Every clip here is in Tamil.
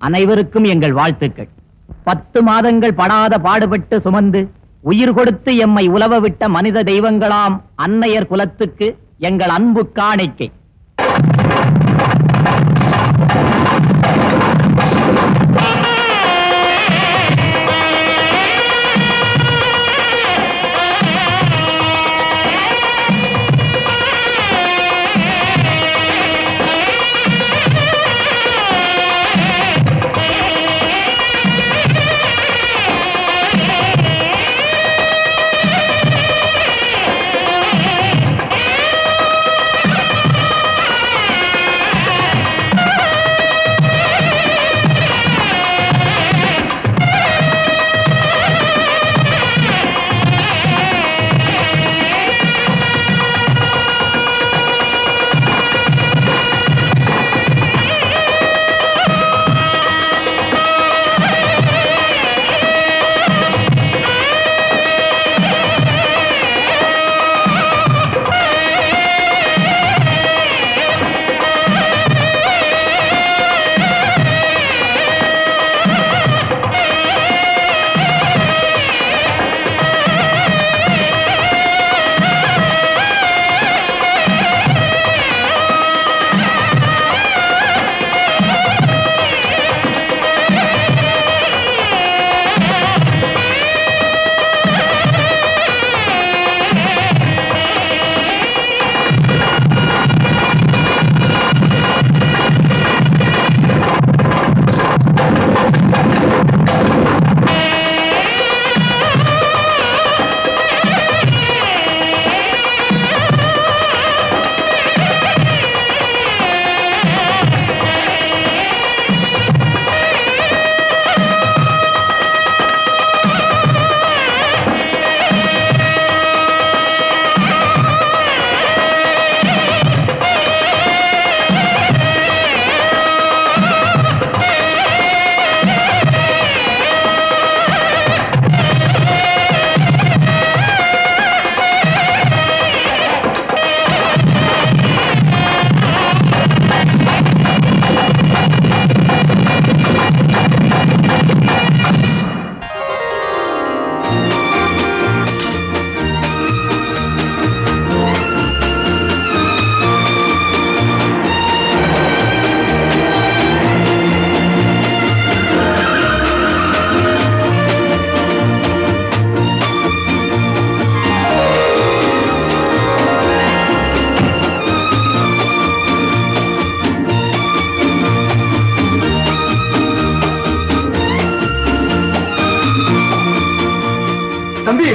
அனைவருக்கும் எங்கள் வாழ்த்துக்கள் பத்து மாதங்கள் படாத பாடுபட்டு சுமந்து உயிர் கொடுத்து எம்மை உலவ விட்ட மனித தெய்வங்களாம் அன்னையர் குலத்துக்கு எங்கள் அன்பு காணிக்கை தம்பி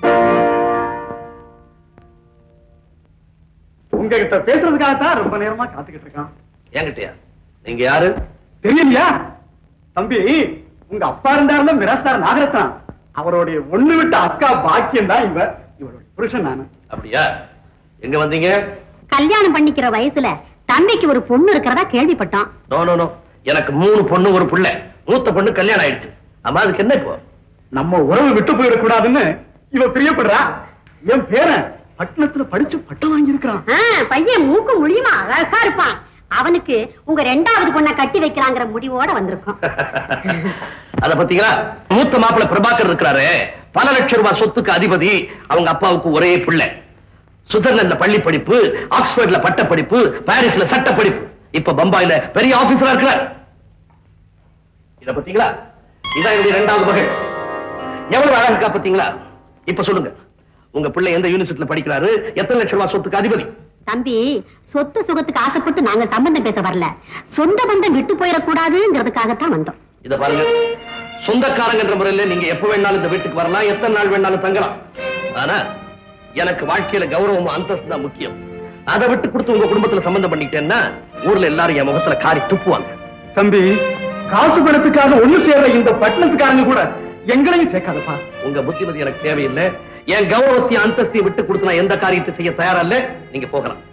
உங்ககிட்ட பேசுறதுக்காகத்தான் ரொம்ப நேரமா காத்துக்கிட்டு இருக்கான் என்கிட்டயா நீங்க யாரு தெரியலையா தம்பி உங்க அப்பா இருந்தாருல மிராஸ்தார் நாகரத்னம் அவருடைய ஒண்ணு விட்ட அக்கா பாக்கியம் தான் இவ இவருடைய புருஷன் நானு அப்படியா எங்க வந்தீங்க கல்யாணம் பண்ணிக்கிற வயசுல தம்பிக்கு ஒரு பொண்ணு இருக்கிறதா கேள்விப்பட்டோம் நோ நோ நோ எனக்கு மூணு பொண்ணு ஒரு புள்ள மூத்த பொண்ணு கல்யாணம் ஆயிடுச்சு அம்மா அதுக்கு என்ன இப்போ நம்ம உறவு விட்டு போயிடக்கூடாதுன்னு இவ பிரியப்படுறா என் பேரன் பட்டணத்துல படிச்சு பட்டம் வாங்கி இருக்கிறான் ஆ, பையன் மூக்கு முழியுமா அழகா இருப்பான் அவனுக்கு உங்க ரெண்டாவது பொண்ணை கட்டி வைக்கலாங்கிற முடிவோட வந்திருக்கோம் அத பாத்தீங்களா மூத்த மாப்பிள்ளை பிரபாகர் இருக்கிறாரு பல லட்சம் ரூபாய் சொத்துக்கு அதிபதி அவங்க அப்பாவுக்கு ஒரே பிள்ளை சுவிட்சர்லாந்துல பள்ளி படிப்பு ஆக்ஸ்போர்ட்ல பட்ட படிப்பு பாரிஸ்ல சட்ட படிப்பு இப்ப பம்பாயில பெரிய ஆபீசரா இருக்கிறார் இத பாத்தீங்களா இதான் என்னுடைய இரண்டாவது மகள் எவ்வளவு அழகா இருக்கா பாத்தீங்களா இப்ப சொல்லுங்க உங்க பிள்ளை எந்த யூனிவர்சிட்டியில படிக்கிறாரு எத்தனை லட்சம் ரூபாய் சொத்துக்கு அதிபதி தம்பி சொத்து சுகத்துக்கு ஆசைப்பட்டு நாங்க சம்பந்தம் பேச வரல சொந்த பந்தம் விட்டு போயிடக்கூடாதுங்கிறதுக்காகத்தான் வந்தோம் இத பாருங்க சொந்தக்காரங்கன்ற முறையில நீங்க எப்ப வேணாலும் இந்த வீட்டுக்கு வரலாம் எத்தனை நாள் வேணாலும் தங்கலாம் ஆனா எனக்கு வாழ்க்கையில கௌரவம் அந்தஸ்து தான் முக்கியம் அதை விட்டு கொடுத்து உங்க குடும்பத்துல சம்பந்தம் பண்ணிக்கிட்டேன்னா ஊர்ல எல்லாரும் என் முகத்துல காரி துப்புவாங்க தம்பி காசு பணத்துக்காக ஒண்ணு சேர்ற இந்த பட்டணத்துக்காரங்க கூட எங்களையும் சேர்க்காதப்பா உங்க புத்திமதி எனக்கு தேவையில்லை என் கௌரவத்தையும் அந்தஸ்தையும் விட்டு கொடுத்து நான் எந்த காரியத்தை செய்ய தயாரா இல்ல நீங்க போகலாம்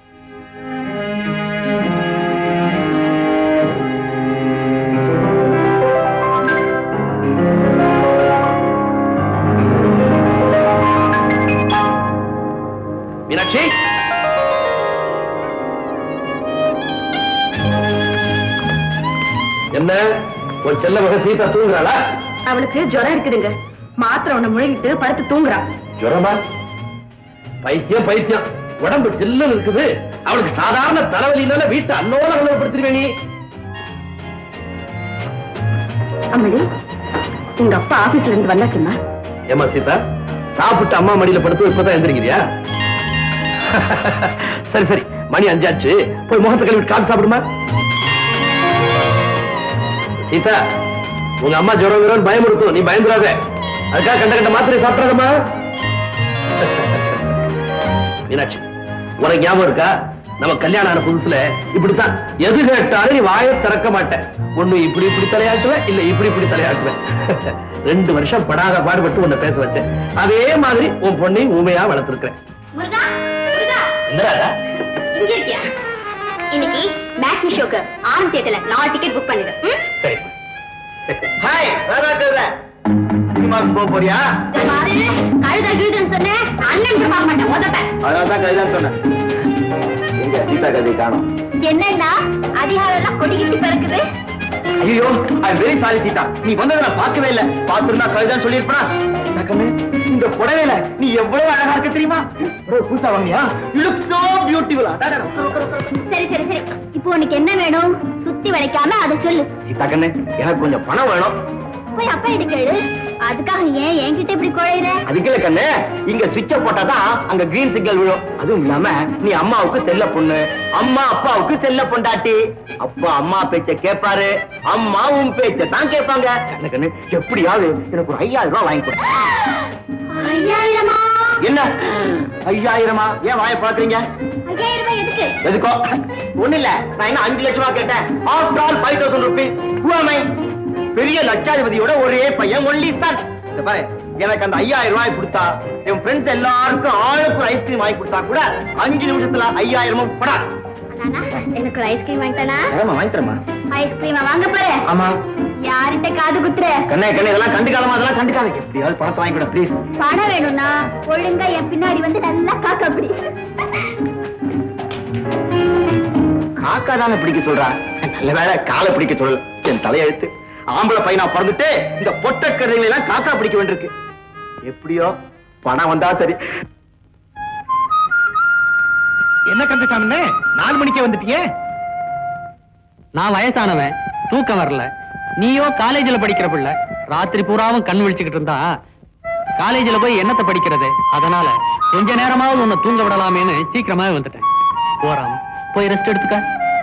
மீனாட்சி என்ன ஒரு செல்ல மக சீதா தூங்குறாளா அவளுக்கு ஜுரம் இருக்குதுங்க மாத்திரை ஒண்ணு முழுகிட்டு படுத்து தூங்குறா ஜுரமா பைத்தியம் பைத்தியம் உடம்பு சில்லுன்னு இருக்குது அவளுக்கு சாதாரண தலைவலினால வீட்டை அன்னோட கலவப்படுத்திருவே நீ அம்மடி உங்க அப்பா ஆபீஸ்ல இருந்து வந்தாச்சுமா ஏமா சீதா சாப்பிட்டு அம்மா மடியில படுத்து இப்பதான் எந்திரிக்கிறியா சரி சரி மணி அஞ்சாச்சு போய் முகத்தை கழுவிட்டு காசு சாப்பிடுமா சீதா உங்க அம்மா ஜுரம் ஜுரம் பயமுறுத்தும் நீ பயந்துடாத அதுக்காக கண்ட கண்ட மாத்திரை சாப்பிடாதம்மா மீனாட்சி உனக்கு ஞாபகம் இருக்கா நம்ம கல்யாணம் ஆன புதுசுல இப்படித்தான் எது கேட்டாலும் நீ வாயை திறக்க மாட்டேன் ஒண்ணு இப்படி இப்படி தலையாட்டுவேன் இல்ல இப்படி இப்படி தலையாட்டுவேன் ரெண்டு வருஷம் படாத பாடுபட்டு உன்னை பேச வச்சேன் அதே மாதிரி உன் பொண்ணையும் ஊமையா வளர்த்திருக்கிறேன் முருகா முருகா என்னடா இங்க இருக்கியா இன்னைக்கு மேட்னி ஷோக்கு ஆரம் தியேட்டர்ல நாலு டிக்கெட் புக் பண்ணிடு ம்? சரி ஹாய் சினிமாவுக்கு போக போறியா இதோ பாரு, கழுத கிழுதுன்னு சொன்னேன் அண்ணன் கூட பார்க்க மாட்டேன் உதப்பேன் அதனாலதான் கைதான் சொன்னேன் எங்க சீதா கதை காணும் என்னன்னா அதிகாரம் எல்லாம் கொடிக்கிட்டு பிறக்குது ஐயோ ஐ வெரி சாரி சீதா நீ வந்ததை நான் பார்க்கவே இல்ல பார்த்திருந்தா கழுதான் சொல்லியிருப்பா கண்ணு இந்த புடவையில நீ எவ்வளவு அழகா இருக்க தெரியுமா புடவை புதுசா வாங்கியா யூ லுக் சோ பியூட்டிஃபுல்லா சரி சரி சரி இப்போ உனக்கு என்ன வேணும் சுத்தி வளைக்காம அதை சொல்லு சீதா கண்ணு எனக்கு கொஞ்சம் பணம் வேணும் போய் அப்பா எடுக்க அதுக்காக ஏன் என்கிட்ட இப்படி குழையிற அதுக்கு இல்ல கண்ணு இங்க சுவிட்ச போட்டாதான் அங்க கிரீன் சிக்னல் விழும் அதுவும் இல்லாம நீ அம்மாவுக்கு செல்ல பொண்ணு அம்மா அப்பாவுக்கு செல்ல பொண்டாட்டி அப்பா அம்மா பேச்ச கேட்பாரு அம்மா உன் பேச்ச தான் கேட்பாங்க கண்ணு கண்ணு எப்படியாவது எனக்கு ஒரு ஐயாயிரம் ரூபாய் வாங்கி கொடு ஐயாயிரமா என்ன ஐயாயிரமா ஏன் வாய பாக்குறீங்க ஐயாயிரம் ரூபாய் எதுக்கு எதுக்கோ ஒண்ணு இல்ல நான் என்ன அஞ்சு லட்சமா கேட்டேன் after all five thousand rupees பெரிய லட்சாதிபதியோட ஒரே பையன் ஒன்லி சன் பாரு எனக்கு அந்த ஐயாயிரம் ரூபாய் கொடுத்தா என் ஃப்ரெண்ட்ஸ் எல்லாருக்கும் ஆளுக்கு ஒரு ஐஸ்கிரீம் வாங்கி கொடுத்தா கூட அஞ்சு நிமிஷத்துல ஐயாயிரமும் படா அண்ணா, எனக்கு ஒரு ஐஸ்கிரீம் வாங்கிட்டானா ஆமா வாங்கி தரமா ஐஸ்கிரீமா வாங்க போற ஆமா யார்கிட்ட காது குத்துற கண்ணே கண்ணே இதெல்லாம் கண்டுக்காதமா அதெல்லாம் கண்டுக்காத எப்படியாவது பணத்தை வாங்கி கூட ப்ளீஸ் பணம் வேணும்னா ஒழுங்கா என் பின்னாடி வந்து நல்லா காக்க அப்படி காக்கா தானே பிடிக்க சொல்றா நல்ல வேளை காலை பிடிக்க சொல்லல என் தலையெழுத்து ஆம்பளை பையனா பிறந்துட்டு இந்த பொட்ட கதைகளை எல்லாம் காக்கா பிடிக்க வேண்டியிருக்கு எப்படியோ பணம் வந்தா சரி என்ன கந்தசாமி நாலு மணிக்கே வந்துட்டீங்க நான் வயசானவன் தூக்கம் வரல நீயோ காலேஜ்ல படிக்கிற பிள்ளை ராத்திரி பூராவும் கண் விழிச்சுக்கிட்டு இருந்தா காலேஜ்ல போய் என்னத்தை படிக்கிறது அதனால கொஞ்ச நேரமாவது உன்னை தூங்க விடலாமேன்னு சீக்கிரமாவே வந்துட்டேன் போறாம போய் ரெஸ்ட் எடுத்துக்க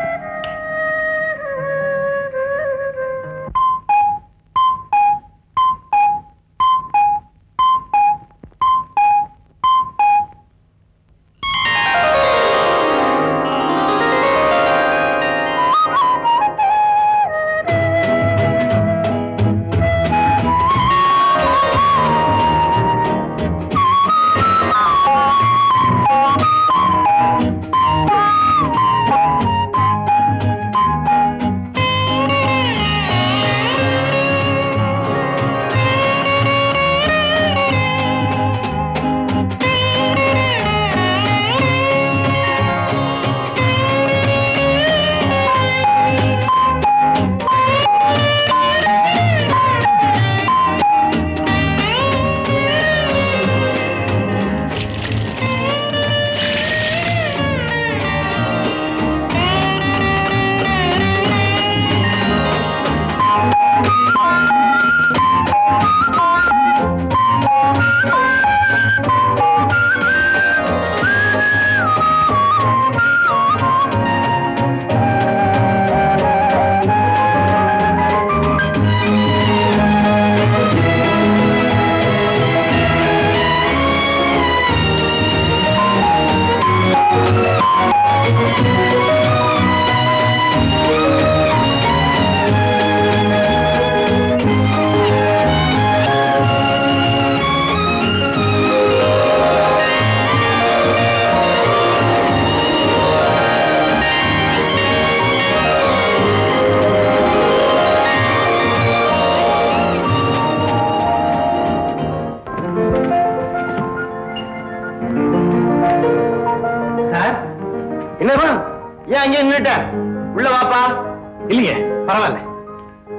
சார் என்னப்பா ஏன் அங்கே நின்னுட்ட உள்ள வாப்பா இல்லையே பரவாயில்ல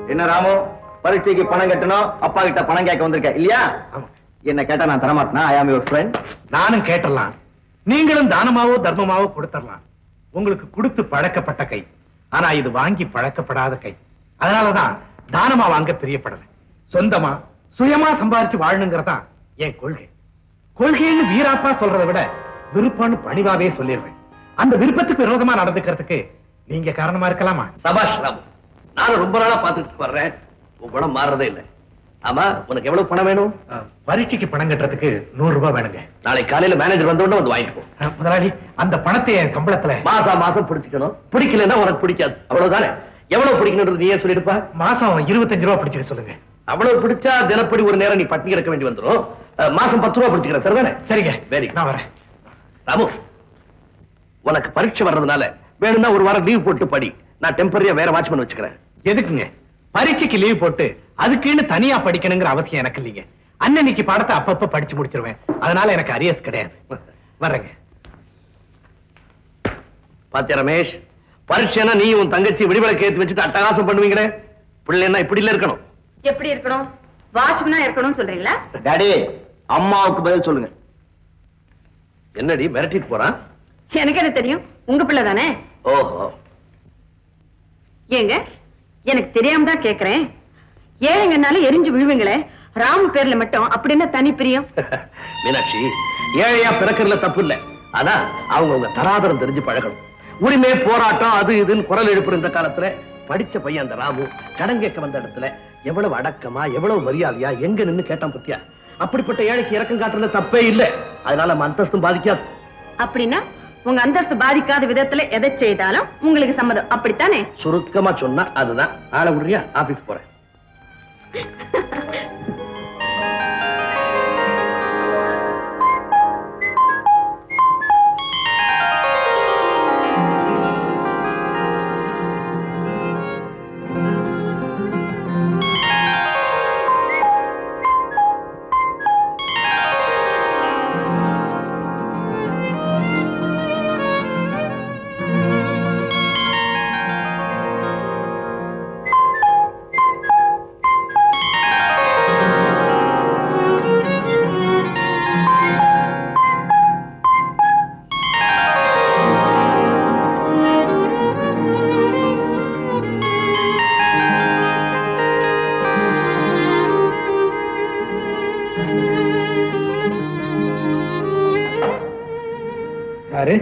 என்ன ராமு பரீட்சைக்கு பணம் கட்டணும் அப்பா கிட்ட பணம் கேட்க வந்திருக்க இல்லையா ஆமா. என்ன கேட்டா நான் தரமாட்டேனா ஐ ஆம் யுவர் ஃப்ரெண்ட் நானும் கேட்டலாம் நீங்களும் தானமாவோ தர்மமாவோ கொடுத்துடலாம் உங்களுக்கு கொடுத்து பழக்கப்பட்ட கை ஆனா இது வாங்கி பழக்கப்படாத கை அதனாலதான் தானமா வாங்க பிரியப்படல சொந்தமா சுயமா சம்பாரிச்சு வாழணுங்கிறதான் என் கொள்கை கொள்கைன்னு வீராப்பா சொல்றதை விட விருப்பம்னு பணிவாவே சொல்லிடுவேன் அந்த விருப்பத்துக்கு விரோதமா நடந்துக்கிறதுக்கு நீங்க காரணமா இருக்கலாமா சபாஷ் ராமு நானும் ரொம்ப நாளா பார்த்துட்டு வர்றேன் உன் பணம் மாறுறதே இல்லை ஆமா உனக்கு எவ்வளவு பணம் வேணும் அஹ், பரீட்சைக்கு பணம் கட்டுறதுக்கு நூறு ரூபாய் வேணுங்க நாளை காலையில மேனேஜர் வந்த உடனே வந்து வாங்கிட்டு போ அஹ், முதலாளி அந்த பணத்தை என் சம்பளத்துல மாசா மாசம் பிடிச்சிக்கணும் பிடிக்கலன்னா உனக்கு பிடிக்காது அவ்வளவுதானே எவ்வளவு பிடிக்கணும்ன்றது நீயே சொல்லிருப்பா மாசம் இருபத்தஞ்சு ரூபாய் பிடிச்சுக்க சொல்லுங்க அவ்வளவு பிடிச்சா தினப்படி ஒரு நேரம் நீ பட்டினி கிடக்க வேண்டி வந்துரும் அஹ், மாசம் பத்து ரூபா பிடிச்சிக்கிற சரிதானே சரிங்க Very good. நான் வரேன் ராமு உனக்கு பரீட்சை வர்றதுனால வேணும்னா ஒரு வாரம் லீவ் போட்டு படி நான் டெம்பரரியா வேற வாட்ச்மேன் வச்சுக்கிறேன் எதுக்குங்க பரீட்சைக்கு லீவ் போட்டு அதுக்குன்னு தனியா படிக்கணுங்கிற அவசியம் எனக்கு இல்லைங்க அன்னன்னைக்கு பாடத்தை அப்பப்ப படிச்சு முடிச்சிருவேன் அதனால எனக்கு அரியர்ஸ் கிடையாது வர்றேங்க பாத்தியா ரமேஷ் பரீட்சைனா நீ உன் தங்கச்சி விடிவிளக்கு ஏத்தி வச்சுட்டு அட்டகாசம் பண்ணுவீங்களே பிள்ளைன்னா இப்படி இல்ல இருக்கணும் எப்படி இருக்கணும் வாட்ச்மேனா இருக்கணும்னு சொல்றீங்களா டாடி அம்மாவுக்கு பதில் சொல்லுங்க என்னடி மிரட்டிட்டு போறான் எனக்கு என்ன தெரியும் உங்க பிள்ளை தானே ஓஹோ ஏங்க எனக்கு தெரியாம தான் கேக்குறேன் ஏழைங்கனால எரிஞ்சு விழுவீங்களே ராமு பேர்ல மட்டும் அப்படி என்ன தனி பிரியம் மீனாட்சி ஏழையா பிறக்கறதுல தப்பு இல்ல ஆனா அவங்க உங்க தராதரம் தெரிஞ்சு பழகணும் உரிமை போராட்டம் அது இதுன்னு குரல் எழுப்புற இந்த காலத்துல படிச்ச பையன் அந்த ராமு கடன் கேட்க வந்த இடத்துல எவ்வளவு அடக்கமா எவ்வளவு மரியாதையா எங்க நின்னு கேட்டான் பத்தியா அப்படிப்பட்ட ஏழைக்கு இறக்கம் காட்டுறதுல தப்பே இல்ல அதனால நம்ம அந்தஸ்தும் பாதிக்காது அப்படின்னா உங்க அந்தஸ்து பாதிக்காத விதத்துல எதை செய்தாலும் உங்களுக்கு சம்மதம் அப்படித்தானே சுருக்கமா சொன்னா அதுதான் ஆளை விடுறியா ஆபீஸ் போறேன் யாரு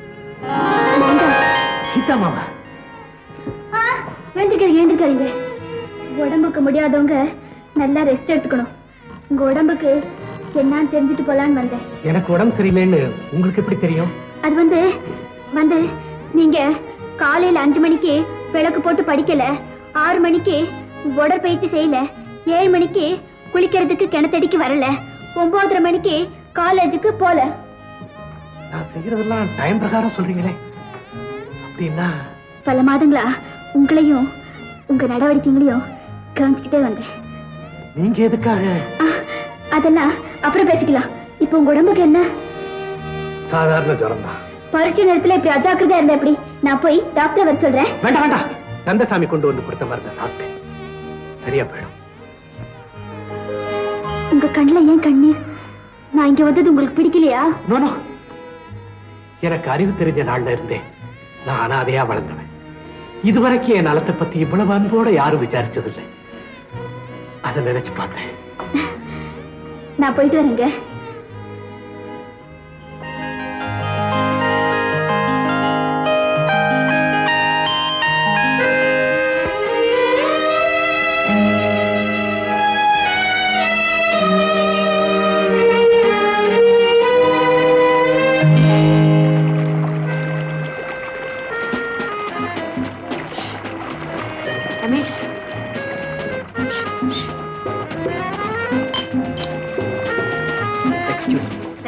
சீதா மாமா எழுந்திருக்காரு எழுந்திருக்காருங்க உடம்புக்கு முடியாதவங்க நல்லா ரெஸ்ட் எடுத்துக்கணும் உங்க உடம்புக்கு என்னன்னு தெரிஞ்சுட்டு போலான்னு வந்தேன் எனக்கு உடம்பு சரியில்லைன்னு உங்களுக்கு எப்படி தெரியும் அது வந்து வந்து நீங்க காலையில அஞ்சு மணிக்கு விளக்கு போட்டு படிக்கல ஆறு மணிக்கு உடற்பயிற்சி செய்யல ஏழு மணிக்கு குளிக்கிறதுக்கு கிணத்தடிக்கு வரல ஒன்பதரை மணிக்கு காலேஜுக்கு போல நான் செய்யறதெல்லாம் டைம் பிரகாரம் சொல்றீங்களே அப்படின்னா பல மாதங்களா உங்களையும் உங்க நடவடிக்கைகளையும் கவனிச்சுக்கிட்டே வந்தேன் நீங்க எதுக்காக ஆ, அதெல்லாம் அப்புறம் பேசிக்கலாம் இப்போ உங்க உடம்புக்கு என்ன சாதாரண ஜுரம் தான் பரீட்சை நேரத்துல இப்படி அஜாக்கிரதையா இருந்தா எப்படி நான் போய் டாக்டர் வர சொல்றேன் வேண்டாம் வேண்டாம் கந்தசாமி கொண்டு வந்து கொடுத்த மருந்தை சாப்பிட்டேன் சரியா போயிடும் உங்க கண்ணுல ஏன் கண்ணீர் நான் இங்க வந்தது உங்களுக்கு பிடிக்கலையா நோ, நோ. எனக்கு அறிவு தெரிஞ்ச நாள்ல இருந்தே நான் அனாதையா வளர்ந்தவன் இதுவரைக்கும் என் நலத்தை பத்தி இவ்வளவு அன்போட யாரும் விசாரிச்சதில்லை அதை நினைச்சு பார்த்தேன் நான் போயிட்டு வரேங்க Ramesh excuse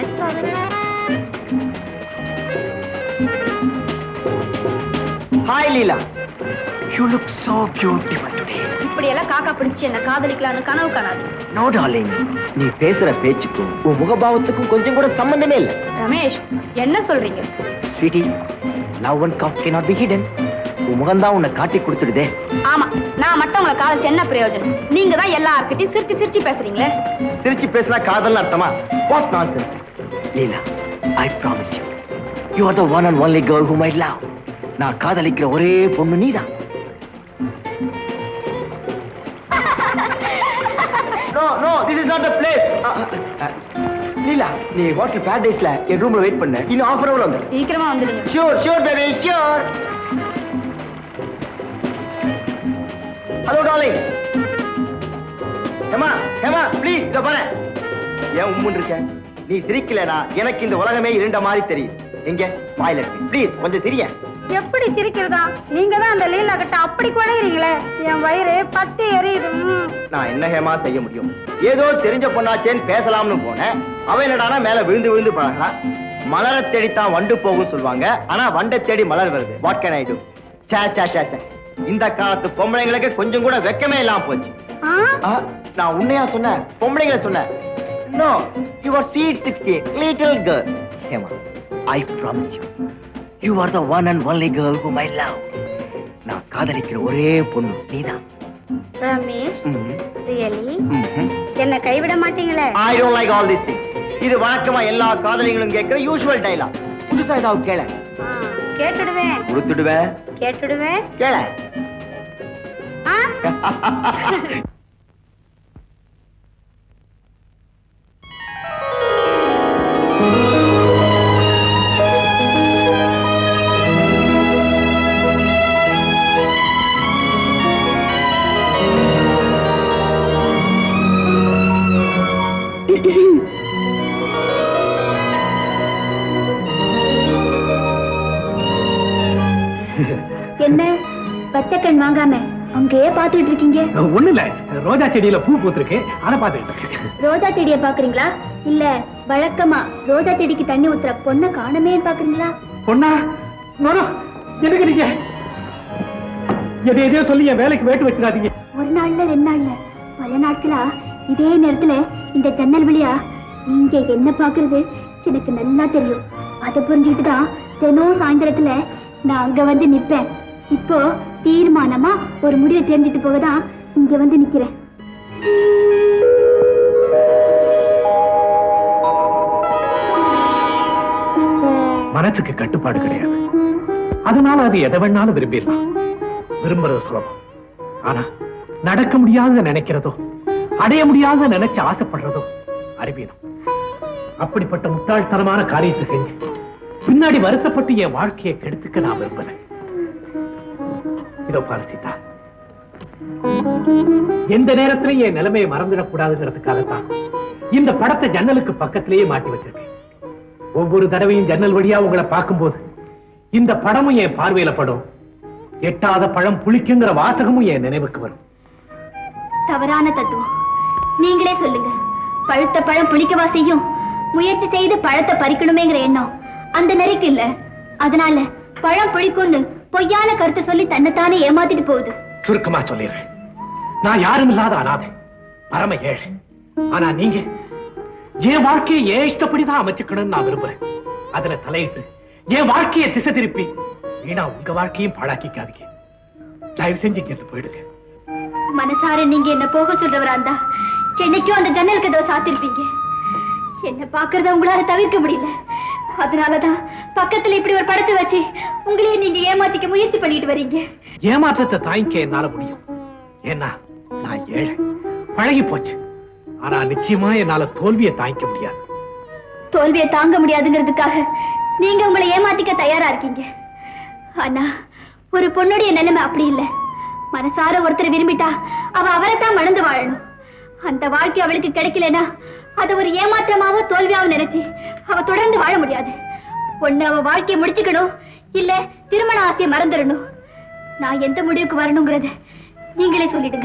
hi Leela you look so beautiful today இப்படி எல்லாம் காக்கா பிடிச்சு என்ன காதலிக்கலாம்னு கனவு காணாது நோ டார்லிங் நீ பேசுற பேச்சுக்கும் உன் முகபாவத்துக்கும் கொஞ்சம் கூட சம்பந்தமே இல்ல ரமேஷ் என்ன சொல்றீங்க sweetie love and cough cannot be hidden உன் முகம்தான் உன்னை காட்டி கொடுத்துடுதே ஆமா நான் மட்டும் உங்களை காதலிச்சு என்ன பிரயோஜனம் நீங்க தான் எல்லார்கிட்டயும் சிரிச்சு சிரிச்சு பேசுறீங்களே சிரிச்சு பேசினா காதல் அர்த்தமா what nonsense Leela I promise you you are the one and only girl hmm I love நான் காதலிக்கிற ஒரே பொண்ணு நீதான் no no this is not the place Leela நீ ஹோட்டல் பேரடைஸ்ல என் ரூம்ல வெயிட் பண்ணு இன்னும் ஆஃப் அன் அவர் வந்துரு சீக்கிரமா வந்துடுங்க sure sure baby sure hello darling Hema Hema please இதோ பாரு ஏன் உம்முன்னு இருக்க நீ சிரிக்கலனா எனக்கு இந்த உலகமே இருண்ட மாதிரி தெரியும் எங்க ஸ்மைல் ப்ளீஸ் கொஞ்சம் சிரிய எப்படி சிரிக்கிறதா நீங்க தான் அந்த லீலா கிட்ட அப்படி குழைகிறீங்களே என் வயிறு பத்தி எரியுது ம். நான் என்ன ஹேமா செய்ய முடியும் ஏதோ தெரிஞ்ச பொண்ணாச்சேன்னு பேசலாம்னு போனேன் அவன் என்னடானா மேல விழுந்து விழுந்து பழகா மலர தேடித்தான் வண்டு போகும் சொல்லுவாங்க ஆனா வண்டை தேடி மலர் வருது வாட் கேன் ஐ டு சே சே சே சே இந்த காலத்து பொம்பளைங்களுக்கு கொஞ்சம் கூட வெக்கமே இல்லாம போச்சு ஆ? ஆ, நான் உண்மையா சொன்னேன் பொம்பளைங்களை சொன்னேன் no you are sweet sixty little girl Hema I promise you you are the one and only girl hmm I love நான் காதலிக்கிற ஒரே பொண்ணு நீதான் ரமேஷ் ம்ஹும். ரியலி ம்ஹும். என்ன கைவிட மாட்டீங்களே I don't like all this thing இது வழக்கமா எல்லா காதலிகளும் கேட்கிற யூஷுவல் டைலாக் புதுசா ஏதாவது கேள ஆ, கேட்டுடுவேன் கொடுத்துடுவேன் கேட்டுடுவேன் கேள ஆ? என்ன பச்சைக்கண் வாங்காம அங்கேயே பாத்துட்டு இருக்கீங்க ஒண்ணு இல்ல ரோஜா செடியில பூ பூத்திருக்கு அதை பார்த்துக்கிட்டு இருக்கேன் ரோஜா செடியை பாக்குறீங்களா இல்ல வழக்கமா ரோஜா செடிக்கு தண்ணி ஊத்துற பொண்ணை காணமே பாக்குறீங்களா பொண்ணா நோனோ எதுக்கு நீங்க எதை எதையோ சொல்லி என் வேலைக்கு வேட்டு வச்சிடாதீங்க ஒரு நாள்ல ரெண்டு நாள்ல பல நாட்களா இதே நேரத்துல இந்த ஜன்னல் வழியா நீங்க என்ன பாக்குறது எனக்கு நல்லா தெரியும் அதை புரிஞ்சுக்கிட்டு தான் தினம் சாயந்தரத்துல நான் அங்க வந்து நிப்பேன் இப்போ தீர்மானமா ஒரு முடிவை தெரிஞ்சுட்டு போகதான் இங்க வந்து நிக்கிறேன் மனசுக்கு கட்டுப்பாடு கிடையாது அதனால அது எதை வேணாலும் விரும்பிடலாம் விரும்புறது சுலபம் ஆனா நடக்க முடியாத நினைக்கிறதோ அடைய முடியாத நினைச்சு ஆசைப்படுறதோ அறிவீனம் அப்படிப்பட்ட முட்டாள்தனமான காரியத்தை செஞ்சு பின்னாடி வருத்தப்பட்டு என் வாழ்க்கையை கெடுத்துக்க நான் விரும்பல இதோ பாரு சீதா எந்த நேரத்திலையும் என் நிலைமையை மறந்துடக்கூடாதுங்கிறதுக்காகத்தான் இந்த படத்தை ஜன்னலுக்கு பக்கத்திலேயே மாட்டி வச்சிருக்கேன் ஒவ்வொரு தடவையும் ஜன்னல் வழியா உங்களை பார்க்கும்போது இந்த படமும் என் பார்வையில படும் எட்டாத பழம் புளிக்குங்கிற வாசகமும் என் நினைவுக்கு வரும் தவறான தத்துவம் நீங்களே சொல்லுங்க பழுத்த பழம் புளிக்கவா செய்யும் முயற்சி செய்து பழத்தை பறிக்கணுமேங்கிற எண்ணம் அந்த நெறிக்கு இல்ல அதனால பழம் புளிக்கும்னு பொய்யான கருத்தை சொல்லி தன்னைத்தானே ஏமாத்திட்டு போகுது சுருக்கமா சொல்லிடுறேன் நான் யாரும் இல்லாத அனாதை பரம ஏழை ஆனா நீங்க என் வாழ்க்கையை ஏன் இஷ்டப்படிதான் அமைச்சுக்கணும்னு நான் விரும்புறேன் அதுல தலையிட்டு என் வாழ்க்கையை திசை திருப்பி வீணா உங்க வாழ்க்கையும் பாழாக்கிக்காதீங்க தயவு செஞ்சு இங்க இருந்து போயிடுங்க மனசார நீங்க என்ன போக சொல்றவரா இருந்தா என்னைக்கும் அந்த ஜன்னல் கதவை சாத்திருப்பீங்க என்ன பாக்குறத உங்களால தவிர்க்க முடியல அதனாலதான் பக்கத்துல இப்படி ஒரு படத்தை வச்சு உங்களையே நீங்க ஏமாத்திக்க முயற்சி பண்ணிட்டு வர்றீங்க ஏமாற்றத்தை தாங்கிக்க என்னால முடியும் ஏன்னா நான் ஏழை பழகி போச்சு ஆனா நிச்சயமா என்னால தோல்வியை தாங்கிக்க முடியாது தோல்வியை தாங்க முடியாதுங்கிறதுக்காக நீங்க உங்களை ஏமாத்திக்க தயாரா இருக்கீங்க ஆனா ஒரு பொண்ணுடைய நிலைமை அப்படி இல்ல மனசார ஒருத்தர் விரும்பிட்டா அவ அவரைத்தான் மணந்து வாழணும் அந்த வாழ்க்கை அவளுக்கு கிடைக்கலனா அது ஒரு ஏமாற்றமாவோ தோல்வியாவோ நினைச்சு அவ தொடர்ந்து வாழ முடியாது பொண்ணு அவ வாழ்க்கையை முடிச்சுக்கணும் இல்ல திருமண ஆசையை மறந்துடணும் நான் எந்த முடிவுக்கு வரணுங்கிறத நீங்களே சொல்லிடுங்க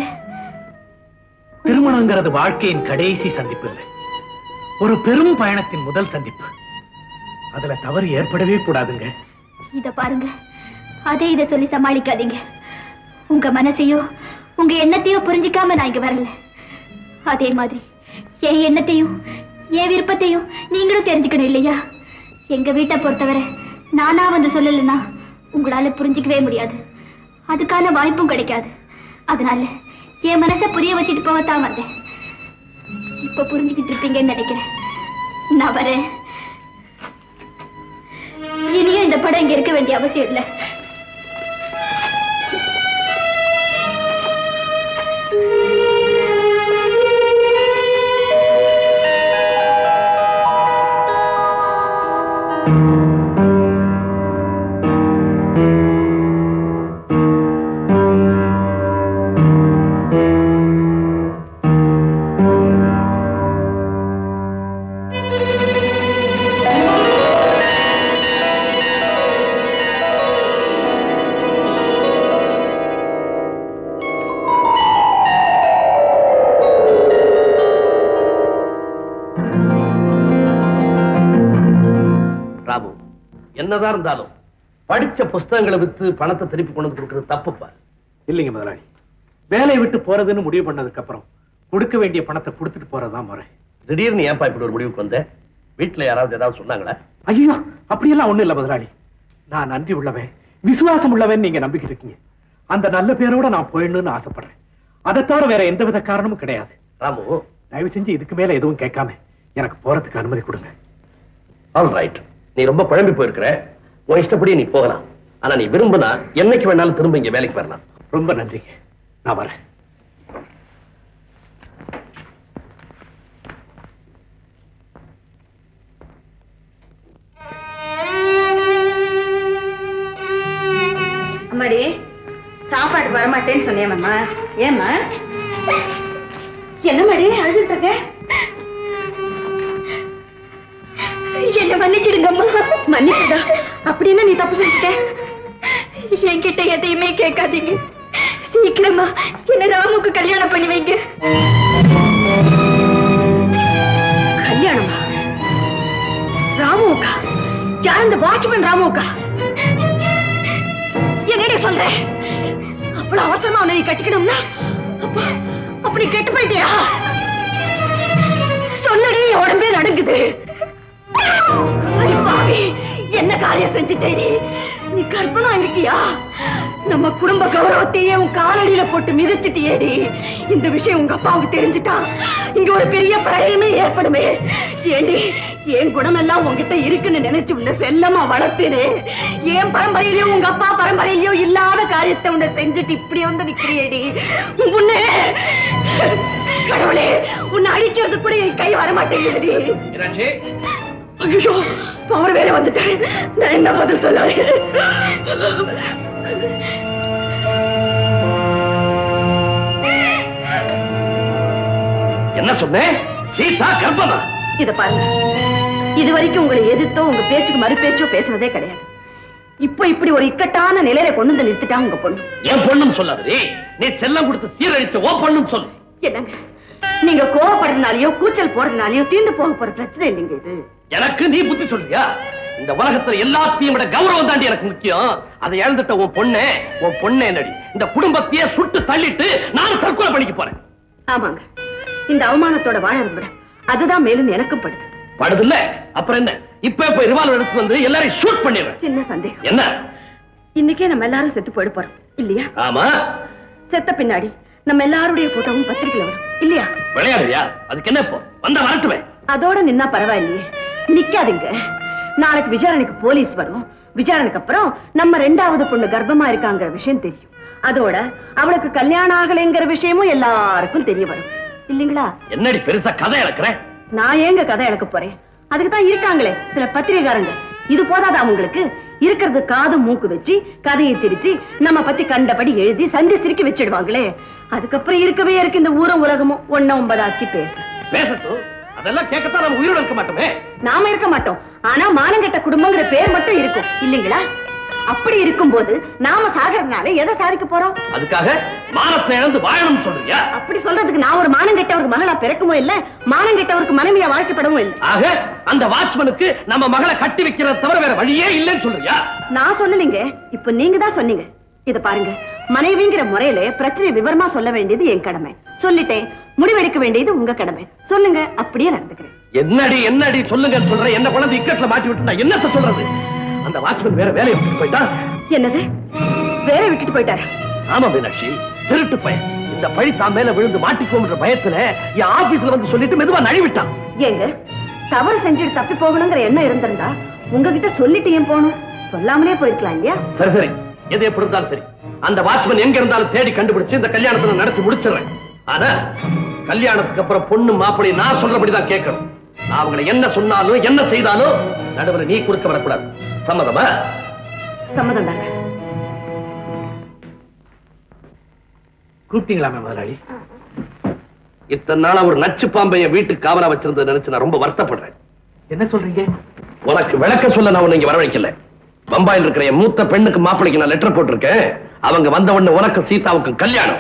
திருமணங்கிறது வாழ்க்கையின் கடைசி சந்திப்பு இல்லை ஒரு பெரும் பயணத்தின் முதல் சந்திப்பு அதுல தவறு ஏற்படவே கூடாதுங்க இத பாருங்க அதே இத சொல்லி சமாளிக்காதீங்க உங்க மனசையோ உங்க எண்ணத்தையோ புரிஞ்சுக்காம நான் இங்க வரல அதே மாதிரி என் எண்ணத்தையும் என் விருப்பத்தையும் நீங்களும் தெரிஞ்சுக்கணும் இல்லையா எங்க வீட்டை பொறுத்தவரை நானா வந்து சொல்லலைன்னா உங்களால புரிஞ்சுக்கவே முடியாது அதுக்கான வாய்ப்பும் கிடைக்காது அதனால என் மனசை புரிய வச்சுட்டு போகத்தான் வந்தேன் இப்ப புரிஞ்சுக்கிட்டு இருப்பீங்கன்னு நினைக்கிறேன் நான் வரேன் இனியும் இந்த படம் இங்க இருக்க வேண்டிய அவசியம் இல்லை ராமு என்னதான் இருந்தாலும் படிச்ச புஸ்தகங்களை வித்து பணத்தை திருப்பி கொண்டு வந்து கொடுக்கறது தப்புப்பா இல்லைங்க முதலாளி வேலையை விட்டு போறதுன்னு முடிவு பண்ணதுக்கு அப்புறம் கொடுக்க வேண்டிய பணத்தை கொடுத்துட்டு போறதுதான் முறை திடீர்னு ஏன்பா இப்படி ஒரு முடிவுக்கு வந்த வீட்டுல யாராவது ஏதாவது சொன்னாங்களா ஐயோ அப்படியெல்லாம் ஒண்ணும் இல்ல முதலாளி நான் நன்றி உள்ளவன் விசுவாசம் உள்ளவன் நீங்க நம்பிக்கை இருக்கீங்க அந்த நல்ல பேரோட நான் போயிடணும்னு ஆசைப்படுறேன் அதை தவிர வேற எந்த வித காரணமும் கிடையாது ராமு தயவு செஞ்சு இதுக்கு மேல எதுவும் கேட்காம எனக்கு போறதுக்கு அனுமதி கொடுங்க ஆல் ரைட் நீ ரொம்ப குழம்பி போயிருக்கிற உன் இஷ்டப்படி நீ போகலாம் ஆனா நீ விரும்பினா என்னைக்கு வேணாலும் திரும்ப இங்க வேலைக்கு வரலாம் ரொம்ப நன்றிங்க நான் வரேன் அம்மாடி சாப்பாடு வரமாட்டேன்னு சொன்னியம்மா ஏம்மா என்னம்மாடி அழுதுட்டு இருக்க என்ன மன்னிச்சிடுங்க அம்மா மன்னிச்சுடா அப்படின்னா நீ தப்பு செஞ்சுட்ட என்கிட்ட எதையுமே கேட்காதீங்க சீக்கிரமா என்ன ராமுக்கு கல்யாணம் பண்ணி வைங்க கல்யாணமா ராமுக்கா யார் இந்த வாட்ச்மேன் ராமுக்கா என்னடி சொல்ற அவ்வளவு அவசரமா உன்னை நீ கட்டிக்கணும்னா அப்ப அப்படி கெட்டு போயிட்டியா சொல்லடி என் உடம்பே நடுங்குது அடி பாவி, என்ன காரியம் செஞ்சுட்டே நீ நீ கற்பனா இருக்கியா நம்ம குடும்ப கௌரவத்தையே உன் காலடியில போட்டு மிதிச்சிட்டியேடி இந்த விஷயம் உங்க அப்பாவுக்கு தெரிஞ்சுட்டா இங்க ஒரு பெரிய பிரளயமே ஏற்படுமே ஏண்டி என் குணம் எல்லாம் உன்கிட்ட இருக்குன்னு நினைச்சு உன்னை செல்லமா வளர்த்தேனே என் பரம்பரையிலயும் உங்க அப்பா பரம்பரையிலயும் இல்லாத காரியத்தை உன்னை செஞ்சுட்டு இப்படி வந்து நிக்கிறியேடி உன்னை கடவுளே உன்னை அடிக்கிறது கூட என் கை வர மாட்டேங்குதுடி மீனாட்சி ஐயோ அவர் வேற வந்துட்டேன் நான் என்ன பதில் சொல்ல என்ன சொன்னேன் சீதா கர்ப்பமா இத பாருங்க இது வரைக்கும் உங்களை எதிர்த்தோ உங்க பேச்சுக்கு மறு பேச்சோ பேசுனதே கிடையாது இப்போ இப்படி ஒரு இக்கட்டான நிலையில கொண்டு வந்து நிறுத்திட்டா உங்க பொண்ணு என் பொண்ணும் சொல்லாதே நீ செல்லம் கொடுத்து சீரழிச்ச ஓ பொண்ணும் சொல்லு என்னங்க நீங்க கோவப்படுறதுனாலயோ கூச்சல் போடுறதுனாலயோ தீர்ந்து போக போற பிரச்சனை இல்லைங்க இது எனக்கு நீ புத்தி சொல்றியா இந்த உலகத்துல எல்லாத்தையும் விட கௌரவம் தாண்டி எனக்கு முக்கியம் அதை இழந்துட்ட உன் பொண்ணே உன் பொண்ணே நடி இந்த குடும்பத்தையே சுட்டு தள்ளிட்டு நானும் தற்கொலை பண்ணிக்க போறேன் ஆமாங்க இந்த அவமானத்தோட வாழறத விட அதுதான் மேலும் எனக்கும் படுது படுதில்ல அப்புறம் என்ன இப்ப போய் ரிவால்வர் எடுத்து வந்து எல்லாரையும் ஷூட் பண்ணிடுறேன் சின்ன சந்தேகம் என்ன இன்னைக்கே நம்ம எல்லாரும் செத்து போயிட போறோம் இல்லையா ஆமா செத்த பின்னாடி நம்ம எல்லாருடைய போட்டோவும் பத்திரிக்கையில வரும் இல்லையா விளையாடுறியா அதுக்கு என்ன இப்போ வந்தா வரட்டுமே அதோட நின்னா பரவாயில்லையே நிக்காதீங்க நாளைக்கு விசாரணைக்கு போலீஸ் வரும் விசாரணைக்கு அப்புறம் நம்ம ரெண்டாவது பொண்ணு கர்ப்பமா இருக்காங்கிற விஷயம் தெரியும் அதோட அவளுக்கு கல்யாணம் ஆகலைங்கிற விஷயமும் எல்லாருக்கும் தெரிய வரும் இல்லைங்களா என்னடி பெருசா கதை இழக்கிற நான் ஏங்க கதை இழக்க போறேன் அதுக்கு தான் இருக்காங்களே சில பத்திரிகைக்காரங்க இது போதாதா அவங்களுக்கு இருக்கிறது காது மூக்கு வச்சு கதையை திரிச்சு நம்ம பத்தி கண்டபடி எழுதி சந்தி சிரிக்க வச்சிடுவாங்களே அதுக்கப்புறம் இருக்கவே இருக்கு இந்த ஊரும் உலகமும் ஒன்ன ஒன்பதாக்கி பேச பேசட்டும் அதெல்லாம் கேட்கத்தான் நம்ம உயிரோட இருக்க மாட்டோமே நாம இருக்க மாட்டோம் ஆனா மானங்கெட்ட குடும்பங்கிற பேர் மட்டும் இருக்கும் இல்லைங்களா அப்படி இருக்கும்போது நாம சாகறதுனால எதை சாதிக்க போறோம் அதுக்காக மானத்தை இழந்து வாழணும்னு சொல்றியா அப்படி சொல்றதுக்கு நான் ஒரு மானம் கெட்டவருக்கு மகளா பிறக்கமோ இல்ல மானம் கெட்டவருக்கு மனைவியா வாழ்க்கப்படவும் இல்லை ஆக அந்த வாட்ச்மனுக்கு நம்ம மகளை கட்டி வைக்கிறத தவிர வேற வழியே இல்லைன்னு சொல்றியா நான் சொல்லலைங்க இப்ப நீங்க தான் சொன்னீங்க இத பாருங்க மனைவிங்கிற முறையில பிரச்சனை விவரமா சொல்ல வேண்டியது என் கடமை சொல்லிட்டேன் முடிவெடுக்க வேண்டியது உங்க கடமை சொல்லுங்க அப்படியே நடந்துக்கிறேன் என்னடி என்னடி சொல்லுங்க சொல்ற என்ன குழந்தை இக்கட்ல மாட்டி விட்டு நான் என்னத்த சொல்றது அந்த வாட்ச்மேன் வேற வேலையை விட்டுட்டு போயிட்டா என்னது வேற விட்டுட்டு போயிட்டாரு ஆமா மீனாட்சி திருட்டு பையன் இந்த பழி தான் மேல விழுந்து மாட்டிக்கோன்ற பயத்துல என் ஆபீஸ்ல வந்து சொல்லிட்டு மெதுவா நழுவிட்டான் ஏங்க தவறு செஞ்சுட்டு தப்பி போகணுங்கிற எண்ணம் இருந்திருந்தா உங்ககிட்ட சொல்லிட்டு ஏன் போகணும் சொல்லாமலே போயிருக்கலாம் இல்லையா சரி சரி எது எப்படி இருந்தாலும் சரி அந்த வாட்ச்மேன் எங்க இருந்தாலும் தேடி கண்டுபிடிச்சு இந்த கல்யாணத்தை நான் நடத்தி முடிச்சிடுறேன் ஆனா கல்யாணத்துக்கு அப்புறம் பொண்ணு மாப்பிள்ளை நான் சொல்றபடிதான் கேட்கணும் நான் அவங்களை என்ன சொன்னாலும் என்ன செய்தாலும் நடுவில் நீ கொடுக்க வரக்கூடாது சம்மதமா சம்மதம் தாங்க கூப்பிட்டீங்களாமே முதலாளி இத்தனை நாளா ஒரு நச்சு பாம்பை என் வீட்டுக்கு காவலா வச்சிருந்ததை நினைச்சு நான் ரொம்ப வருத்தப்படுறேன் என்ன சொல்றீங்க உனக்கு விளக்க சொல்ல நான் உன்னை இங்க வரவழைக்கல பம்பாயில் இருக்கிற என் மூத்த பெண்ணுக்கு மாப்பிளைக்கு நான் லெட்டர் போட்டிருக்கேன் அவங்க வந்த உடனே உனக்கு சீதாவுக்கும் கல்யாணம்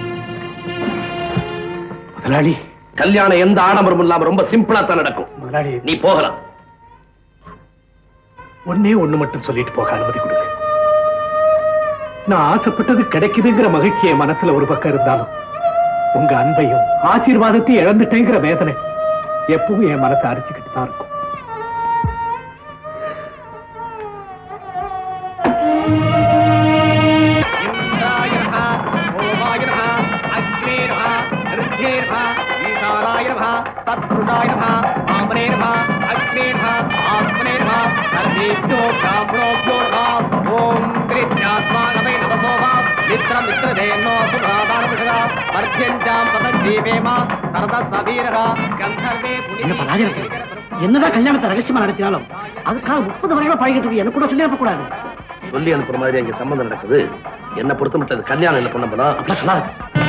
முதலாளி கல்யாணம் எந்த ஆடம்பரமும் இல்லாம ரொம்ப சிம்பிளா தான் நடக்கும் முதலாளி நீ போகலாம் ஒன்னே ஒண்ணு மட்டும் சொல்லிட்டு போக அனுமதி கொடுங்க நான் ஆசைப்பட்டது கிடைக்குதுங்கிற மகிழ்ச்சி என் மனசுல ஒரு பக்கம் இருந்தாலும் உங்க அன்பையும் ஆசீர்வாதத்தையும் இழந்துட்டேங்கிற வேதனை எப்பவும் என் மனசை அரிச்சுக்கிட்டு தான் இருக்கும் என்னப்பா ராஜரத்னம் என்னதான் கல்யாணத்தை ரகசியமா நடத்தினாலும் அதுக்காக முப்பது வருஷமா பழகிட்டு இருக்கு எனக்கு கூட சொல்லி கூடாது சொல்லி அனுப்புற மாதிரி அங்க சம்பந்தம் நடக்குது என்ன பொறுத்த மட்டும் அது கல்யாணம் இல்லை பண்ண போலாம் அப்படிலாம் சொல்லாது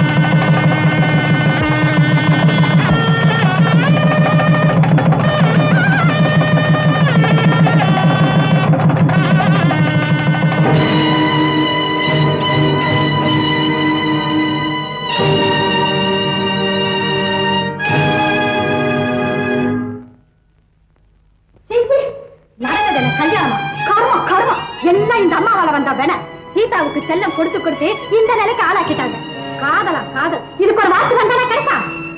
நடந்தது என்ன கல்யாணம் கர்மம் கர்மம் எல்லாம் இந்த அம்மாவால வந்த வேண சீதாவுக்கு செல்லம் கொடுத்து கொடுத்து இந்த நிலைக்கு ஆளாக்கிட்டாங்க காதலா காதல் இதுக்கு ஒரு வாக்கு வந்தானே கிடைச்சா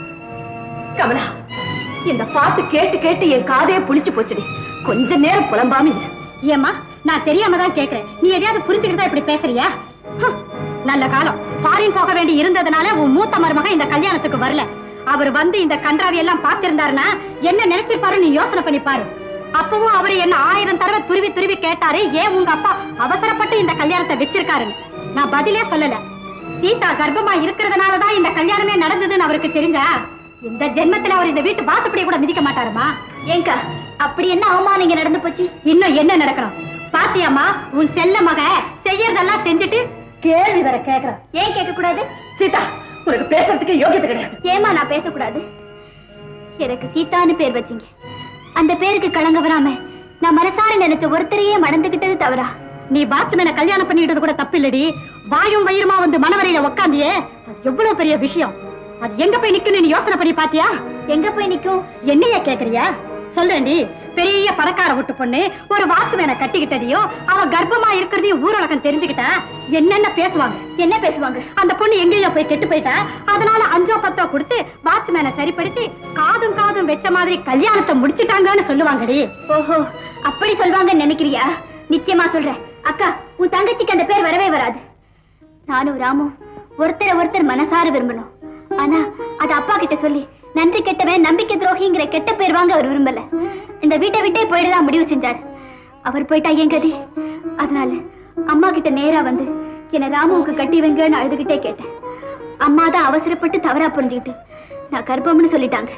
கமலா இந்த பாட்டு கேட்டு கேட்டு என் காதையே புளிச்சு போச்சுடி கொஞ்ச நேரம் புலம்பாம இரு. ஏம்மா நான் தெரியாம தான் கேக்குறேன் நீ எதையாவது புரிஞ்சுக்கிட்டு தான் இப்படி பேசுறியா ஹம், நல்ல காலம் ஃபாரின் போக வேண்டி இருந்ததுனால உன் மூத்த மருமக இந்த கல்யாணத்துக்கு வரல அவர் வந்து இந்த கன்றாவி எல்லாம் பார்த்திருந்தாருன்னா என்ன நினைச்சிருப்பாரு நீ யோசனை பண்ணி பாரு அப்பவும் அவரு என்ன ஆயிரம் தடவை துருவி துருவி கேட்டாரு ஏன் உங்க அப்பா அவசரப்பட்டு இந்த கல்யாணத்தை வச்சிருக்காருன்னு நான் பதிலே சொல்லல சீதா கர்ப்பமா இருக்கிறதுனாலதான் இந்த கல்யாணமே நடந்ததுன்னு அவருக்கு தெரிஞ்சா இந்த ஜென்மத்துல அவர் இந்த வீட்டு வாசப்படியை கூட மிதிக்க மாட்டாருமா ஏங்கா அப்படி என்ன அவமானம் இங்க நடந்து போச்சு இன்னும் என்ன நடக்கணும் பாத்தியாம்மா உன் செல்ல மக செய்யறதெல்லாம் செஞ்சுட்டு கேள்வி வேற கேக்குறான் ஏன் கேட்க கூடாது சீதா உனக்கு பேசுறதுக்கு யோகியதை கிடையாது ஏமா நான் பேசக்கூடாது எனக்கு சீதான்னு பேர் வச்சீங்க அந்த பேருக்கு கலங்க வராம நான் மனசார நினைச்ச ஒருத்தரையே மணந்துகிட்டது தவறா நீ பாத்மேன கல்யாணம் பண்ணிட்டது கூட தப்பில்லடி வாயும் வயிறுமா வந்து மனவரையில உக்காந்தியே அது எவ்வளவு பெரிய விஷயம் அது எங்க போய் நிக்குன்னு நீ யோசனை பண்ணி பாத்தியா எங்க போய் நிக்கும் என்னைய கேக்குறியா சொல்றேன்டி பெரிய பணக்கார விட்டு பொண்ணு ஒரு வாட்ச்மேனை கட்டிக்கிட்டதையும் அவ கர்ப்பமா இருக்கிறதையும் ஊரடக்கம் தெரிஞ்சுக்கிட்டா என்னென்ன பேசுவாங்க என்ன பேசுவாங்க அந்த பொண்ணு எங்கேயோ போய் கெட்டு போயிட்டா அதனால அஞ்சோ பத்தோ கொடுத்து வாட்ச்மேனை சரிப்படுத்தி காதும் காதும் வெச்ச மாதிரி கல்யாணத்தை முடிச்சிட்டாங்கன்னு சொல்லுவாங்கடி ஓஹோ அப்படி சொல்வாங்கன்னு நினைக்கிறியா நிச்சயமா சொல்றேன் அக்கா உன் தங்கச்சிக்கு அந்த பேர் வரவே வராது நானும் ராமும் ஒருத்தரை ஒருத்தர் மனசார விரும்பணும் ஆனா அது அப்பா கிட்ட சொல்லி நன்றி கெட்டவன் நம்பிக்கை துரோகிங்கிற கெட்ட பேர் வாங்க அவர் விரும்பல இந்த வீட்டை விட்டே போயிடலாம் முடிவு செஞ்சார் அவர் போயிட்டா என் கதி அதனால அம்மா கிட்ட நேரா வந்து என்ன ராமுவுக்கு கட்டி வைங்கன்னு அழுதுகிட்டே கேட்டேன் அம்மா தான் அவசரப்பட்டு தவறா புரிஞ்சுக்கிட்டு நான் கர்ப்பம்னு சொல்லிட்டாங்க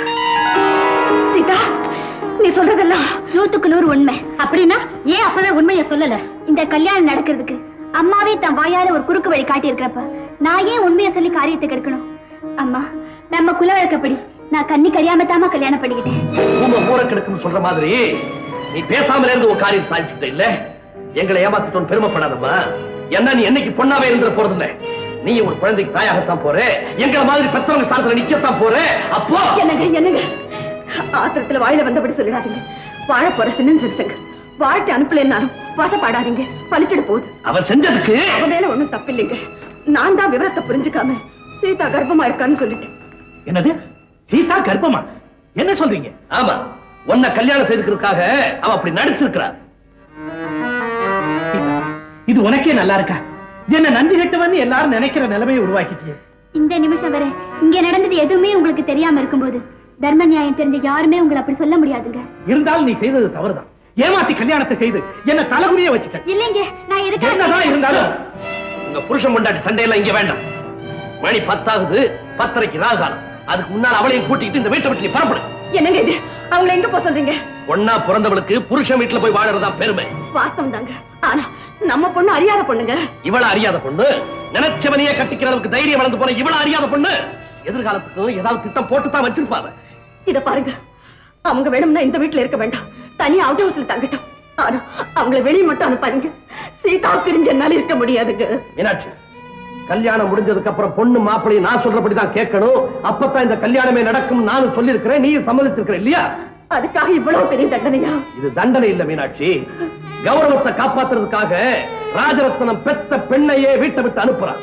சீதா நீ சொல்றதெல்லாம் நூத்துக்கு நூறு உண்மை அப்படின்னா ஏன் அப்பவே உண்மையை சொல்லல இந்த கல்யாணம் நடக்கிறதுக்கு அம்மாவே தன் வாயால ஒரு குறுக்கு வழி காட்டி இருக்கிறப்ப நான் ஏன் உண்மையை சொல்லி காரியத்தை கெடுக்கணும் அம்மா நம்ம குல வழக்கப்படி நான் கண்ணி கறியாம தாமா கல்யாணம் பண்ணிக்கிட்டேன் ஊம ஊற கிடக்குன்னு சொல்ற மாதிரி நீ பேசாமலே இருந்து ஒரு காரியம் சாதிச்சுக்கிட்ட இல்ல எங்களை ஏமாத்திட்டோம் பெருமைப்படாதம்மா என்ன நீ என்னைக்கு பொண்ணாவே இருந்துட போறது இல்ல நீ ஒரு குழந்தைக்கு தாயாகத்தான் போற எங்களை மாதிரி பெத்தவங்க ஸ்தானத்துல நிக்கத்தான் போற அப்போ என்னங்க என்னங்க ஆத்திரத்துல வாயில வந்தபடி சொல்லிடாதீங்க வாழ போற சின்ன சிறுசங்க வாழ்க்கை அனுப்பலன்னாலும் வாசப்பாடாதீங்க பழிச்சிட போகுது அவ செஞ்சதுக்கு அவ மேல ஒண்ணும் தப்பில்லைங்க நான் தான் விவரத்தை புரிஞ்சுக்காம சீதா கர்ப்பமா இருக்கான்னு சொல்லிட்டேன் என்னது சீதா கர்ப்பமா என்ன சொல்றீங்க ஆமா உன்னை கல்யாணம் செய்துக்கிறதுக்காக அவ அப்படி நடிச்சிருக்கிறா சீதா, இது உனக்கே நல்லா இருக்கா என்ன நன்றி கெட்டவன் எல்லாரும் நினைக்கிற நிலைமையை உருவாக்கிட்டியே இந்த நிமிஷம் வரை இங்க நடந்தது எதுவுமே உங்களுக்கு தெரியாம இருக்கும்போது தர்ம நியாயம் தெரிஞ்ச யாருமே உங்களை அப்படி சொல்ல முடியாதுங்க இருந்தாலும் நீ செய்தது தவறுதான் ஏமாத்தி கல்யாணத்தை செய்து என்ன தலைகுனிய வச்சுட்ட இல்லைங்க நான் என்னதான் எதுக்காக இருந்தாலும் உங்க புருஷன் கொண்டாட்டி சண்டையெல்லாம் இங்க வேண்டாம் மணி பத்தாவது பத்தரைக்கு ராகாலம் அதுக்கு முன்னால் அவளையும் கூட்டிக்கிட்டு இந்த வீட்டை விட்டு நீ புறப்படு என்னங்க இது அவங்கள எங்க போக சொல்றீங்க ஒன்னா பிறந்தவளுக்கு புருஷன் வீட்டுல போய் வாழறதா பெருமை வாஸ்தவம் தாங்க ஆனா நம்ம பொண்ணு அறியாத பொண்ணுங்க இவள அறியாத பொண்ணு நினைச்சவனையே கட்டிக்கிற அளவுக்கு தைரியம் வளர்ந்து போன இவள அறியாத பொண்ணு எதிர்காலத்துக்கும் ஏதாவது திட்டம் போட்டு தான் வச்சிருப்பாங்க இத பாருங்க அவங்க வேணும்னா இந்த வீட்டுல இருக்க வேண்டாம் தனியா அவுட் ஹவுஸ்ல தங்கட்டும் ஆனா அவங்கள வெளியே மட்டும் அனுப்பாருங்க சீதா பிரிஞ்ச என்னால இருக்க முடியாதுங்க மீனாட்சி கல்யாணம் முடிஞ்சதுக்கு அப்புறம் பொண்ணு மாப்பிள்ளையும் நான் சொல்றபடி தான் கேட்கணும் அப்பதான் இந்த கல்யாணமே நடக்கும் நானும் சொல்லியிருக்கிறேன் நீயும் சம்மதிச்சிருக்கிற இல்லையா அதுக்காக இவ்வளவு பெரிய தண்டனையா இது தண்டனை இல்ல மீனாட்சி கௌரவத்தை காப்பாத்துறதுக்காக ராஜரத்னம் பெத்த பெண்ணையே வீட்டை விட்டு அனுப்புறான்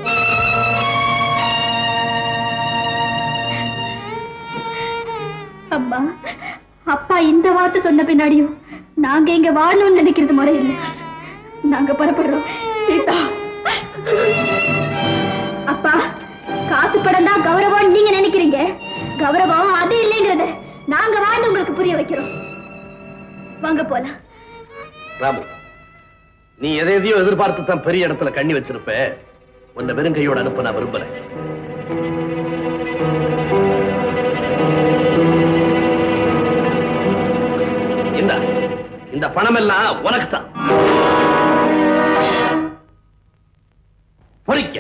அம்மா அப்பா இந்த வார்த்தை சொன்ன பின்னாடியும் நாங்க இங்க வாழணும்னு நினைக்கிறது முறை இல்லை நாங்க புறப்படுறோம் சீதா அப்பா காசு படம் தான் கௌரவம் நீங்க நினைக்கிறீங்க கௌரவம் அது இல்லைங்கிறத நாங்க வாழ்ந்து உங்களுக்கு புரிய வைக்கிறோம் வாங்க போலாம் ராமு நீ எதை எதையோ எதிர்பார்த்து தான் பெரிய இடத்துல கண்ணி வச்சிருப்ப உன்னை வெறுங்கையோட அனுப்ப நான் விரும்புறேன் இந்த இந்த பணம் எல்லாம் உனக்கு தான் பொறிக்க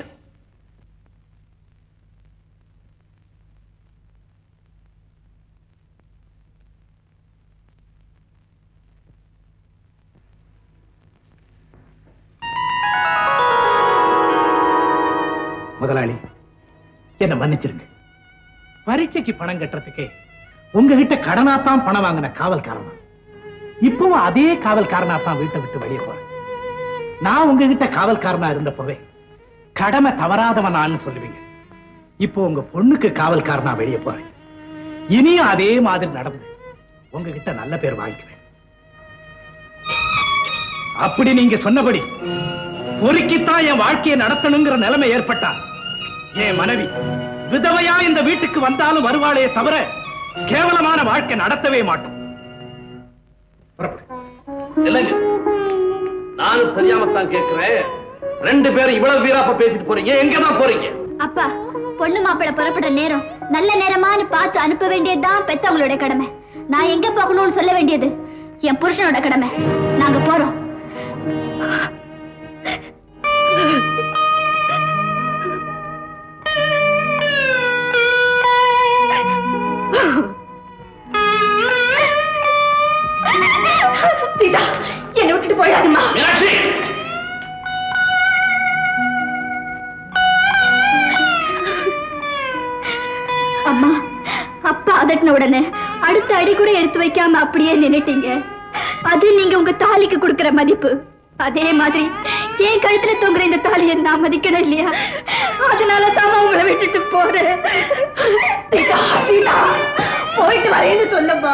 முதலாளி என்ன மன்னிச்சிருங்க பரீட்சைக்கு பணம் கட்டுறதுக்கு உங்ககிட்ட கடனாத்தான் பணம் வாங்கின காவல்காரனா இப்பவும் அதே காவல்காரனா தான் வீட்டை விட்டு வெளியே போறேன் நான் உங்ககிட்ட காவல்காரனா இருந்தப்பவே கடமை தவறாதவனான்னு சொல்லுவீங்க இப்போ உங்க பொண்ணுக்கு காவல்காரனா வெளியே போறேன் இனியும் அதே மாதிரி நடந்து உங்ககிட்ட நல்ல பேர் வாங்கிக்குவேன் அப்படி நீங்க சொன்னபடி பொறுக்கித்தான் என் வாழ்க்கையை நடத்தணுங்கிற நிலைமை ஏற்பட்டா என் மனைவி விதவையா இந்த வீட்டுக்கு வந்தாலும் வருவாளே தவிர கேவலமான வாழ்க்கை நடத்தவே மாட்டோம் புறப்படு. இல்லைங்க நானும் தெரியாமத்தான் கேட்கிறேன் ரெண்டு பேரும் இவ்வளவு வீராப்ப பேசிட்டு போறீங்க எங்கதான் போறீங்க அப்பா பொண்ணு மாப்பிள்ளை புறப்படுற நேரம் நல்ல நேரமான்னு பார்த்து அனுப்ப வேண்டியதுதான் பெத்தவங்களோட கடமை நான் எங்க போகணும்னு சொல்ல வேண்டியது என் புருஷனோட கடமை நாங்க போறோம் சீதா என்னை விட்டுட்டு போயிடாதீமா மீனாட்சி அம்மா அப்பா அதட்டின உடனே அடுத்த அடி கூட எடுத்து வைக்காம அப்படியே நின்னுட்டீங்க அது நீங்க உங்க தாலிக்கு கொடுக்கிற மதிப்பு அதே மாதிரி என் கழுத்துல தொங்குற இந்த தாலியை நான் மதிக்கணும் இல்லையா அதனால தான் உங்களை விட்டுட்டு போறேன் சீதா சீதா போயிட்டு வரேன்னு சொல்லப்பா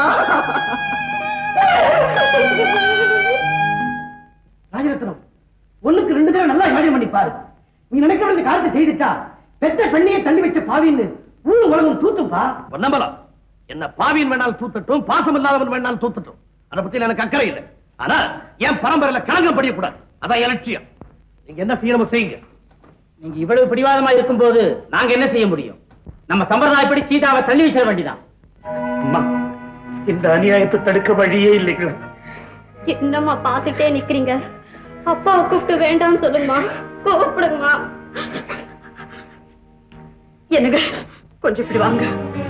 ராஜரத்னம் ஒண்ணுக்கு ரெண்டு தடவை நல்லா யோசனை பண்ணி பாரு நீ நினைக்க வேண்டிய காலத்தை செய்துட்டா பெத்த பெண்ணையே தள்ளி வச்ச பாவின்னு ஊர் உலகம் தூத்துப்பா நம்பலாம் என்ன பாவியின் வேணாலும் தூத்தட்டும் பாசம் இல்லாதவன் வேணாலும் தூத்தட்டும் அதை பத்தி எனக்கு அக்கறை இல்லை ஆனா என் பரம்பரையில கலங்கம் படியக்கூடாது அதான் என் லட்சியம் நீங்க என்ன செய்யணுமோ செய்யுங்க நீங்க இவ்வளவு பிடிவாதமா இருக்கும்போது நாங்க என்ன செய்ய முடியும் நம்ம சம்பிரதாயப்படி சீதாவை தள்ளி வைக்க வேண்டியதான் அம்மா இந்த அநியாயத்தை தடுக்க வழியே இல்லைங்களா என்னம்மா பாத்துட்டே நிக்கிறீங்க அப்பாவை கூப்பிட்டு வேண்டாம்னு சொல்லுமா கோவப்படுங்கம்மா என்னங்க கொஞ்சம் இப்படி வாங்க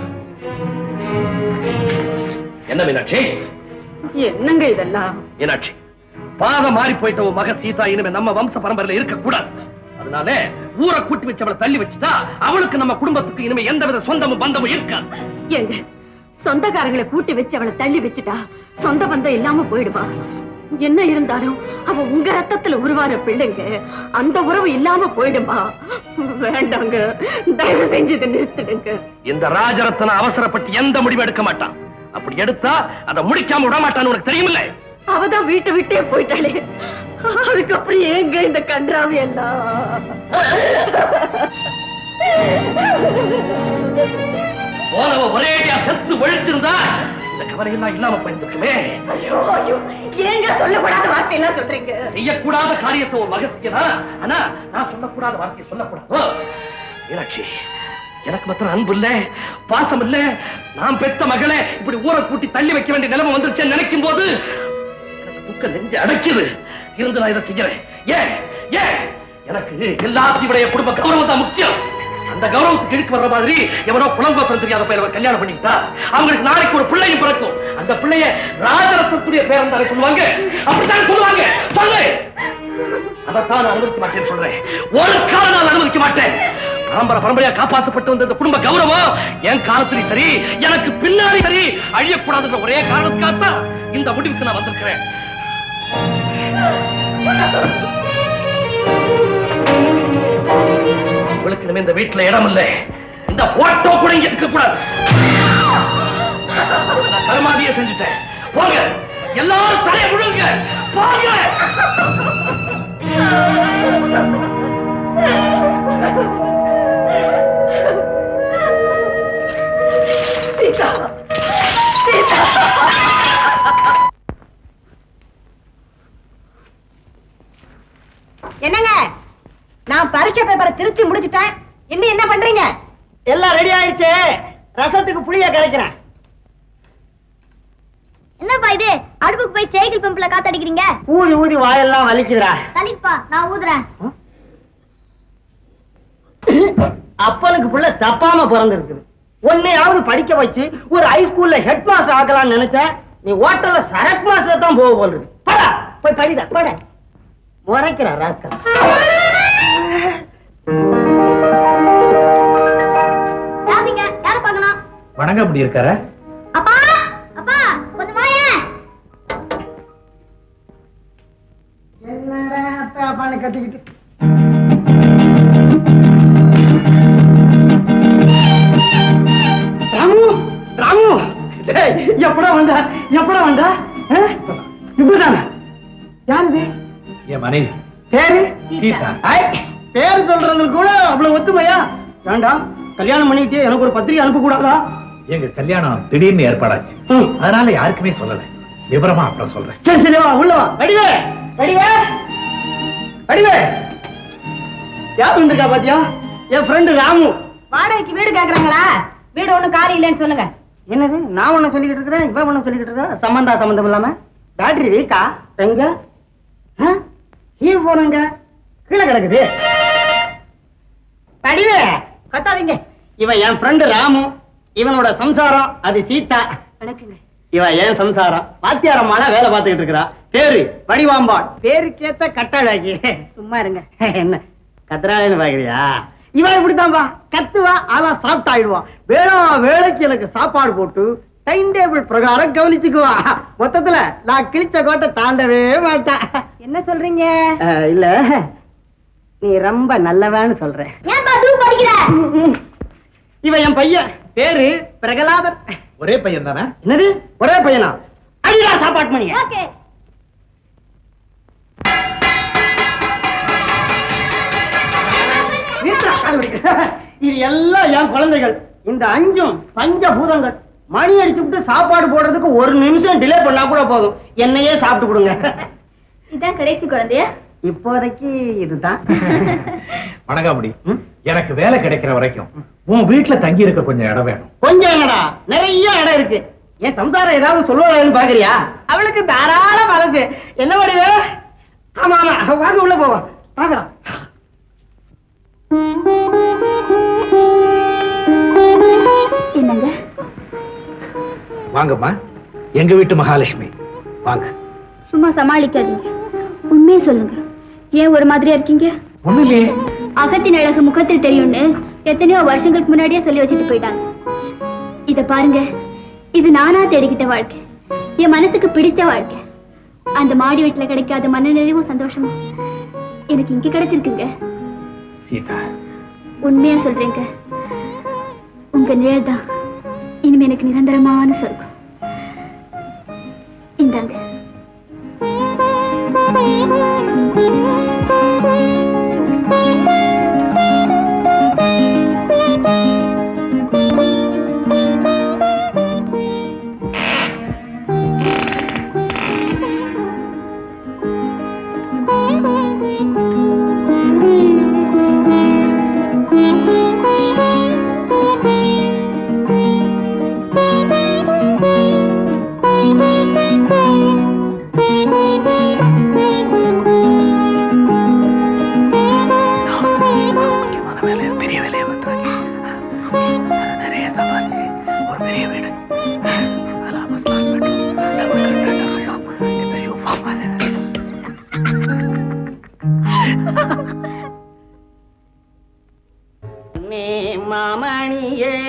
என்ன மீனாட்சி என்னங்க இதெல்லாம் மீனாட்சி பாதம் மாறி போயிட்ட உன் மக சீதா இனிமே நம்ம வம்ச பரம்பரையில இருக்க கூடாது அதனால ஊரை கூட்டி வச்சு அவளை தள்ளி வச்சுட்டா அவளுக்கு நம்ம குடும்பத்துக்கு இனிமே எந்தவித சொந்தமும் பந்தமும் இருக்காது ஏங்க சொந்தக்காரங்களை கூட்டி வச்சு அவளை தள்ளி வச்சுட்டா சொந்த பந்தம் இல்லாம போயிடுவா என்ன இருந்தாலும் அவ உங்க ரத்தத்துல உருவான பிள்ளைங்க அந்த உறவு இல்லாம போயிடுமா வேண்டாங்க தயவு செஞ்சு இதை நிறுத்திடுங்க இந்த ராஜரத்ன அவசரப்பட்டு எந்த முடிவு எடுக்க மாட்டான் அப்படி எடுத்தா அதை முடிக்காம விட மாட்டான்னு உனக்கு தெரியுமில்ல அவதான் வீட்டை விட்டே போயிட்டாளே அதுக்கப்புறம் ஏங்க இந்த கன்றாவி எல்லாம் போனவ ஒரே அடியா செத்து ஒழிச்சிருந்தா இந்த கவலையெல்லாம் இல்லாம போயிருந்துக்குமே ஐயோ ஐயோ ஏங்க சொல்லக்கூடாத வார்த்தையெல்லாம் சொல்றீங்க செய்யக்கூடாத காரியத்தை ஒரு மக செய்யலாம் ஆனா நான் சொல்லக்கூடாத வார்த்தையை சொல்லக்கூடாதோ மீனாட்சி எனக்கு மாத்திரம் அன்பு இல்ல பாசம் இல்ல நான் பெத்த மகளை இப்படி ஊரை கூட்டி தள்ளி வைக்க வேண்டிய நிலைமை வந்துருச்சேன்னு நினைக்கும் போது எனக்கு துக்கம் நெஞ்சு அடைக்குது இருந்து நான் இதை செய்யறேன் ஏன் ஏன் எனக்கு எல்லாத்தையும் விட என் குடும்ப கௌரவம் தான் முக்கியம் அந்த கௌரவத்துக்கு இழுக்கு வர்ற மாதிரி எவனோ புலங்கோத்திரம் தெரியாத பையனை கல்யாணம் பண்ணிக்கிட்டா அவங்களுக்கு நாளைக்கு ஒரு பிள்ளையும் பிறக்கும் அந்த பிள்ளைய ராஜரத்னத்துடைய பேரன் தானே சொல்லுவாங்க அப்படித்தான் சொல்லுவாங்க சொல்லு அதைத்தான் நான் அனுமதிக்க மாட்டேன்னு சொல்றேன் ஒரு காலம் நான் அனுமதிக்க மாட்டேன் பரம்பரை பரம்பரையா காப்பாற்றப்பட்டு வந்த இந்த குடும்ப கௌரவம் என் காலத்திலையும் சரி எனக்கு பின்னாடி சரி அழியக்கூடாதுன்ற ஒரே காரணத்துக்காகத்தான் இந்த முடிவுக்கு நான் வந்திருக்கிறேன் உங்களுக்கு இனிமே இந்த வீட்டுல இடம் இல்லை இந்த போட்டோ கூட இங்க இருக்க கூடாது நான் கருமாதியே செஞ்சுட்டேன் போங்க எல்லாரும் தலைய விழுங்க போங்க சீதா சீதா என்னங்க நான் பரீட்சை பேப்பரை திருத்தி முடிச்சிட்டேன் இன்னும் என்ன பண்றீங்க எல்லாம் ரெடி ஆயிடுச்சு ரசத்துக்கு புளிய கரைக்கிறேன் என்னப்பா இது அடுப்புக்கு போய் சைக்கிள் பம்புல காத்தடிக்கிறீங்க ஊதி ஊதி வாயெல்லாம் வலிக்குதுடா தலிப்பா நான் ஊதுறேன் அப்பனுக்கு புள்ள தப்பாம பிறந்திருக்குது உன்னையாவது படிக்க வச்சு ஒரு ஹைஸ்கூல்ல ஹெட் மாஸ்டர் ஆக்கலாம்னு நினைச்சேன் நீ ஹோட்டல்ல சரக் மாஸ்டர் தான் போக போல இருக்கு படா போய் படிடா பட முறைக்கிற ராஸ்கல் யாருங்க யார பார்க்கணும் வணங்க அப்படி இருக்கார அப்பா அப்பா கொஞ்சம் வாயேன் என்னடா அப்பா அப்பான்னு கத்திக்கிட்டு ராமு ராமு டேய், எப்படா வந்தா எப்படா வந்தா ஆ? இப்பதானா யார் இது என் மனைவி பேரு சீதா ஐ, பேர் சொல்றது கூட அவ்வளவு ஒத்துமையா வேண்டாம் கல்யாணம் பண்ணிக்கிட்டு எனக்கு ஒரு பத்திரிகை அனுப்ப கூடாதா எங்க கல்யாணம் திடீர்னு ஏற்பாடாச்சு ம். அதனால யாருக்குமே சொல்லல விவரமா அப்புறம் சொல்றேன் சரி சரி வா உள்ள வா வடிவே வடிவே வடிவே யார் வந்திருக்கா பாத்தியா என் ஃப்ரெண்டு ராமு வாடகைக்கு வீடு கேக்குறாங்களா வீடு ஒண்ணும் காலி இல்லைன்னு சொல்லுங்க என்னது நான் ஒண்ணு சொல்லிக்கிட்டு இருக்கிறேன் இவன் ஒண்ணு சொல்லிக்கிட்டு இருக்கா சம்பந்தா சம்பந்தம் இல்லாம பேட்டரி வீக்கா எங்க கீ போனங்க கீழே கிடக்குது வடிவே கத்தாதீங்க இவன் என் ஃப்ரெண்டு ராமு இவனோட சம்சாரம் அது சீதா வணக்கங்க இவன் ஏன் சம்சாரம் வாத்தியாரம்மான வேலை பார்த்துக்கிட்டு இருக்கிறா பேரு வடிவாம்பாள் பேருக்கேத்த கட்டழகி சும்மா இருங்க என்ன கத்துறாளேன்னு பாக்குறியா இவன் இப்படித்தான்பா கத்துவா ஆனா சாப்பிட்டு ஆயிடுவான் வேளா வேலைக்கு எனக்கு சாப்பாடு போட்டு டைம் டேபிள் பிரகாரம் கவனிச்சுக்குவா மொத்தத்துல நான் கிழிச்ச கோட்டை தாண்டவே மாட்டேன் என்ன சொல்றீங்க அஹ், இல்ல நீ ரொம்ப நல்லவன்னு சொல்ற ஏன்பா தூ படிக்கிற இவன் என் பையன் பேரு பிரகலாதன் ஒரே பையன் தானே என்னது ஒரே பையனா அடிடா சாப்பாட்டு மணிய ஓகே வீட்டுல கால் வலிக்குது. இது எல்லாம் என் குழந்தைகள் இந்த அஞ்சும் பஞ்சபூதங்கள் மணி அடிச்சு விட்டு சாப்பாடு போடுறதுக்கு ஒரு நிமிஷம் டிலே பண்ணா கூட போதும் என்னையே சாப்பிட்டு கொடுங்க இதான் கடைசி குழந்தையா இப்போதைக்கு இதுதான் வணங்காமுடி ம்? எனக்கு வேலை கிடைக்கிற வரைக்கும் உன் வீட்டுல தங்கி இருக்க கொஞ்சம் இடம் வேணும் கொஞ்சம் என்னடா நிறைய இடம் இருக்கு என் சம்சாரம் ஏதாவது சொல்லுவாங்கன்னு பாக்குறியா அவளுக்கு தாராள மனசு என்ன வடிவே ஆமா ஆமா வாங்க உள்ள போவோம் பாக்கலாம் என்னங்க வாங்கம்மா எங்க வீட்டு மகாலட்சுமி வாங்க சும்மா சமாளிக்காதீங்க உண்மையை சொல்லுங்க ஏன் ஒரு மாதிரியா இருக்கீங்க ஒண்ணு இல்லையே அகத்தின் அழகு முகத்தில் தெரியும்னு எத்தனையோ வருஷங்களுக்கு முன்னாடியே சொல்லி வச்சுட்டு போயிட்டாங்க இத பாருங்க இது நானா தேடிக்கிட்ட வாழ்க்கை என் மனசுக்கு பிடிச்ச வாழ்க்கை அந்த மாடி வீட்டுல கிடைக்காத மனநிறைவும் சந்தோஷமும் எனக்கு இங்க கிடைச்சிருக்குங்க சீதா உண்மையா சொல்றேங்க உங்க நிழல் தான் இனிமே எனக்கு நிரந்தரமான சொர்க்கம் இந்தாங்க நிறைய பத்திரம் நிறைய சம்பாதிச்சு ஒரு பெரிய வீடு அதெல்லாம் first class bedroom, double contractor shop, இந்த uniform அது. மாமணியே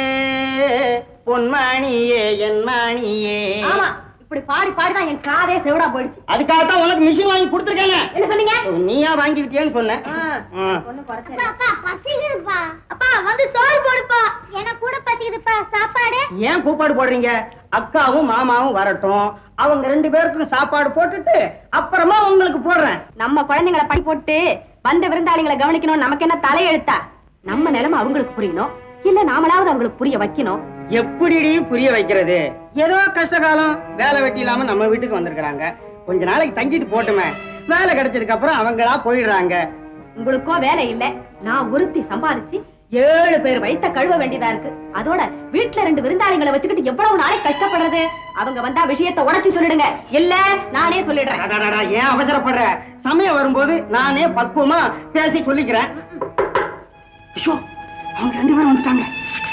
பொன்மணியே என் மணியே ஆமா இப்படி பாடி பாடிதான் என் காதே செவிடா போயிடுச்சு அதுக்காகத்தான் உனக்கு மிஷின் வாங்கி கொடுத்துருக்காங்க என்ன சொன்னீங்க நீயா வாங்கிக்கிட்டியான்னு சொன்னேன் ஆ, ஆ. ஒண்ணும் குறைச்சல அப்பா பசிக்குதுப்பா அப்பா வந்து சோறு போடுப்பா எனக்கு கூட பசிக்குதுப்பா சாப்பாடு ஏன் கூப்பாடு போடுறீங்க அக்காவும் மாமாவும் வரட்டும் அவங்க ரெண்டு பேருக்கும் சாப்பாடு போட்டுட்டு அப்புறமா உங்களுக்கு போடுறேன் நம்ம குழந்தைங்களை படி போட்டு வந்த விருந்தாளிகளை கவனிக்கணும் நமக்கு என்ன தலையெழுத்தா நம்ம நிலைமை அவங்களுக்கு புரியணும் இல்ல நாமளாவது அவங்களுக்கு புரிய வைக்கணும் எப்படிடி புரிய வைக்கிறது ஏதோ கஷ்ட காலம் வேலை வெட்டி இல்லாம நம்ம வீட்டுக்கு வந்திருக்கிறாங்க கொஞ்ச நாளைக்கு தங்கிட்டு போட்டுமே வேலை கிடைச்சதுக்கு அப்புறம் அவங்களா போயிடுறாங்க உங்களுக்கோ வேலை இல்ல நான் ஒருத்தி சம்பாதிச்சு ஏழு பேர் வயித்த கழுவ வேண்டியதா இருக்கு அதோட வீட்டுல ரெண்டு விருந்தாளிகளை வச்சுக்கிட்டு எவ்வளவு நாளைக்கு கஷ்டப்படுறது அவங்க வந்தா விஷயத்தை உடைச்சு சொல்லிடுங்க இல்ல நானே சொல்லிடுறேன் அடடடா, ஏன் அவசரப்படுற சமயம் வரும்போது நானே பக்குவமா பேசி சொல்லிக்கிறேன் ஐயோ அவங்க ரெண்டு பேரும் வந்துட்டாங்க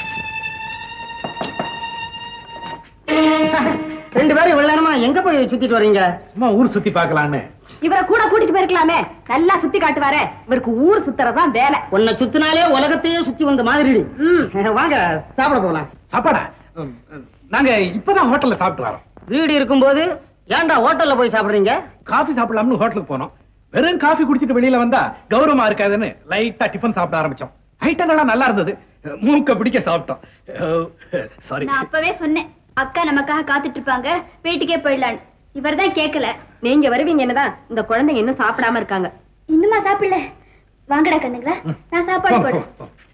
ரெண்டு பேரும் இவ்வளவு நேரமா எங்க போய் சுத்திட்டு வர்றீங்க சும்மா ஊர் சுத்தி பார்க்கலான்னு இவரை கூட கூட்டிட்டு போயிருக்கலாமே நல்லா சுத்தி காட்டுவாரே இவருக்கு ஊர் சுத்துறதுதான் வேலை உன்னை சுத்தினாலே உலகத்தையே சுத்தி வந்த மாதிரி ம் வாங்க சாப்பிட போலாம் சாப்பாடா நாங்க இப்பதான் ஹோட்டல்ல சாப்பிட்டு வரோம் வீடு இருக்கும்போது ஏன்டா ஹோட்டல்ல போய் சாப்பிடுறீங்க காஃபி சாப்பிடலாம்னு ஹோட்டலுக்கு போனோம் வெறும் காஃபி குடிச்சிட்டு வெளியில வந்தா கௌரவமா இருக்காதுன்னு லைட்டா டிஃபன் சாப்பிட ஆரம்பிச்சோம் ஐட்டங்கள்லாம் நல்லா இருந்தது மூக்க பிடிக்க சாப்பிட்டோம் சாரி நான் அப்பவே சொன்னேன் அக்கா நமக்காக காத்துட்டு இருப்பாங்க வீட்டுக்கே போயிடலான்னு இவர் தான் கேட்கல நீங்க வருவீங்க என்னதான் இந்த குழந்தைங்க இன்னும் சாப்பிடாம இருக்காங்க இன்னுமா சாப்பிடல வாங்கடா கண்ணுங்களா நான் சாப்பாடு போடுறேன்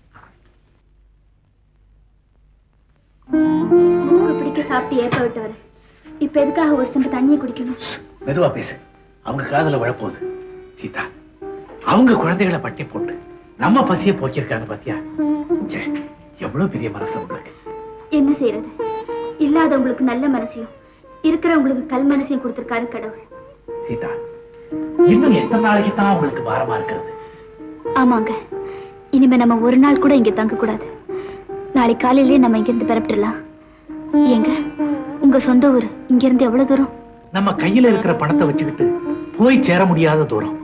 மூக்கு பிடிக்க சாப்பிட்டு ஏப்ப விட்டவர் இப்ப எதுக்காக ஒரு செம்பு தண்ணியை குடிக்கணும் மெதுவா பேசு அவங்க காதுல விழப்போகுது சீதா அவங்க குழந்தைகளை பட்டி போட்டு நம்ம பசிய போக்கியிருக்காங்க பாத்தியா ச்சே, எவ்வளவு பெரிய மனசு உங்களுக்கு என்ன செய்யறது இல்லாதவங்களுக்கு நல்ல மனசையும் இருக்கிறவங்களுக்கு கல் மனசையும் கொடுத்திருக்காரு கடவுள் சீதா இன்னும் எத்தனை நாளைக்கு தான் உங்களுக்கு பாரமா இருக்கிறது ஆமாங்க இனிமே நம்ம ஒரு நாள் கூட இங்க தங்க கூடாது நாளை காலையிலேயே நம்ம இங்கிருந்து பெறப்பட்டுலாம் ஏங்க உங்க சொந்த ஊர் இங்க இருந்து எவ்வளவு தூரம் நம்ம கையில இருக்கிற பணத்தை வச்சுக்கிட்டு போய் சேர முடியாத தூரம்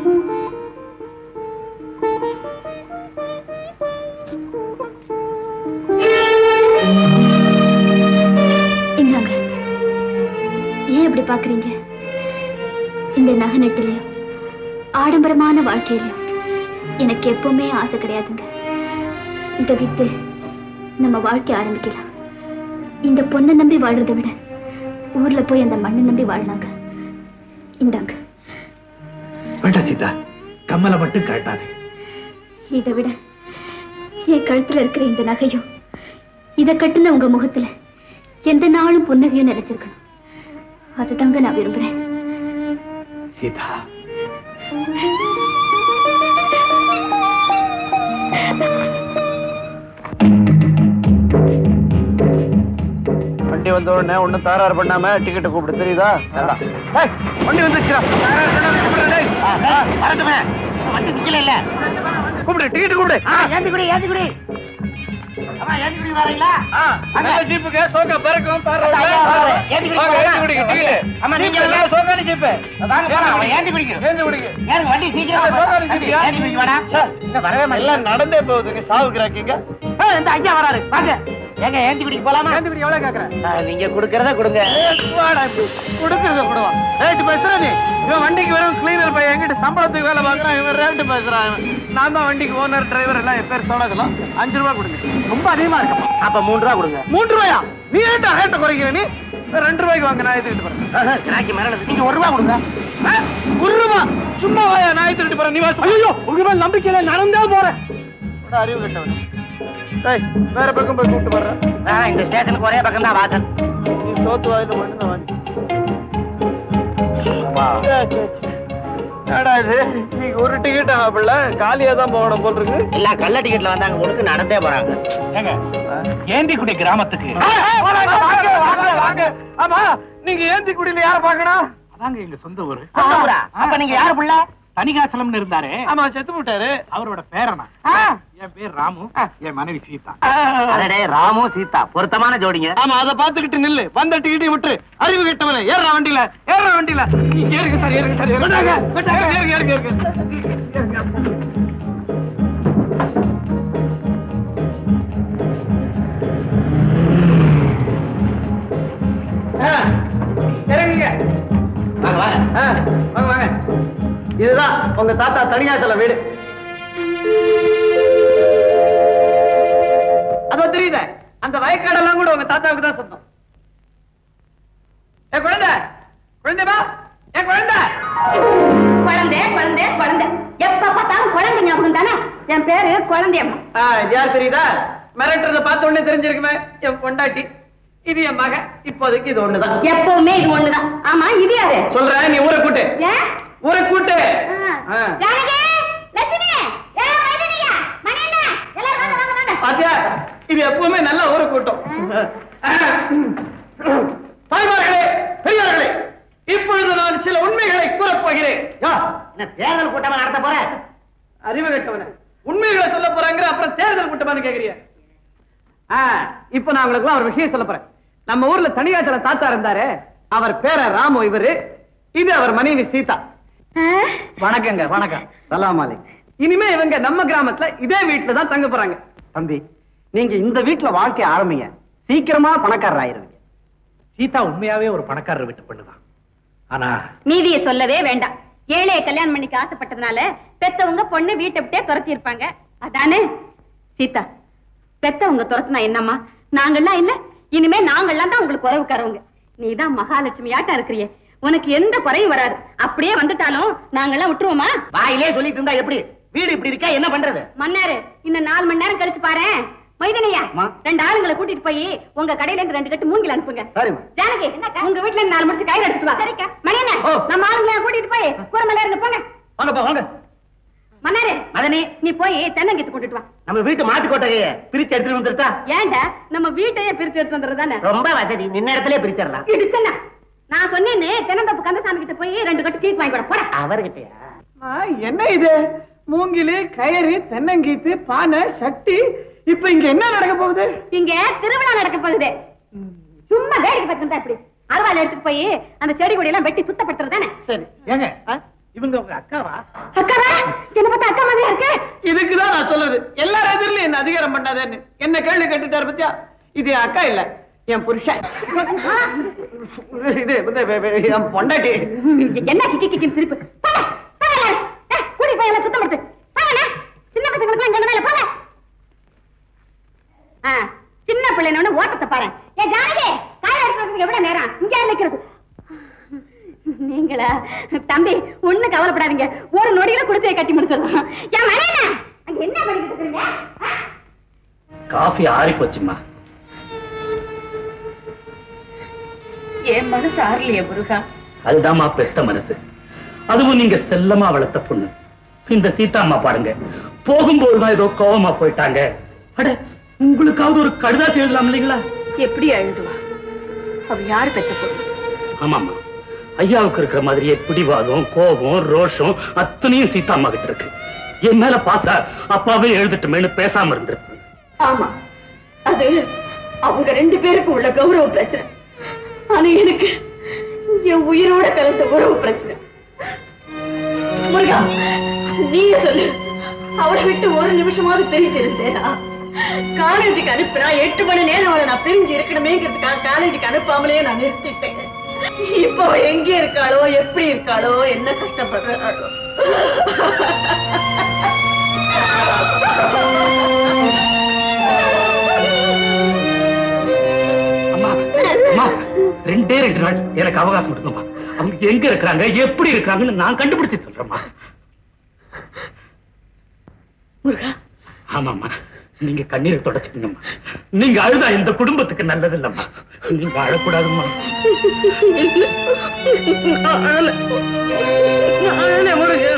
இந்தாங்க ஏன் இப்படி பாக்குறீங்க இந்த நகை நட்டுலயும் ஆடம்பரமான வாழ்க்கையிலயும் எனக்கு எப்பவுமே ஆசை கிடையாதுங்க இத வித்து நம்ம வாழ்க்கை ஆரம்பிக்கலாம் இந்த பொண்ணை நம்பி வாழ்றதை விட ஊர்ல போய் அந்த மண்ணை நம்பி வாழலாங்க இந்தாங்க வேண்டாம் சீதா கம்மலை மட்டும் கழட்டாதே இதை விட என் கழுத்துல இருக்கிற இந்த நகையும் இத கட்டுன உங்க முகத்துல எந்த நாளும் புன்னகையும் நினைச்சிருக்கணும் அதுதாங்க நான் விரும்புறேன் சீதா வண்டி வந்த உடனே ஒண்ணும் தகராறு பண்ணாம டிக்கெட் கூப்பிடு தெரியுதா ஏய், வண்டி வந்துச்சுடா வரட்டுமே வண்டி நிக்கல இல்ல கூப்பிடு டிக்கெட் கூப்பிடு ஏந்தி குடி ஏந்தி குடி அம்மா ஏந்தி குடி வரீங்களா அந்த ஜீப்புக்கு சோக்கா பறக்கும் ஏந்தி குடி டிக்கெட் அம்மா நீங்க சோக்காடி ஜீப் வாங்க போலாம் ஏந்தி குடிக்கிறோம் ஏந்தி குடிக்கிறோம் ஏங்க வண்டி சீக்கிரம் சோக்காடி ஏந்தி குடி வாடா இன்னும் வரவே மாட்டேன் எல்லாம் நடந்தே போகுதுங்க சாவுக்குறாக்கீங்க இந்த ஐயா வராரு வாங்க ஏங்க ஏந்தி குடிக்க போலாமா ஏந்தி குடி எவ்வளவு கேக்குறேன் நீங்க குடுக்கறத கொடுங்க குடுக்கறத கொடுவான் ரேட்டு பேசுற நீ இவன் வண்டிக்கு வெறும் கிளீனர் பையன் எங்கிட்ட சம்பளத்துக்கு வேலை பார்க்கறான் இவன் ரேட்டு பேசுறான் இவன். நான் தான் வண்டிக்கு ஓனர் டிரைவர் எல்லாம் என் பேர் சோழகலாம் அஞ்சு ரூபா கொடுங்க ரொம்ப அதிகமா இருக்கப்பா அப்ப மூணு ரூபா கொடுங்க மூன்று ரூபாயா நீ ஏன்டா ரேட்டை குறைக்கிற நீ ரெண்டு ரூபாய்க்கு வாங்க நான் எடுத்துக்கிட்டு போறேன் கிராக்கி மரணது நீங்க ஒரு ரூபா கொடுங்க ஆ? ஒரு ரூபா சும்மா வாயா நான் எடுத்துக்கிட்டு போறேன் நீ வா ஐயோ உங்க மேல நம்பிக்கையில நடந்தே போறேன் அறிவு கட்டவன் டேய், வேற பக்கம் போய் கூப்பிட்டு வர்றேன் இந்த ஸ்டேஷனுக்கு ஒரே பக்கம் தான் வாசல் நீ சோத்து வாயில மட்டும் தான் வாங்கி என்னடா இது நீங்க ஒரு டிக்கெட் ஆகல காலியா தான் போகணும் போல் இருக்கு இல்ல கள்ள டிக்கெட்ல வந்தாங்க உங்களுக்கு நடந்தே போறாங்க ஏங்க ஏந்திக்குடி கிராமத்துக்கு வாங்க, வாங்க, வாங்க, வாங்க. ஆமா நீங்க ஏந்தி குடியில யார பாக்கணும் அதாங்க எங்க சொந்த ஊரு சொந்த ஊரா? அப்ப நீங்க யாரு புள்ள தனிகாசலம்னு இருந்தாரு ஆமா செத்து விட்டாரு அவரோட பேரனா ஆ. என் பேர் ராமு என் மனைவி சீதா அடடே ராமு சீதா பொருத்தமான ஜோடிங்க ஆமா அத பாத்துக்கிட்டு நில்லு வந்த டிக்கெட்டை விட்டு அறிவு கெட்டவனே ஏறா வண்டியில ஏறா வண்டியில ஏறுங்க சார் ஏறுங்க சார் ஏறுங்க ஏறுங்க ஏறுங்க ஏறுங்க ஆ, இறங்குங்க வாங்க வாங்க ஆ, வாங்க வாங்க இதுதான் உங்க தாத்தா தனியாசல வீடு அதோ தெரியுதே அந்த வயக்காடெல்லாம் கூட உங்க தாத்தாவுக்கு தான் சொந்தம் ஏ குழந்தை குழந்தைமா ஏ குழந்தை குழந்தை குழந்தை குழந்தை எப்ப பார்த்தாலும் குழந்தை ஞாபகம் தானே என் பேரு குழந்தையம்மா ஆ, இது யார் தெரியுதா மிரட்டுறத பார்த்த உடனே தெரிஞ்சிருக்குமே என் பொண்டாட்டி இது என் மகன் இப்போதைக்கு இது ஒண்ணுதான் எப்பவுமே இது ஒண்ணுதான் ஆமா இது யாரு சொல்றேன் நீ ஊரை கூட்டு ஏன்? ஊரை கூட்டு ஆ. ஆ. ஜானகி, லட்சுமி, எல்லாரும் மைதானியா, மணியண்ணா, எல்லாரும் வாங்க, வாங்க, வாங்க. பாத்தியா இது எப்பவுமே நல்ல ஊரை கூட்டம் தாய்மார்களே பெரியவர்களே இப்பொழுது நான் சில உண்மைகளை கூறப் போகிறேன் யா, என்ன தேர்தல் கூட்டமா நடத்த போற அறிவு கட்டவன உண்மைகளை சொல்ல போறாங்கிற அப்புறம் தேர்தல் கூட்டமான்னு கேக்குறிய இப்ப நான் உங்களுக்கு ஒரு விஷயம் சொல்ல போறேன் நம்ம ஊர்ல தனியாச்சல தாத்தா இருந்தாரு அவர் பேர ராமு இவரு இது அவர் மனைவி சீதா ஆ? வணக்கங்க வணக்கம் சலாம் அலை இனிமே இவங்க நம்ம கிராமத்துல இதே வீட்டுல தான் தங்க போறாங்க தம்பி நீங்க இந்த வீட்டுல வாழ்க்கை ஆரம்பிங்க சீக்கிரமா பணக்காரர் ஆயிருவீங்க சீதா உண்மையாவே ஒரு பணக்காரர் வீட்டு பொண்ணுதான் ஆனா மீதியை சொல்லவே வேண்டாம் ஏழைய கல்யாணம் பண்ணிக்க ஆசைப்பட்டதுனால பெத்தவங்க பொண்ணு வீட்டை விட்டே துரத்தி இருப்பாங்க அதானே சீதா பெத்தவங்க துரத்துனா என்னம்மா நாங்கெல்லாம் இல்ல இனிமே நாங்கெல்லாம் தான் உங்களுக்கு உறவுக்காரவங்க நீதான் மகாலட்சுமி ஆட்டம் இருக்கிறியே உனக்கு எந்த குறையும் வராது அப்படியே வந்துட்டாலும் நாங்கெல்லாம் விட்டுருவோமா வாயிலே சொல்லிட்டு இருந்தா எப்படி வீடு இப்படி இருக்கா என்ன பண்றது மன்னாரு இன்னும் நாலு மணி நேரம் கழிச்சு பாரு மைதனையா அம்மா. ரெண்டு ஆளுங்களை கூட்டிட்டு போய் உங்க கடையில இருந்து ரெண்டு கட்டு மூங்கில் அனுப்புங்க சரிம்மா ஜானகி உங்க வீட்டுல இருந்து நாலு முடிச்சு கயிறு எடுத்துட்டு வா சரிக்கா மணியண்ணா ஓ. நம்ம ஆளுங்களை கூட்டிட்டு போய் கூரமல இருந்து போங்க வாங்கப்பா வாங்க மன்னாரு மதனி நீ போய் தென்னங்கீத்து கொண்டுட்டு வா நம்ம வீட்டு மாட்டு கொட்டகைய பிரிச்சு எடுத்துட்டு வந்துட்டா ஏன்டா நம்ம வீட்டையே பிரிச்சு எடுத்து வந்துறது தானே ரொம்ப வசதி நின்ன இடத்துல பிரிச்சிடலாம் இடிச்சண்ணா நான் சொன்னேன்னு தென்னந்தோப்பு கந்தசாமி கிட்ட போய் ரெண்டு கட்டு கீக்கு வாங்கி கூட போட அவர்கிட்டயா ஆ, என்ன இது மூங்கிலு கயிறு தென்னங்கீத்து பானை சட்டி இப்ப இங்க என்ன நடக்க போகுது இங்க திருவிழா நடக்க போகுது சும்மா வேடிக்கை பார்த்துட்டா இப்படி அருவாள் எடுத்துட்டு போய் அந்த செடி கொடி எல்லாம் வெட்டி சுத்தப்படுத்துறது தானே சரி ஏங்க இவங்க உங்க அக்காவா அக்காவா என்ன பார்த்தா அக்கா மாதிரியா இருக்கு இதுக்குதான் நான் சொல்றது எல்லார் எதிரிலும் என்ன அதிகாரம் பண்ணாதேன்னு என்ன கேள்வி கேட்டுட்டாரு பத்தியா இது என் அக்கா இல்ல என் புருஷன் இது வந்து வே- வே- என் பொண்டாட்டி என்ன கிக்கி கிக்கின்னு சிரிப்பு போங்க, போங்க எல்லாரும். ஏய், கூட்டிட்டு போய் எல்லாம் சுத்தம் படுத்து போங்கண்ணா சின்ன பசங்களுக்கு இங்க வேலை போங்க ஆ, சின்ன பிள்ளைன்னு ஓட்டத்தை பாரு ஏ ஜானகி காய எடுக்கிறதுக்கு எவ்வளவு நேரம் இங்கே நிக்கிறது நீங்களா தம்பி ஒண்ணு கவலைப்படாதீங்க ஒரு நொடியில குடிசையை கட்டி முடிச்சிடலாம் ஏன் மனையண்ணா அங்க என்ன பண்ணிக்கிட்டு இருக்கீங்க ஆ? காஃபி ஆறி போச்சுமா என் மனசு ஆறலையே முருகா அதுதாம்மா பெத்த மனசு அதுவும் நீங்க செல்லமா வளர்த்த பொண்ணு இந்த சீதா அம்மா பாருங்க போகும்போதுதான் ஏதோ கோவமா போயிட்டாங்க அட உங்களுக்காவது ஒரு கடுதாசி எழுதலாம் இல்லைங்களா எப்படி எழுதுவா அவ யாரு பெத்த பொண்ணு ஆமாமா ஐயாவுக்கு இருக்கிற மாதிரியே பிடிவாதம் கோபம் ரோஷம் அத்தனையும் சீதா அம்மா கிட்ட இருக்கு என் மேல பாசா அப்பாவே எழுதட்டுமேனு பேசாம இருந்திருப்பேன் ஆமா அது அவங்க ரெண்டு பேருக்கும் உள்ள கௌரவ பிரச்சனை ஆனா எனக்கு என் உயிரோட கலந்த உறவு பிரச்சனை முருகா நீயே சொல்லு அவளை விட்டு ஒரு நிமிஷமாவது பிரிஞ்சு இருந்தேனா காலேஜுக்கு அனுப்புனா எட்டு மணி நேரம் அவளை நான் பிரிஞ்சு இருக்கணுமேங்கிறதுக்காக காலேஜுக்கு அனுப்பாமலே நான் நிறுத்திட்டேன் இப்போ அவ எங்க இருக்காளோ எப்படி இருக்காளோ என்ன கஷ்டப்படுறாளோ அம்மா அம்மா ரெண்டே ரெண்டு நாள் எனக்கு அவகாசம் கொடுங்கம்மா அவங்க எங்க இருக்கிறாங்க எப்படி இருக்காங்கன்னு நான் கண்டுபிடிச்சு சொல்றேம்மா முருகா ஆமாம்மா நீங்க கண்ணீரை தொடச்சுக்கங்கம்மா நீங்க அழுதா இந்த குடும்பத்துக்கு நல்லது இல்லம்மா நீங்க அழக்கூடாதும்மா நான் அழல. நான் அழல, முருகா.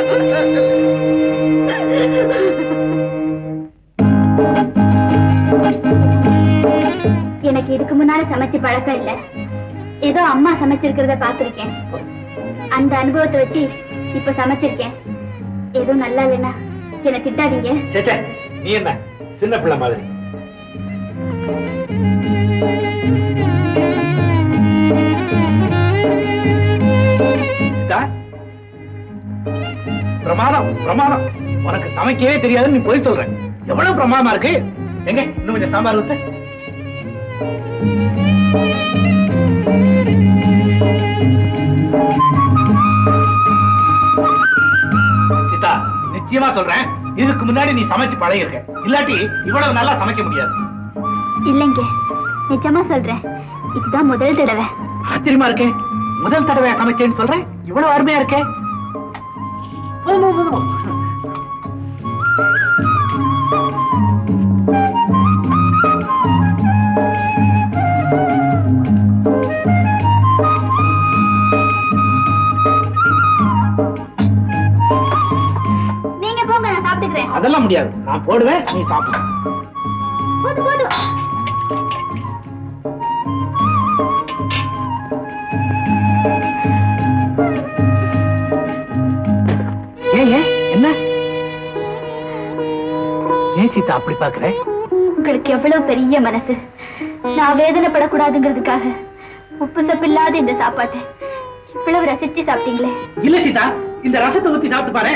எனக்கு இதுக்கு முன்னால சமைச்சு பழக்கம் இல்ல ஏதோ அம்மா சமைச்சிருக்கிறத பார்த்திருக்கேன் அந்த அனுபவத்தை வச்சு இப்ப சமைச்சிருக்கேன் எதுவும் நல்லா இல்லைன்னா என்ன திட்டாதீங்க சேச்சே நீ என்ன சின்ன பிள்ளை மாதிரி சீதா, பிரமாதம் பிரமாதம் உனக்கு சமைக்கவே தெரியாதுன்னு நீ போய் சொல்ற எவ்வளவு பிரமாதமா இருக்கு எங்க இன்னும் கொஞ்சம் சாம்பார் ஊத்து சீதா நிச்சயமா சொல்றேன் இதுக்கு முன்னாடி நீ சமைச்சு பழகிருக்க இல்லாட்டி இவ்வளவு நல்லா சமைக்க முடியாது இல்லைங்க நிஜமா சொல்றேன் இதுதான் முதல் தடவை ஆச்சரியமா இருக்கே முதல் தடவை சமைச்சேன்னு சொல்றேன் இவ்வளவு அருமையா இருக்கே போதும், போதும், போதும். நீங்க போங்க நான் சாப்பிட்டுக்கிறேன் அதெல்லாம் முடியாது நான் போடுவேன் நீ சாப்பிடு போதும் போதும் ஏன் ஏன் என்ன ஏன் சீதா அப்படி பாக்குற உங்களுக்கு எவ்வளவு பெரிய மனசு நான் வேதனைப்படக்கூடாதுங்கிறதுக்காக உப்பு சப்பில்லாத இந்த சாப்பாட்டை இவ்வளவு ரசிச்சு சாப்பிட்டீங்களே இல்ல சீதா இந்த ரசத்தை ஊத்தி சாப்பிட்டு பாரு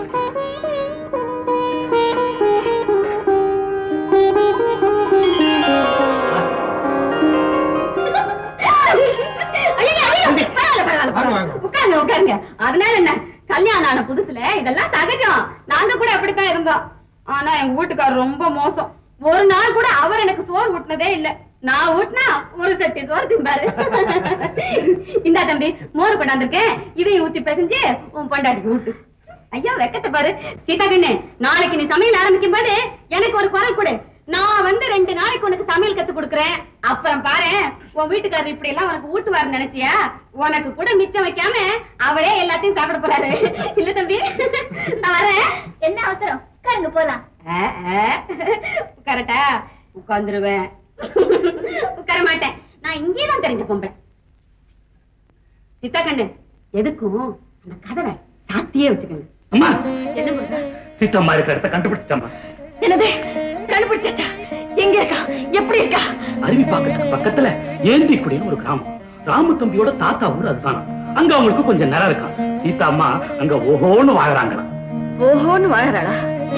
உட்காருங்க உட்காருங்க அதனால என்ன கல்யாணம் ஆன புதுசுல இதெல்லாம் சகஜம் நாங்க கூட அப்படித்தான் இருந்தோம் ஆனா எங்க வீட்டுக்காரர் ரொம்ப மோசம் ஒரு நாள் கூட அவர் எனக்கு சோறு ஊட்டினதே இல்ல நான் ஊட்டினா ஒரு சட்டி சோறு திம்பாரு இந்தா தம்பி மோர் கொண்டாந்துருக்கேன் இதையும் ஊத்தி பிசைஞ்சு உன் பொண்டாட்டிக்கு ஊட்டு ஐயா வெக்கத்தை பாரு சீதா கண்ணு நாளைக்கு நீ சமையல் ஆரம்பிக்கும் போது எனக்கு ஒரு குரல் கொடு நான் வந்து ரெண்டு நாளைக்கு உனக்கு சமையல் கத்து கொடுக்குறேன் அப்புறம் பாரு உன் வீட்டுக்காரர் இப்படி எல்லாம் உனக்கு ஊட்டுவாரு நினைச்சியா உனக்கு கூட மிச்சம் வைக்காம அவரே எல்லாத்தையும் சாப்பிட போறாரு இல்ல தம்பி நான் வரேன் என்ன அவசரம் உட்காருங்க போலாம் ஆ, ஆ. உட்காரட்டா உட்கார்ந்துருவேன் உட்கார மாட்டேன் நான் இங்கே தான் தெரிஞ்ச பொம்பளை சித்தா கண்ணு எதுக்கும் அந்த கதவை சாத்தியே வச்சுக்கணும் அம்மா என்ன பண்ற? சீத்தம்மா இருக்கிற இடத்த கண்டுபிடிச்சிட்டம்மா என்னது கண்டுபிடிச்சாச்சா எங்க இருக்கா எப்படி இருக்கா அருவி பாக்கத்துக்கு பக்கத்துல ஏந்திக்குடின்னு ஒரு கிராமம் ராமு தம்பியோட தாத்தா ஊர் அதுதான் அங்க அவங்களுக்கு கொஞ்சம் நிறம் இருக்கான் சீதா அம்மா அங்க ஓஹோன்னு வாழறாங்களாம் ஓஹோன்னு வாழறாளா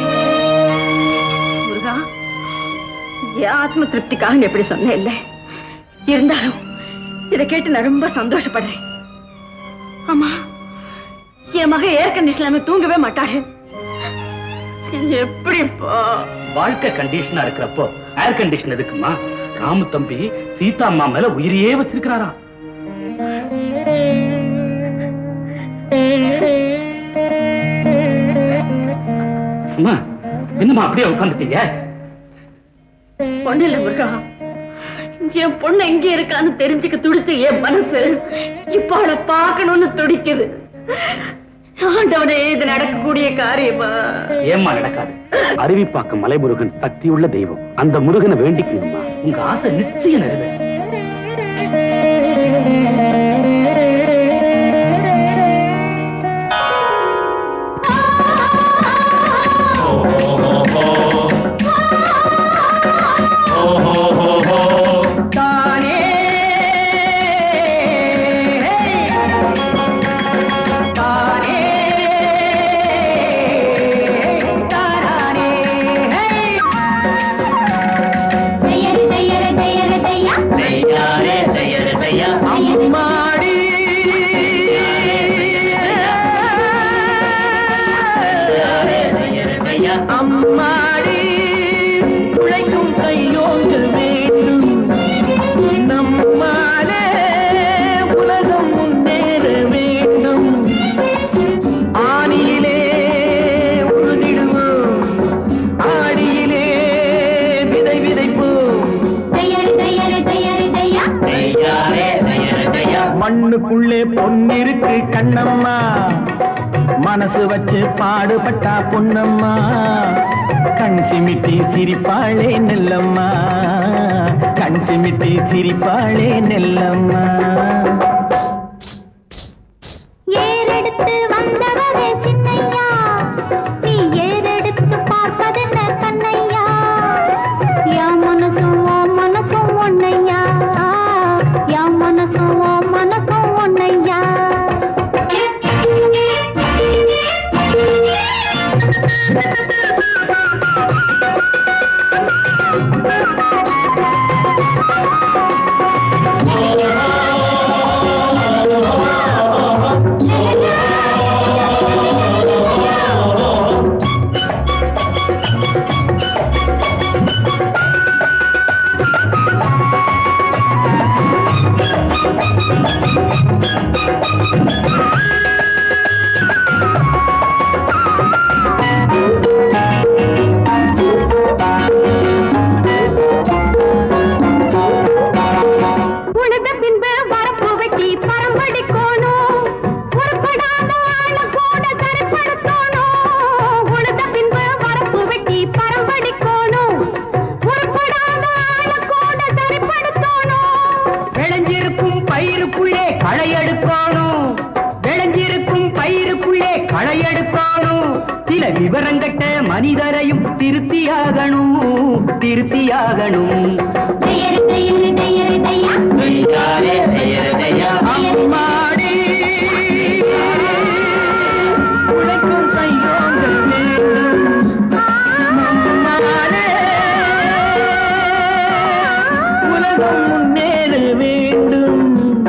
முருகா என் ஆத்ம திருப்திக்காக நீ எப்படி சொன்ன இல்ல இருந்தாலும் இதை கேட்டு நான் ரொம்ப சந்தோஷப்படுறேன் ஆமா என் மக ஏர் கண்டிஷன்ல தூங்கவே மாட்டாரு எப்படிப்பா வாழ்க்கை கண்டிஷனா இருக்கிறப்போ ஏர் கண்டிஷன் எதுக்குமா ராமு தம்பி சீதா அம்மா மேல உயிரையே வச்சிருக்கிறாரா அம்மா என்னம்மா அப்படியே உட்காந்துட்டீங்க பொண்ணு இல்ல முருகா என் பொண்ணு எங்க இருக்கான்னு தெரிஞ்சுக்க துடிச்ச என் மனசு இப்ப அவளை பார்க்கணும்னு துடிக்குது ஆண்டவனே இது நடக்கக்கூடிய காரியமா ஏம்மா நடக்காது அருவிப்பாக்கம் மலைமுருகன் சக்தியுள்ள தெய்வம் அந்த முருகனை வேண்டிக்கணும்மா உங்க ஆசை நிச்சயம் நிறைவேறும் தையரு தையரு தையரு தையா அம்மாடி உழைக்கும் கையோடு வேண்டும் நம்மாலே உலகம் முன்னேற வேண்டும் ஆணியிலே உழுதிடுவோம் ஆடியிலே விதை விதைப்போம் தையரு தையரு தையரு தையா மண்ணுக்குள்ளே பொன்னிருக்கு கண்ணம்மா மனசு வச்சு பாடுபட்டா பொன்னம்மா கண் சிமிட்டி சிரிப்பாளே நெல்லம்மா கண் சிமிட்டி சிரிப்பாளே நெல்லம்மா ஏறெடுத்து வந்தவர் திருத்தியாகணும் அம்மாடி உழைக்கும் கையோங்கள் வேண்டும் முன்னாலே உலகம் முன்னேற வேண்டும்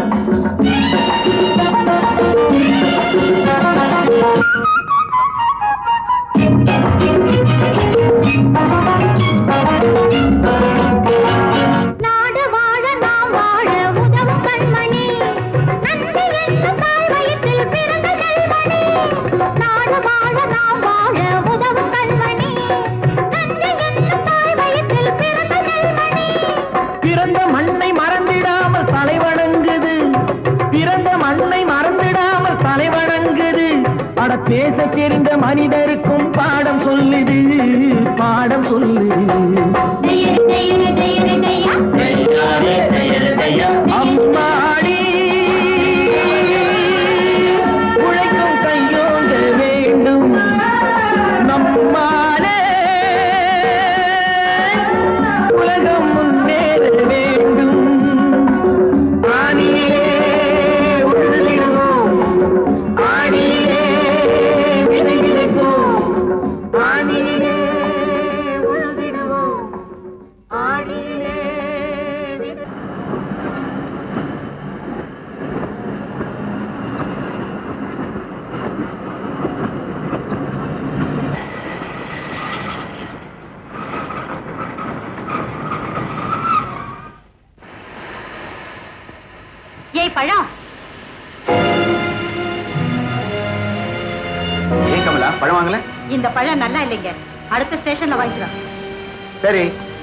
நாடு வாழ நாம் வாழ உதவும் கண்மணி நன்றி என்னும் தாய் வயிற்றில் பிறந்த கல்மணி நாடு வாழ நாம் வாழ உதவும் கண்மணி நன்றி என்னும் தாய் வயிற்றில் பிறந்த கல்மணி பிறந்த மண்ணை மறந்திடாமல் தலை வணங்குது பிறந்த மண்ணை மறந்திடாமல் தலை வணங்குது அட பேச தெரிந்த மனிதருக்கும் பாடம் சொல்லுது பாடம் சொல்லுது அம்மாடி உழைக்கும் கையோங்க வேண்டும் நம்மாலே உலகம் முன்னேற வேண்டும் ஆணியே உழுதிடுவோம் ஆணியே விதை விதைப்போம் ஆணியே உழுதிடுவோம் ஆணியே விதை ஏய் பழம் ஏன் கமலா பழம் வாங்கல இந்த பழம் நல்லா இல்லைங்க அடுத்த ஸ்டேஷன்ல வாங்கிக்கலாம் சரி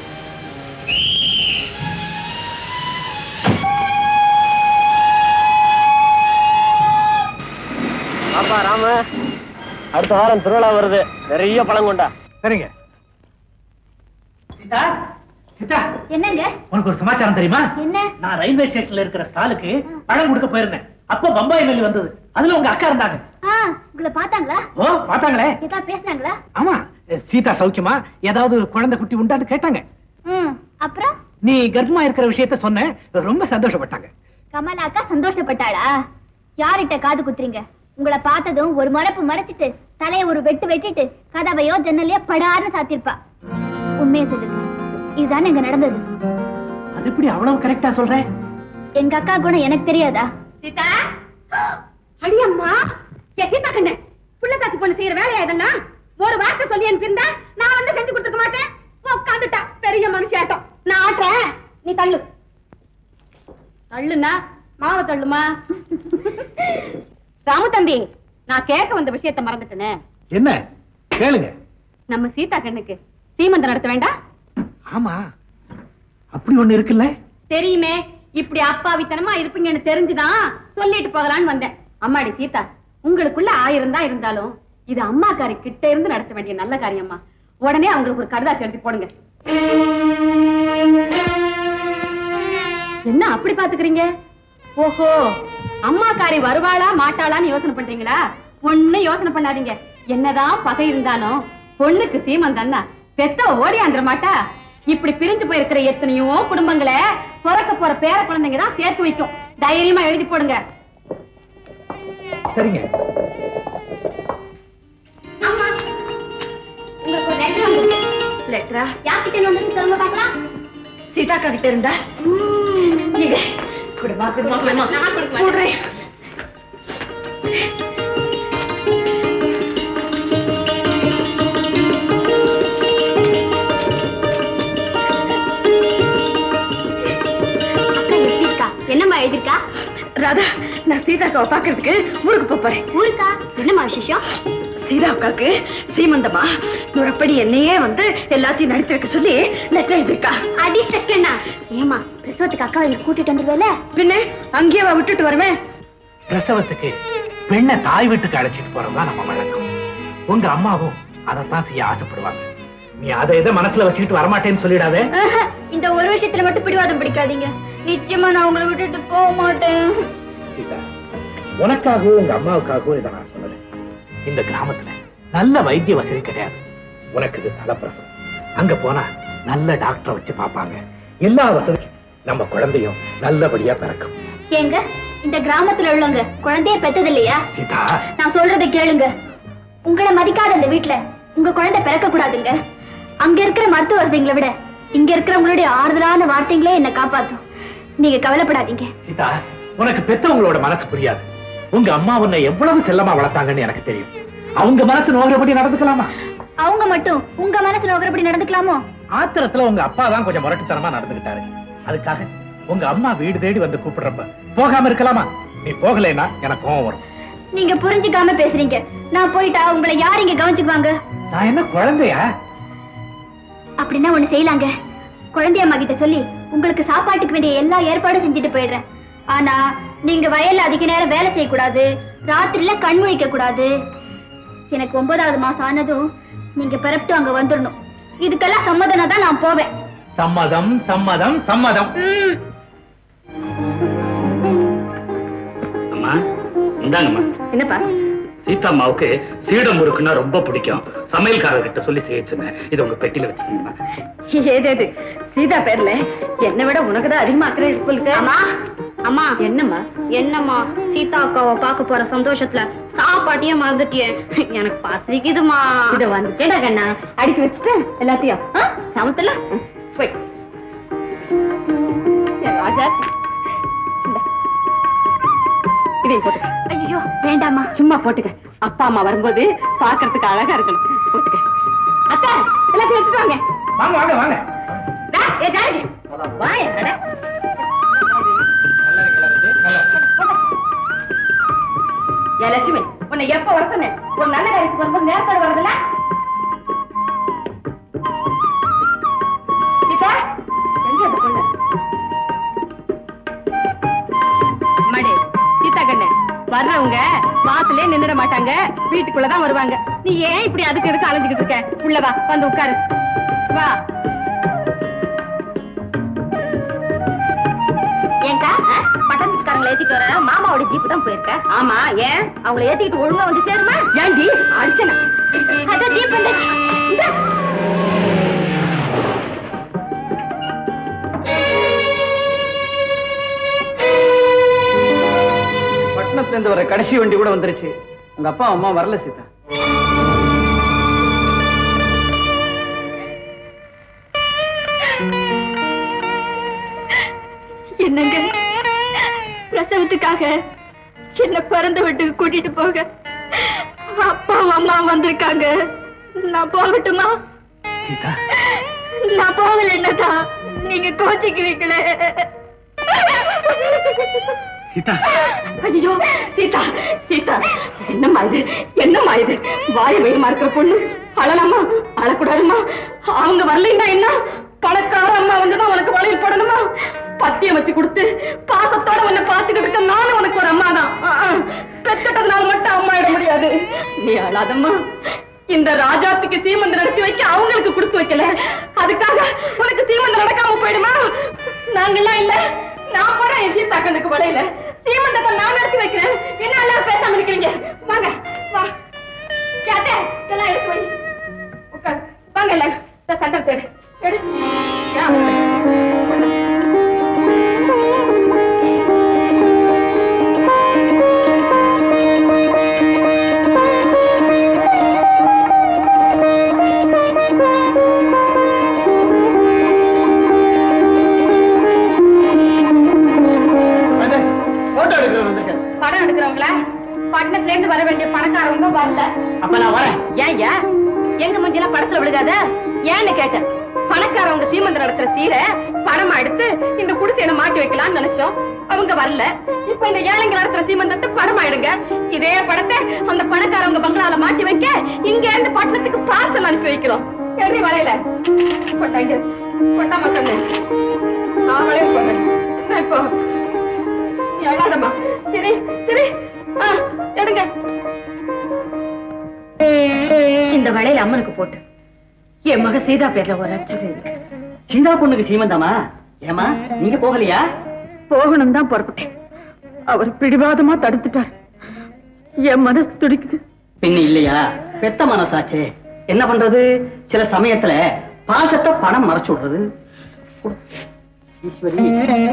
பாப்பா ராம அடுத்த வாரம் திருவிழா வருது நிறைய பழம் கொண்டா சரிங்க சீதா சீதா என்னங்க உனக்கு ஒரு சமாச்சாரம் தெரியுமா என்ன நான் ரயில்வே ஸ்டேஷன்ல இருக்கிற ஸ்டாலுக்கு பழம் கொடுக்க போயிருந்தேன் அப்போ பம்பாய் மெயில் வந்தது அதுல உங்க அக்கா இருந்தாங்க ஆ உங்களை பார்த்தாங்களா ஓ பார்த்தாங்களே ஏதாவது பேசுனாங்களா ஆமா சீதா சௌக்கியமா ஏதாவது குழந்தை குட்டி உண்டான்னு கேட்டாங்க ம் அப்புறம் நீ கர்ப்பமா இருக்கிற விஷயத்த சொன்ன ரொம்ப சந்தோஷப்பட்டாங்க கமலா அக்கா சந்தோஷப்பட்டாளா யார்கிட்ட காது குத்துறீங்க உங்களை பார்த்ததும் ஒரு மரப்பு மறைச்சிட்டு தலைய ஒரு வெட்டு வெட்டிட்டு கதவையோ ஜன்னலையோ படார்னு சாத்திருப்பா உண்மையை சொல்லுங்க இதுதானே இங்க நடந்தது அது எப்படி அவ்வளவு கரெக்டா சொல்றேன் எங்க அக்கா குணம் எனக்கு தெரியாதா சீதா அடியம்மா ஏ சீதா கண்ணு புள்ள காட்சி பொண்ணு செய்யற வேலையா இதெல்லாம் ஒரு வார்த்தை சொல்லி அனுப்பியிருந்தா நான் வந்து செஞ்சு கொடுத்துக்க மாட்டேன் உட்காந்துட்டா பெரிய மனுஷியாட்டம் நான் ஆட்டுறேன் நீ தள்ளு தள்ளுனா மாவை தள்ளுமா ராமு தம்பி நான் கேட்க வந்த விஷயத்த மறந்துட்டேனே என்ன கேளுங்க நம்ம சீதா கண்ணுக்கு சீமந்தம் நடத்த வேண்டாம் ஆமா அப்படி ஒண்ணு இருக்குல்ல தெரியுமே இப்படி அப்பாவித்தனமா இருப்பீங்கன்னு தெரிஞ்சுதான் சொல்லிட்டு போகலான்னு வந்தேன் அம்மாடி சீதா உங்களுக்குள்ள ஆயிரம் தான் இருந்தாலும் இது அம்மாக்காரி கிட்ட இருந்து நடத்த வேண்டிய நல்ல காரியம்மா உடனே அவங்களுக்கு ஒரு கடுதாசி எழுதி போடுங்க என்ன அப்படி பாத்துக்கிறீங்க ஓஹோ அம்மாக்காரி வருவாளா மாட்டாளான்னு யோசனை பண்றீங்களா ஒண்ணும் யோசனை பண்ணாதீங்க என்னதான் பகை இருந்தாலும் பொண்ணுக்கு சீமந்தன்னா பெத்தவ ஓடியாந்துட மாட்டா இப்படி பிரிஞ்சு போயிருக்கிற எத்தனையோ குடும்பங்களை பிறக்க போற பேர குழந்தைங்க தான் சேர்த்து வைக்கும் தைரியமா எழுதி போடுங்க சரிங்க ஆமா உங்களுக்கு ஒரு லெட்டர் வந்திருக்கு லெட்டரா யார்கிட்ட வந்து சொல்லுங்க பார்க்கலாம் சீதாக்கா கிட்ட இருந்தா இங்க. குடுமா குடுமா குடுமா நான் கொடுக்க மாட்டேன். கூடுறேன் அக்கா எப்படி இருக்கா என்னம்மா எழுதிருக்கா ராதா நான் சீதாக்காவை பாக்குறதுக்கு ஊருக்கு போப் போறேன் ஊருக்கா என்னம்மா விசேஷம் சீதா அக்காக்கு சீமந்தமா முறப்படி என்னையே வந்து எல்லாத்தையும் நடத்தி வைக்க சொல்லி லெட்டர் எழுதிருக்கா அடி செக்கண்ணா ஏமா பிரசவத்துக்கு அக்கா இங்க கூட்டிட்டு வந்துருவேல பின்ன அங்கேயே அவ விட்டுட்டு வருவேன் பிரசவத்துக்கு பெண்ணை தாய் வீட்டுக்கு அழைச்சிட்டு போறதுதான் நம்ம வழக்கம் உங்க அம்மாவும் அதைத்தான் செய்ய ஆசைப்படுவாங்க நீ அதை எதை மனசுல வச்சுக்கிட்டு வரமாட்டேன்னு சொல்லிடாதே ஆஹா, இந்த ஒரு விஷயத்துல மட்டும் பிடிவாதம் பிடிக்காதீங்க நிச்சயமா நான் உங்களை விட்டுட்டு போக மாட்டேன் சீதா உனக்காகவும் உங்க அம்மாவுக்காகவும் இதை நான் சொல்லல இந்த கிராமத்துல நல்ல வைத்திய வசதி கிடையாது உனக்கு இது தலைப்பிரசவம் அங்க போனா நல்ல டாக்டரை வச்சு பார்ப்பாங்க எல்லா வசதி நம்ம குழந்தையும் நல்லபடியா பிறக்கும் ஏங்க இந்த கிராமத்துல உள்ளவங்க குழந்தைய பெத்தது இல்லையா சீதா நான் சொல்றதை கேளுங்க உங்களை மதிக்காத இந்த வீட்ல உங்க குழந்தை பிறக்க கூடாதுங்க அங்க இருக்கிற மருத்துவ வசதிகளை விட இங்க இருக்கிறவங்களுடைய ஆறுதலான வார்த்தைங்களே என்ன காப்பாத்தும் நீங்க கவலைப்படாதீங்க சீதா உனக்கு பெத்தவங்களோட மனசு புரியாது உங்க அம்மா உன்னை எவ்வளவு செல்லமா வளர்த்தாங்கன்னு எனக்கு தெரியும் அவங்க மனசு நோகிறபடி நடந்துக்கலாமா அவங்க மட்டும் உங்க மனசு நோக்கிறபடி நடந்துக்கலாமோ ஆத்திரத்துல உங்க அப்பா தான் கொஞ்சம் முரட்டுத்தனமா நடந்துகிட்டாரு அதுக்காக உங்க அம்மா வீடு தேடி வந்து கூப்பிடுறப்ப போகாம இருக்கலாமா நீ போகலைன்னா எனக்கு கோவம் வரும் நீங்க புரிஞ்சுக்காம பேசுறீங்க நான் போயிட்டா உங்களை யார் இங்க கவனிச்சுக்குவாங்க நான் என்ன குழந்தையா அப்படின்னா ஒண்ணு செய்யலாங்க குழந்தையம்மா கிட்ட சொல்லி உங்களுக்கு சாப்பாட்டுக்கு வேண்டிய எல்லா ஏற்பாடும் செஞ்சுட்டு போயிடுறேன் ஆனா நீங்க வயல்ல அதிக நேரம் வேலை செய்யக்கூடாது ராத்திரில கண் முழிக்க கூடாது எனக்கு ஒன்பதாவது மாசம் ஆனதும் நீங்க பிறப்பிட்டு அங்க வந்துடணும் இதுக்கெல்லாம் சம்மதனா தான் நான் போவேன் சம்மதம் சம்மதம் சம்மதம் ம், அம்மா இந்தாங்கம்மா என்னப்பா சீதா அம்மாவுக்கு சீடம் முறுக்குன்னா ரொம்ப பிடிக்கும் சமையல்காரர்கிட்ட சொல்லி செய்ய சொன்னேன் இது உங்க பெட்டியில வச்சுக்கீங்கம்மா ஏதேது சீதா பேர்ல என்னை விட உனக்கு தான் அதிகமா அக்கறை இருக்கு அம்மா அம்மா என்னம்மா என்னம்மா சீதா அக்காவை பார்க்க போற சந்தோஷத்துல சாப்பாட்டையே மறந்துட்டியே எனக்கு பசிக்குதுமா இத வந்துட்டேடா கண்ணா அடுக்கி வச்சுட்டு எல்லாத்தையும் ஆ? சமத்துல ம், போய் ஏ, ராஜா இந்தா. இதையும் போட்டுக்க ஐயோ வேண்டாமா சும்மா போட்டுக்க அப்பா அம்மா வரும்போது பாக்குறதுக்கு அழகா இருக்கணும் போட்டுக்க அத்தை எல்லாத்தையும் எடுத்துட்டு வாங்க வாங்க வாங்க வாங்க டா, ஏ ஜானகி வா என்னடா ஏ லட்சுமி உன்னை எப்ப வர சொன்னேன் ஒரு நல்ல காரியத்துக்கு வரும்போது நேரத்தோட வரதுல சீதா எங்க அந்த பொண்ணு மடி சீதா கண்ணு வர்றவங்க வாசலே நின்னுட மாட்டாங்க வீட்டுக்குள்ளதான் வருவாங்க நீ ஏன் இப்படி அதுக்கு எதுக்கு அலைஞ்சுக்கிட்டு இருக்க உள்ள வா வந்து உட்காரு வா ஏங்கா பட்டணத்துக்காரங்களை ஏத்திட்டு வர மாமாவோட ஜீப்பு தான் போயிருக்க ஆமா ஏன் அவங்களை ஏத்திக்கிட்டு ஒழுங்கா வந்து சேருமா ஏண்டி அடிச்சனா அதான் ஜீப் வந்துச்சு இந்தா. பட்டணத்துல இருந்து வர கடைசி வண்டி கூட வந்துருச்சு உங்க அப்பா அம்மா வரல சீதா என்னங்க பிரசவத்துக்காக என்ன பிறந்த வீட்டுக்கு கூட்டிட்டு போக அப்பா அம்மா வந்திருக்காங்க நான் போகட்டுமா சீதா நான் போகல என்னதான் நீங்க கோச்சிக்குவீங்களே சீதா ஐயோ சீதா சீதா என்னம்மா இது என்னம்மா இது வாய வேகமா இருக்கிற பொண்ணு அழலாமா அழக்கூடாதுமா அவங்க வரலைன்னா என்ன பணக்கார அம்மா வந்துதான் உனக்கு வளையல் போடணுமா பத்தியம் வச்சு கொடுத்து பாசத்தோட உன்னை பார்த்துக்கிட்டு இருக்க நானும் உனக்கு ஒரு அம்மா தான் பெத்தட்டதுனால மட்டும் அம்மா இட முடியாது நீ அழாதம்மா இந்த ராஜாத்துக்கு சீமந்தம் நடத்தி வைக்க அவங்களுக்கு கொடுத்து வைக்கல அதுக்காக உனக்கு சீமந்தம் நடக்காம போயிடுமா நாங்கெல்லாம் இல்ல நான் போறேன் என் சீதா கண்ணுக்கு வளையல சீமந்தத்தை நான் நடத்தி வைக்கிறேன் என்ன எல்லாரும் பேசாம இருக்கிறீங்க வாங்க வா கேட்டே எல்லாம் எடுத்து வை உட்கார் வாங்க எல்லாரும் இந்த சட்டம் தேடு எடு ஏன் வரல? போட்டோ எடுக்கிறேன் வந்திருக்கேன் படம் எடுக்கிறவங்கள பட்டணத்துல இருந்து வர வேண்டிய பணக்காரவங்க வரல அப்ப நான் வரேன் ஏன் ஏன் எங்க மூஞ்சிலாம் படத்துல விழுகாத ஏன்னு கேட்டேன் பணக்காரவங்க சீமந்தம் நடத்துற சீரை பணமா எடுத்து இந்த குடிசையில மாட்டி வைக்கலாம்னு நினைச்சோம் அவங்க வரல இப்ப இந்த ஏழைங்க நடத்துற சீமந்தத்தை படமா எடுங்க இதே படத்தை அந்த பணக்காரவங்க பங்களால மாட்டி வைக்க இங்க இருந்து பட்டணத்துக்கு பார்சல் அனுப்பி வைக்கிறோம் எப்படி வளையல போட்டாங்க போட்டாமா சொன்னேன் நான் வளையல் போடுறேன் நான் இப்போ நீ அழாதம்மா சரி சரி ஆ, எடுங்க இந்த வளையல் அம்மனுக்கு போட்டு என் மக சீதா பேர்ல ஒரு அச்சு செய்யுங்க சீதா பொண்ணுக்கு சீமந்தமா ஏமா நீங்க போகலையா போகணும் தான் புறப்பட்டேன் அவர் பிடிவாதமா தடுத்துட்டார் என் மனசு துடிக்குது பின்ன இல்லையா பெத்த மனசாச்சே என்ன பண்றது சில சமயத்துல பாசத்தை பணம் மறைச்சு விடுறது கொடு. ஈஸ்வரி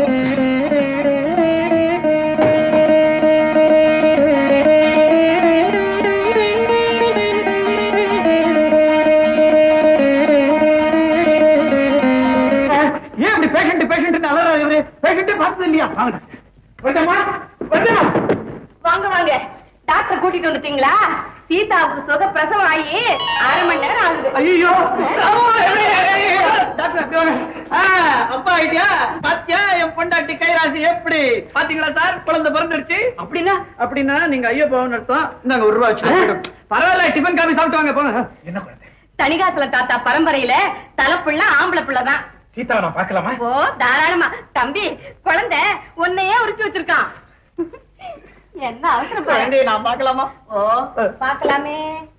ஏன் அப்படி பேஷண்ட் பேஷண்ட் அலறா இவரு பேஷண்டே பார்த்தது இல்லையா வாங்க வந்தமா வந்தமா வாங்க வாங்க டாக்டர் கூட்டிட்டு வந்துட்டீங்களா சீதாவுக்கு சுக பிரசவம் ஆகி அரை மணி நேரம் ஆகுது ஐயோ டாக்டர் அப்படி வாங்க. ஆ, அப்பா ஐடியா பாத்தியா என் பொண்டாட்டி கைராசி எப்படி பாத்தீங்களா சார் குழந்தை பிறந்துருச்சு அப்படின்னா அப்படின்னா நீங்க ஐயோ போகணும் அர்த்தம் இந்தாங்க ஒரு ரூபா வச்சு பரவாயில்ல டிஃபன் காபி சாப்பிட்டு வாங்க போங்க என்ன குழந்தை தனிகாசல தாத்தா பரம்பரையில தலைப்புள்ள ஆம்பளை புள்ளதான் சீதாவை நான் பார்க்கலாமா ஓ தாராளமா தம்பி குழந்தை உன்னையே உரிச்சு வச்சிருக்கான் என்ன அவசரம் பாரு. குழந்தையை நான் பார்க்கலாமா ஓ பாக்கலாமே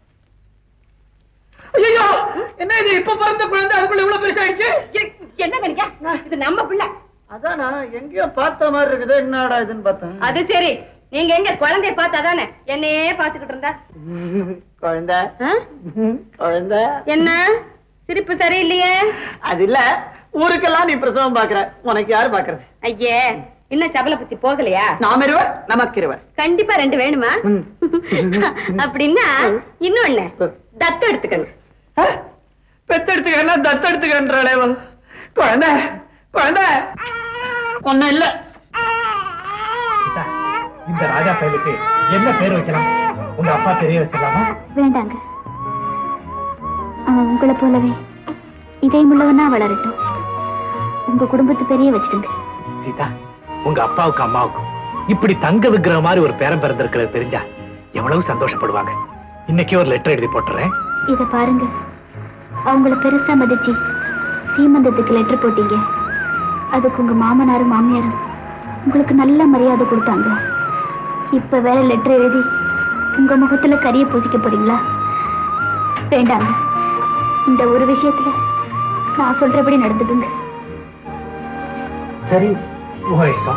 ஐயோ என்ன இது இப்ப பிறந்த குழந்தை அதுக்குள்ள இவ்வளவு பெருசாயிடுச்சு எ- என்ன கணிக்க இது நம்ம பிள்ளை அதான் நான் எங்கேயோ பார்த்த மாதிரி இருக்குது என்னடா இதுன்னு பார்த்தேன் அது சரி நீங்க எங்க குழந்தைய பார்த்தாதானே என்னையே பாத்துக்கிட்டு இருந்தா குழந்தை ஆ? குழந்தை என்ன சிரிப்பு சரியில்லையே அது இல்ல ஊருக்கெல்லாம் நீ பிரசவம் பாக்குற உனக்கு யாரு பாக்குறது ஐயே இன்னும் சபல பத்தி போகலையா நாம் இருவர் நமக்கு இருவர் கண்டிப்பா ரெண்டு வேணுமா ம். அப்படின்னா இன்னொன்னு தத்து எடுத்துக்கணும் பெத்தெடுத்துக்க தத்தெடுத்துக்கன்றாளே குழந்தை குழந்தை ஒண்ணும் இல்ல இந்த ராஜா பயலுக்கு என்ன பேர் வைக்கலாம் உங்க அப்பா பெரிய வச்சிடலாமா வேண்டாங்க அவன் உங்களை போலவே இதயமுள்ளவனா வளரட்டும் உங்க குடும்பத்து பெரிய வச்சிடுங்க சீதா உங்க அப்பாவுக்கும் அம்மாவுக்கும் இப்படி தங்க விக்கிற மாதிரி ஒரு பேரம் பிறந்திருக்கிறது தெரிஞ்சா எவ்வளவு சந்தோஷப்படுவாங்க இன்னைக்கு ஒரு லெட்டர் எழுதி போட்டுறேன் இத பாருங்க அவங்கள பெருசா மதிச்சு சீமந்தத்துக்கு லெட்டர் போட்டீங்க அதுக்கு உங்க மாமனாரும் மாமியாரும் உங்களுக்கு நல்ல மரியாதை கொடுத்தாங்க இப்ப வேற லெட்டர் எழுதி உங்க முகத்துல கரிய பூசிக்க போறீங்களா வேண்டாங்க இந்த ஒரு விஷயத்துல நான் சொல்றபடி நடந்துடுங்க சரி உங்க இஷ்டம்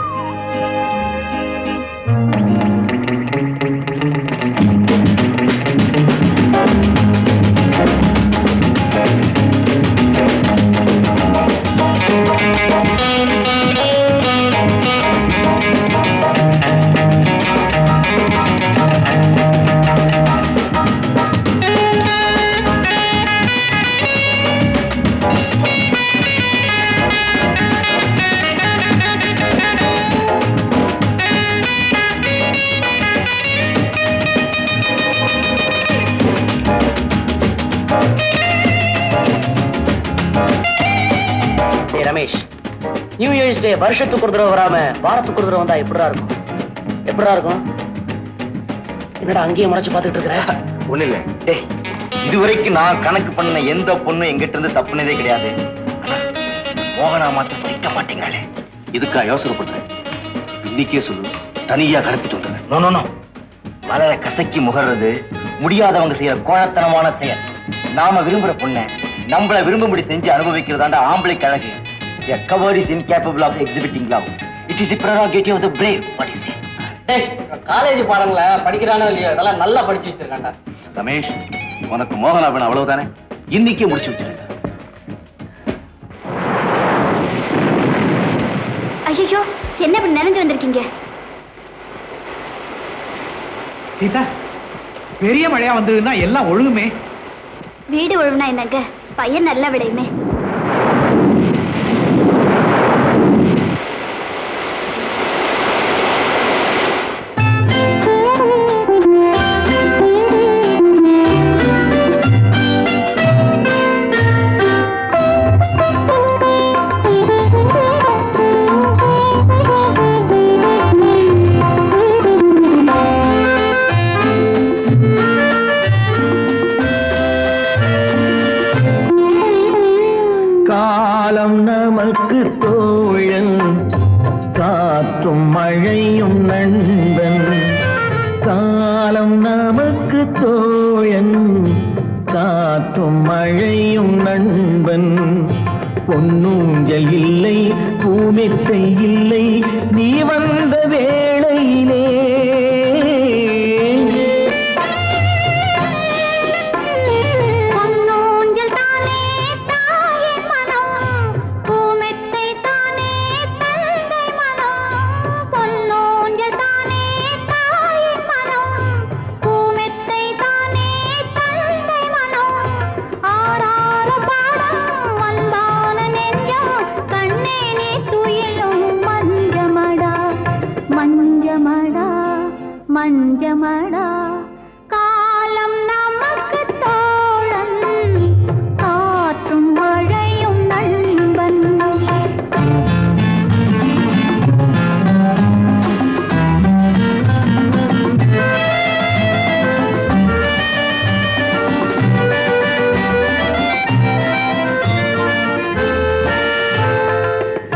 டேய் ரமேஷ் நியூ இயர்ஸ் டே வருஷத்துக்கு ஒரு தடவை வராம வாரத்துக்கு ஒரு தடவை வந்தா எப்படிடா இருக்கும் எப்படிடா இருக்கும் என்னடா அங்கேயே மறைச்சு பார்த்துட்டு இருக்கிற ஒண்ணு இல்ல டேய் இதுவரைக்கும் நான் கணக்கு பண்ண எந்த பொண்ணும் எங்கிட்ட இருந்து தப்புனதே கிடையாது ஆனா, மோகனா மாத்திரம் சிக்க மாட்டேங்கிறாளே இதுக்கா யோசனைப்படுறேன் இன்னைக்கே சொல்லு தனியா கடத்திட்டு வந்துடுறேன் நோ நோ நோ மலரை கசக்கி முகர்றது முடியாதவங்க செய்யற கோழத்தனமான செயல் நாம விரும்புற பொண்ணை நம்மள விரும்பும்படி செஞ்சு அனுபவிக்கிறதாண்டா ஆம்பளை கழகு A coward is incapable of exhibiting love. It is the prerogative of the brave. What do you say? College பாடங்களை படிக்கிறானோ இல்லையோ இதெல்லாம் நல்லா படிச்சு வச்சிருக்காண்டா ரமேஷ் உனக்கு மோகனா வேணும் அவ்வளவுதானே இன்னைக்கே முடிச்சு வச்சிருக்க ஐயோ என்ன இப்படி நிறைஞ்சு வந்திருக்கீங்க சீதா பெரிய மழையா வந்ததுன்னா எல்லாம் ஒழுகுமே வீடு ஒழுங்குனா என்னங்க பையன் நல்லா விளையுமே காலம் நமக்கு தோழன் காற்றும் மழையும் நண்பன் காலம் நமக்கு தோழன் காற்றும் மழையும் நண்பன் பொன்னூஞ்சல் இல்லை பூமித்தை இல்லை நீ வந்த வேளையிலே பொன்னூஞ்சல் தானே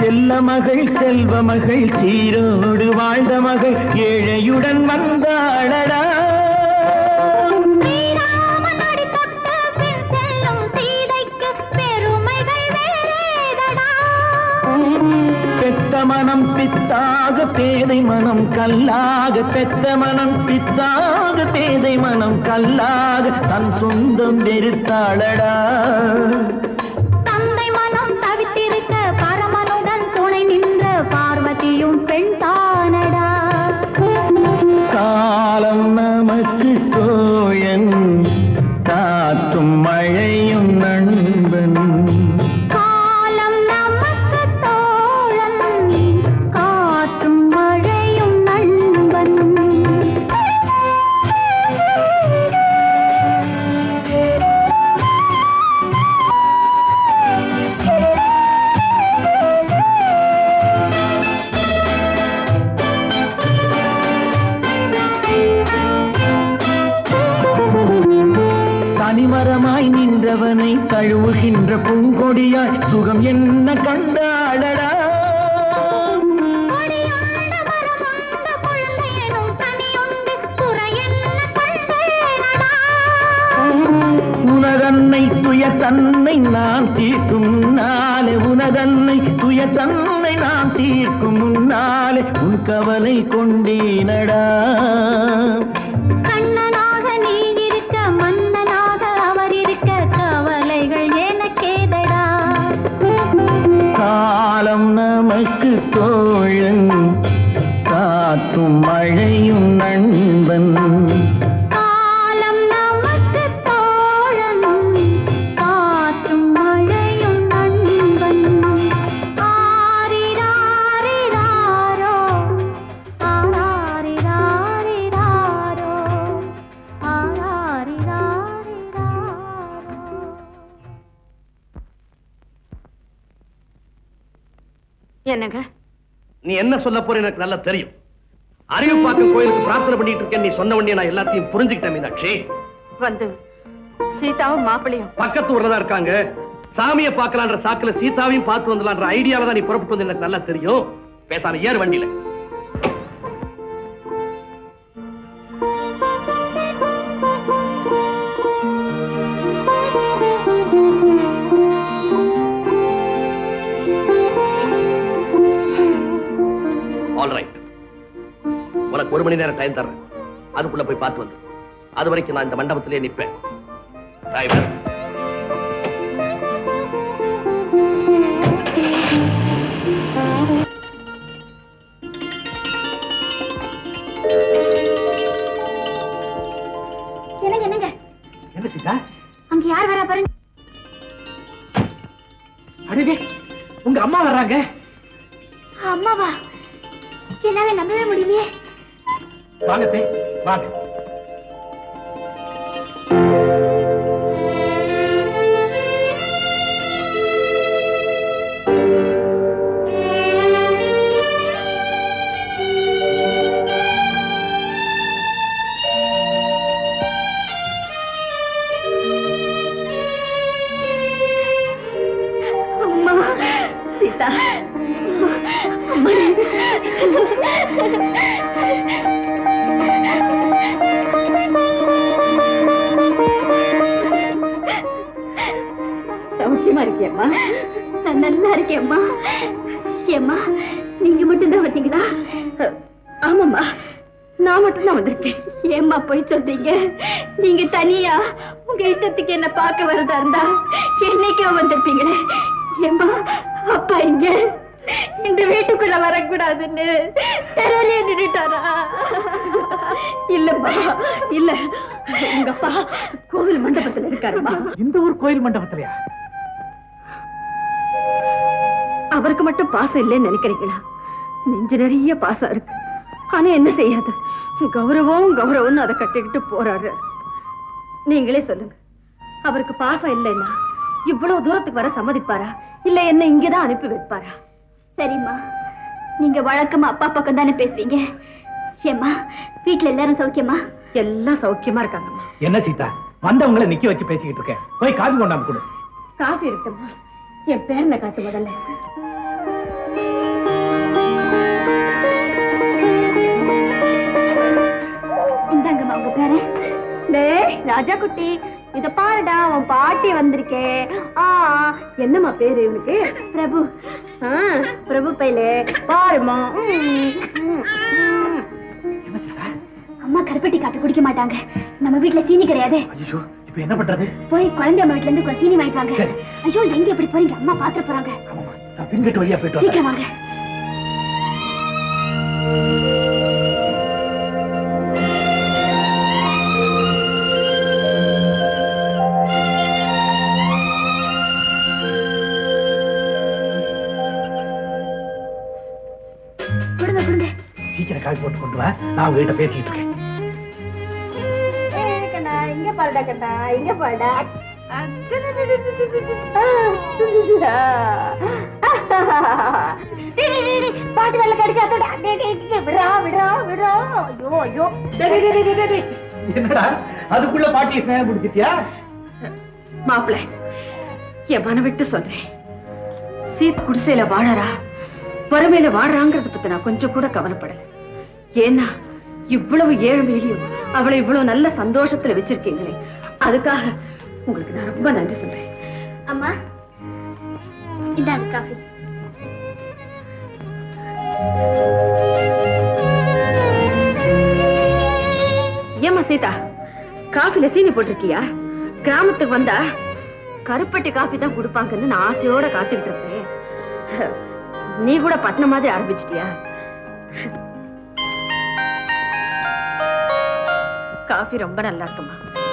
செல்ல மகள் செல்வ மகள் சீரோடு வாழ்ந்த மகள் ஏழையுடன் வந்தாளடா ஸ்ரீராமன் அடி தொட்ட பின் செல்லும் சீதைக்கு பெருமைகள் வேறேதடா பெத்த மனம் பித்தாக பேதை மனம் கல்லாக பெத்த மனம் பித்தாக பேதை மனம் கல்லாக தன் சொந்தம் வெறுத்தாளடா தந்தை மனம் தவித்திருக்க பரமனுடன் துணை நின்ற பார்வதியும் பெண் தானடா காலம் நமக்கு தோழன் காற்றும் மழையும் நண்பன் காலம் நமக்கு தோழன் காற்றும் மழையும் நண்பன் தனிமரமாய் நின்றவனை தழுவுகின்ற பூங்கொடியாய் சுகம் என்ன கண்டாளடா கொடியாண்ட மரமாண்ட குழந்தையெனும் தனியுண்டு குறையென்ன கண்டேனடா உனதன்னை துய தன்னை நான் தீர்க்கும் முன்னாலே உனதன்னை துய தன்னை நான் தீர்க்கும் முன்னாலே உன் கவலை கொண்டேனடா கண்ணனாக நீ இருக்க மன்னனாக அவர் இருக்க கவலைகள் எனக்கேதடா காலம் நமக்கு தோழன் காற்றும் மழையும் நண்பன் காலம் நமக்கு தோழன் காற்றும் மழையும் நண்பன் ஆரிராரிராரோ ஆராரிராரிராரோ ஆராரிராரிராரோ என்னங்க நீ என்ன சொல்ல போற எனக்கு நல்லா தெரியும் அறிவுப்பாக்கம் கோயிலுக்கு பிரார்த்தனை பண்ணிட்டு இருக்கேன் நீ சொன்ன உடனே நான் எல்லாத்தையும் புரிஞ்சுக்கிட்டேன் மீனாட்சி வந்து சீதாவும் மாப்பிளையும் பக்கத்து ஊர்ல தான் இருக்காங்க சாமியை பார்க்கலான்ற சாக்குல சீதாவையும் பார்த்து வந்துலான்ற ஐடியால தான் நீ புறப்பட்டு வந்து எனக்கு நல்லா தெரியும் பேசாம ஏறு வண்டியில ஆல் ரைட் உனக்கு ஒரு மணி நேரம் டைம் தர்றேன் அதுக்குள்ள போய் பார்த்து வந்து அது வரைக்கும் நான் இந்த மண்டபத்திலே நிப்பேன் டிரைவர் என்னங்க என்னங்க என்ன சீதா அங்க யார் வரா பாருங்க அடே உங்க அம்மா வர்றாங்க அம்மாவா என்னால நம்பவே முடியலையே வாங்க தே வாங்க அம்மா சீதா அம்மா சௌக்கியமா இருக்கியம்மா நான் நல்லா இருக்கேன் அம்மா ஏம்மா நீங்க மட்டும்தான் வந்தீங்களா ஆமாம்மா நான் மட்டும்தான் வந்திருக்கேன் ஏம்மா போய் சொல்றீங்க நீங்க தனியா உங்க இஷ்டத்துக்கு என்ன பார்க்க வரதா இருந்தா என்னைக்கோ வந்திருப்பீங்களே ஏம்மா அப்பா இங்க இந்த வீட்டுக்குள்ள வரக்கூடாதுன்னு தெரியலையே நின்னுட்டாரா இல்லம்மா இல்ல உங்க அப்பா கோவில் மண்டபத்துல இருக்காருமா இந்த ஊர் கோயில் மண்டபத்திலயா அவருக்கு மட்டும் பாசம் இல்லைன்னு நினைக்கிறீங்களா நெஞ்சு நிறைய பாசம் இருக்கு ஆனா என்ன செய்யாது கௌரவம் கௌரவம்னு அதை கட்டிக்கிட்டு போறாரு நீங்களே சொல்லுங்க அவருக்கு பாசம் இல்லைன்னா இவ்வளவு தூரத்துக்கு வர சம்மதிப்பாரா இல்ல என்ன இங்கதான் அனுப்பி வைப்பாரா சரிம்மா நீங்க வழக்கமா அப்பா பக்கம் தானே பேசுவீங்க ஏம்மா வீட்டுல எல்லாரும் சௌக்கியமா எல்லாம் சௌக்கியமா இருக்காங்கம்மா என்ன சீதா வந்தவங்கள நிக்க வச்சு பேசிக்கிட்டு இருக்கேன் போய் காபி கொண்டாந்து கொடு காஃபி இருக்குமா என் பேரனை காட்டு முதல்ல ராஜா குட்டி இத பாருடா உன் பாட்டி வந்திருக்கே ஆ என்னம்மா பேரு இவனுக்கு பிரபு ஆ, பிரபு பையலே பாருமா ம், ம், ம். அம்மா கருப்பட்டி காப்பி குடிக்க மாட்டாங்க நம்ம வீட்ல சீனி கிடையாது ஐயோ இப்ப என்ன பண்றது போய் குழந்தை அம்மா வீட்ல இருந்து கொஞ்சம் சீனி வாங்கிட்டு வாங்க ஐயோ எங்க எப்படி போறீங்க அம்மா பாத்துட்டு போறாங்க ஆமாமா நான் பின்கட்டு வழியா போயிட்டு வரேன் சீக்கிரம் வாங்க கொடுங்க கொடுங்க சீக்கிரம் காய் போட்டு கொண்டு வா நான் உங்ககிட்ட பேசிட்டு இருக்கேன் ஏய், கண்ணா, இங்க பாருடா கண்ணா இங்க பாருடா பாட்டு வெள்ள கிடைக்காத விடா விடா விடா ஐயோ ஐயோ என்னடா அதுக்குள்ள பாட்டியை ஸ்நேகம் பிடிச்சிட்டியா மாப்பிள்ள என் மன விட்டு சொல்றேன் சீத் குடிசையில வாழறா வறுமையில வாழறாங்கிறத பத்தி நான் கொஞ்சம் கூட கவலைப்படல ஏன்னா இவ்வளவு ஏழ்மையிலையும் அவளை இவ்வளவு நல்ல சந்தோஷத்துல வச்சிருக்கீங்களே அதுக்காக உங்களுக்கு நான் ரொம்ப நன்றி சொல்றேன் அம்மா இந்தாங்க காஃபி ஏமா சீதா காஃபில சீனி போட்டிருக்கியா கிராமத்துக்கு வந்தா கருப்பட்டி காஃபி தான் கொடுப்பாங்கன்னு நான் ஆசையோட காத்துக்கிட்டு இருப்பேன் நீ கூட பட்டணம் மாதிரி ஆரம்பிச்சிட்டியா காஃபி ரொம்ப நல்லா இருக்குமா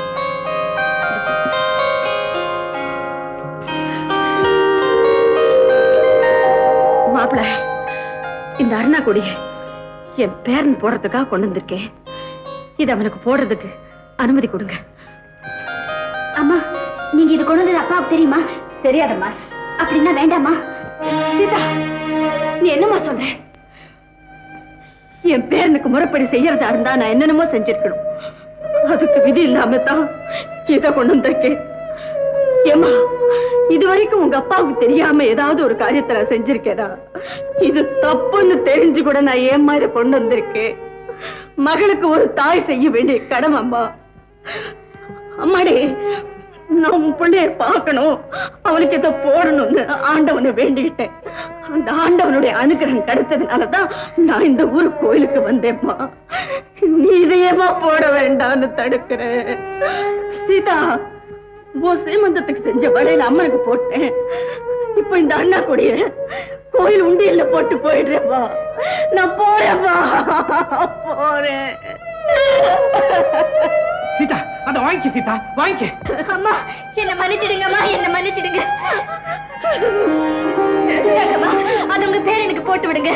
மாப்பிள இந்த அருணா கொடி என் பேரன் போடுறதுக்காக கொண்டு வந்திருக்கேன் இது அவனுக்கு போடுறதுக்கு அனுமதி கொடுங்க அம்மா நீங்க இது கொண்டு வந்தது அப்பாவுக்கு தெரியுமா தெரியாதம்மா அப்படின்னா வேண்டாமா சீதா நீ என்னம்மா சொல்ற என் பேரனுக்கு முறைப்படி செய்யறதா இருந்தா நான் என்னென்னமோ செஞ்சிருக்கணும் அதுக்கு விதி இல்லாம தான் இதை கொண்டு வந்திருக்கேன் ஏமா இது வரைக்கும் உங்க அப்பாவுக்கு தெரியாம ஏதாவது ஒரு காரியத்தை நான் செஞ்சிருக்கேனா இது தப்புன்னு தெரிஞ்சு கூட நான் ஏம்மா இதை கொண்டு வந்திருக்கேன் மகளுக்கு ஒரு தாய் செய்ய வேண்டிய கடமை அம்மா அம்மாடி நான் உன் பிள்ளைய பார்க்கணும் அவளுக்கு இதை போடணும்னு ஆண்டவனை வேண்டிக்கிட்டேன் அந்த ஆண்டவனுடைய அனுகிரகம் கிடைச்சதுனாலதான் நான் இந்த ஊர் கோயிலுக்கு வந்தேம்மா நீ இதையேமா போட வேண்டாம்னு தடுக்கிற சீதா உன் சீமந்தத்துக்கு செஞ்ச வளையல அம்மனுக்கு போட்டேன் இப்ப இந்த அண்ணா கொடிய கோயில் உண்டியல்ல போட்டு போயிடுறேப்பா நான் போறேன்ப்பா போறேன் சீதா அத வாங்கிக்க சீதா வாங்கிக்க அம்மா என்ன மன்னிச்சிடுங்கம்மா என்ன மன்னிச்சிடுங்க இந்தாங்கம்மா, அது உங்க பேரனுக்கு போட்டு விடுங்க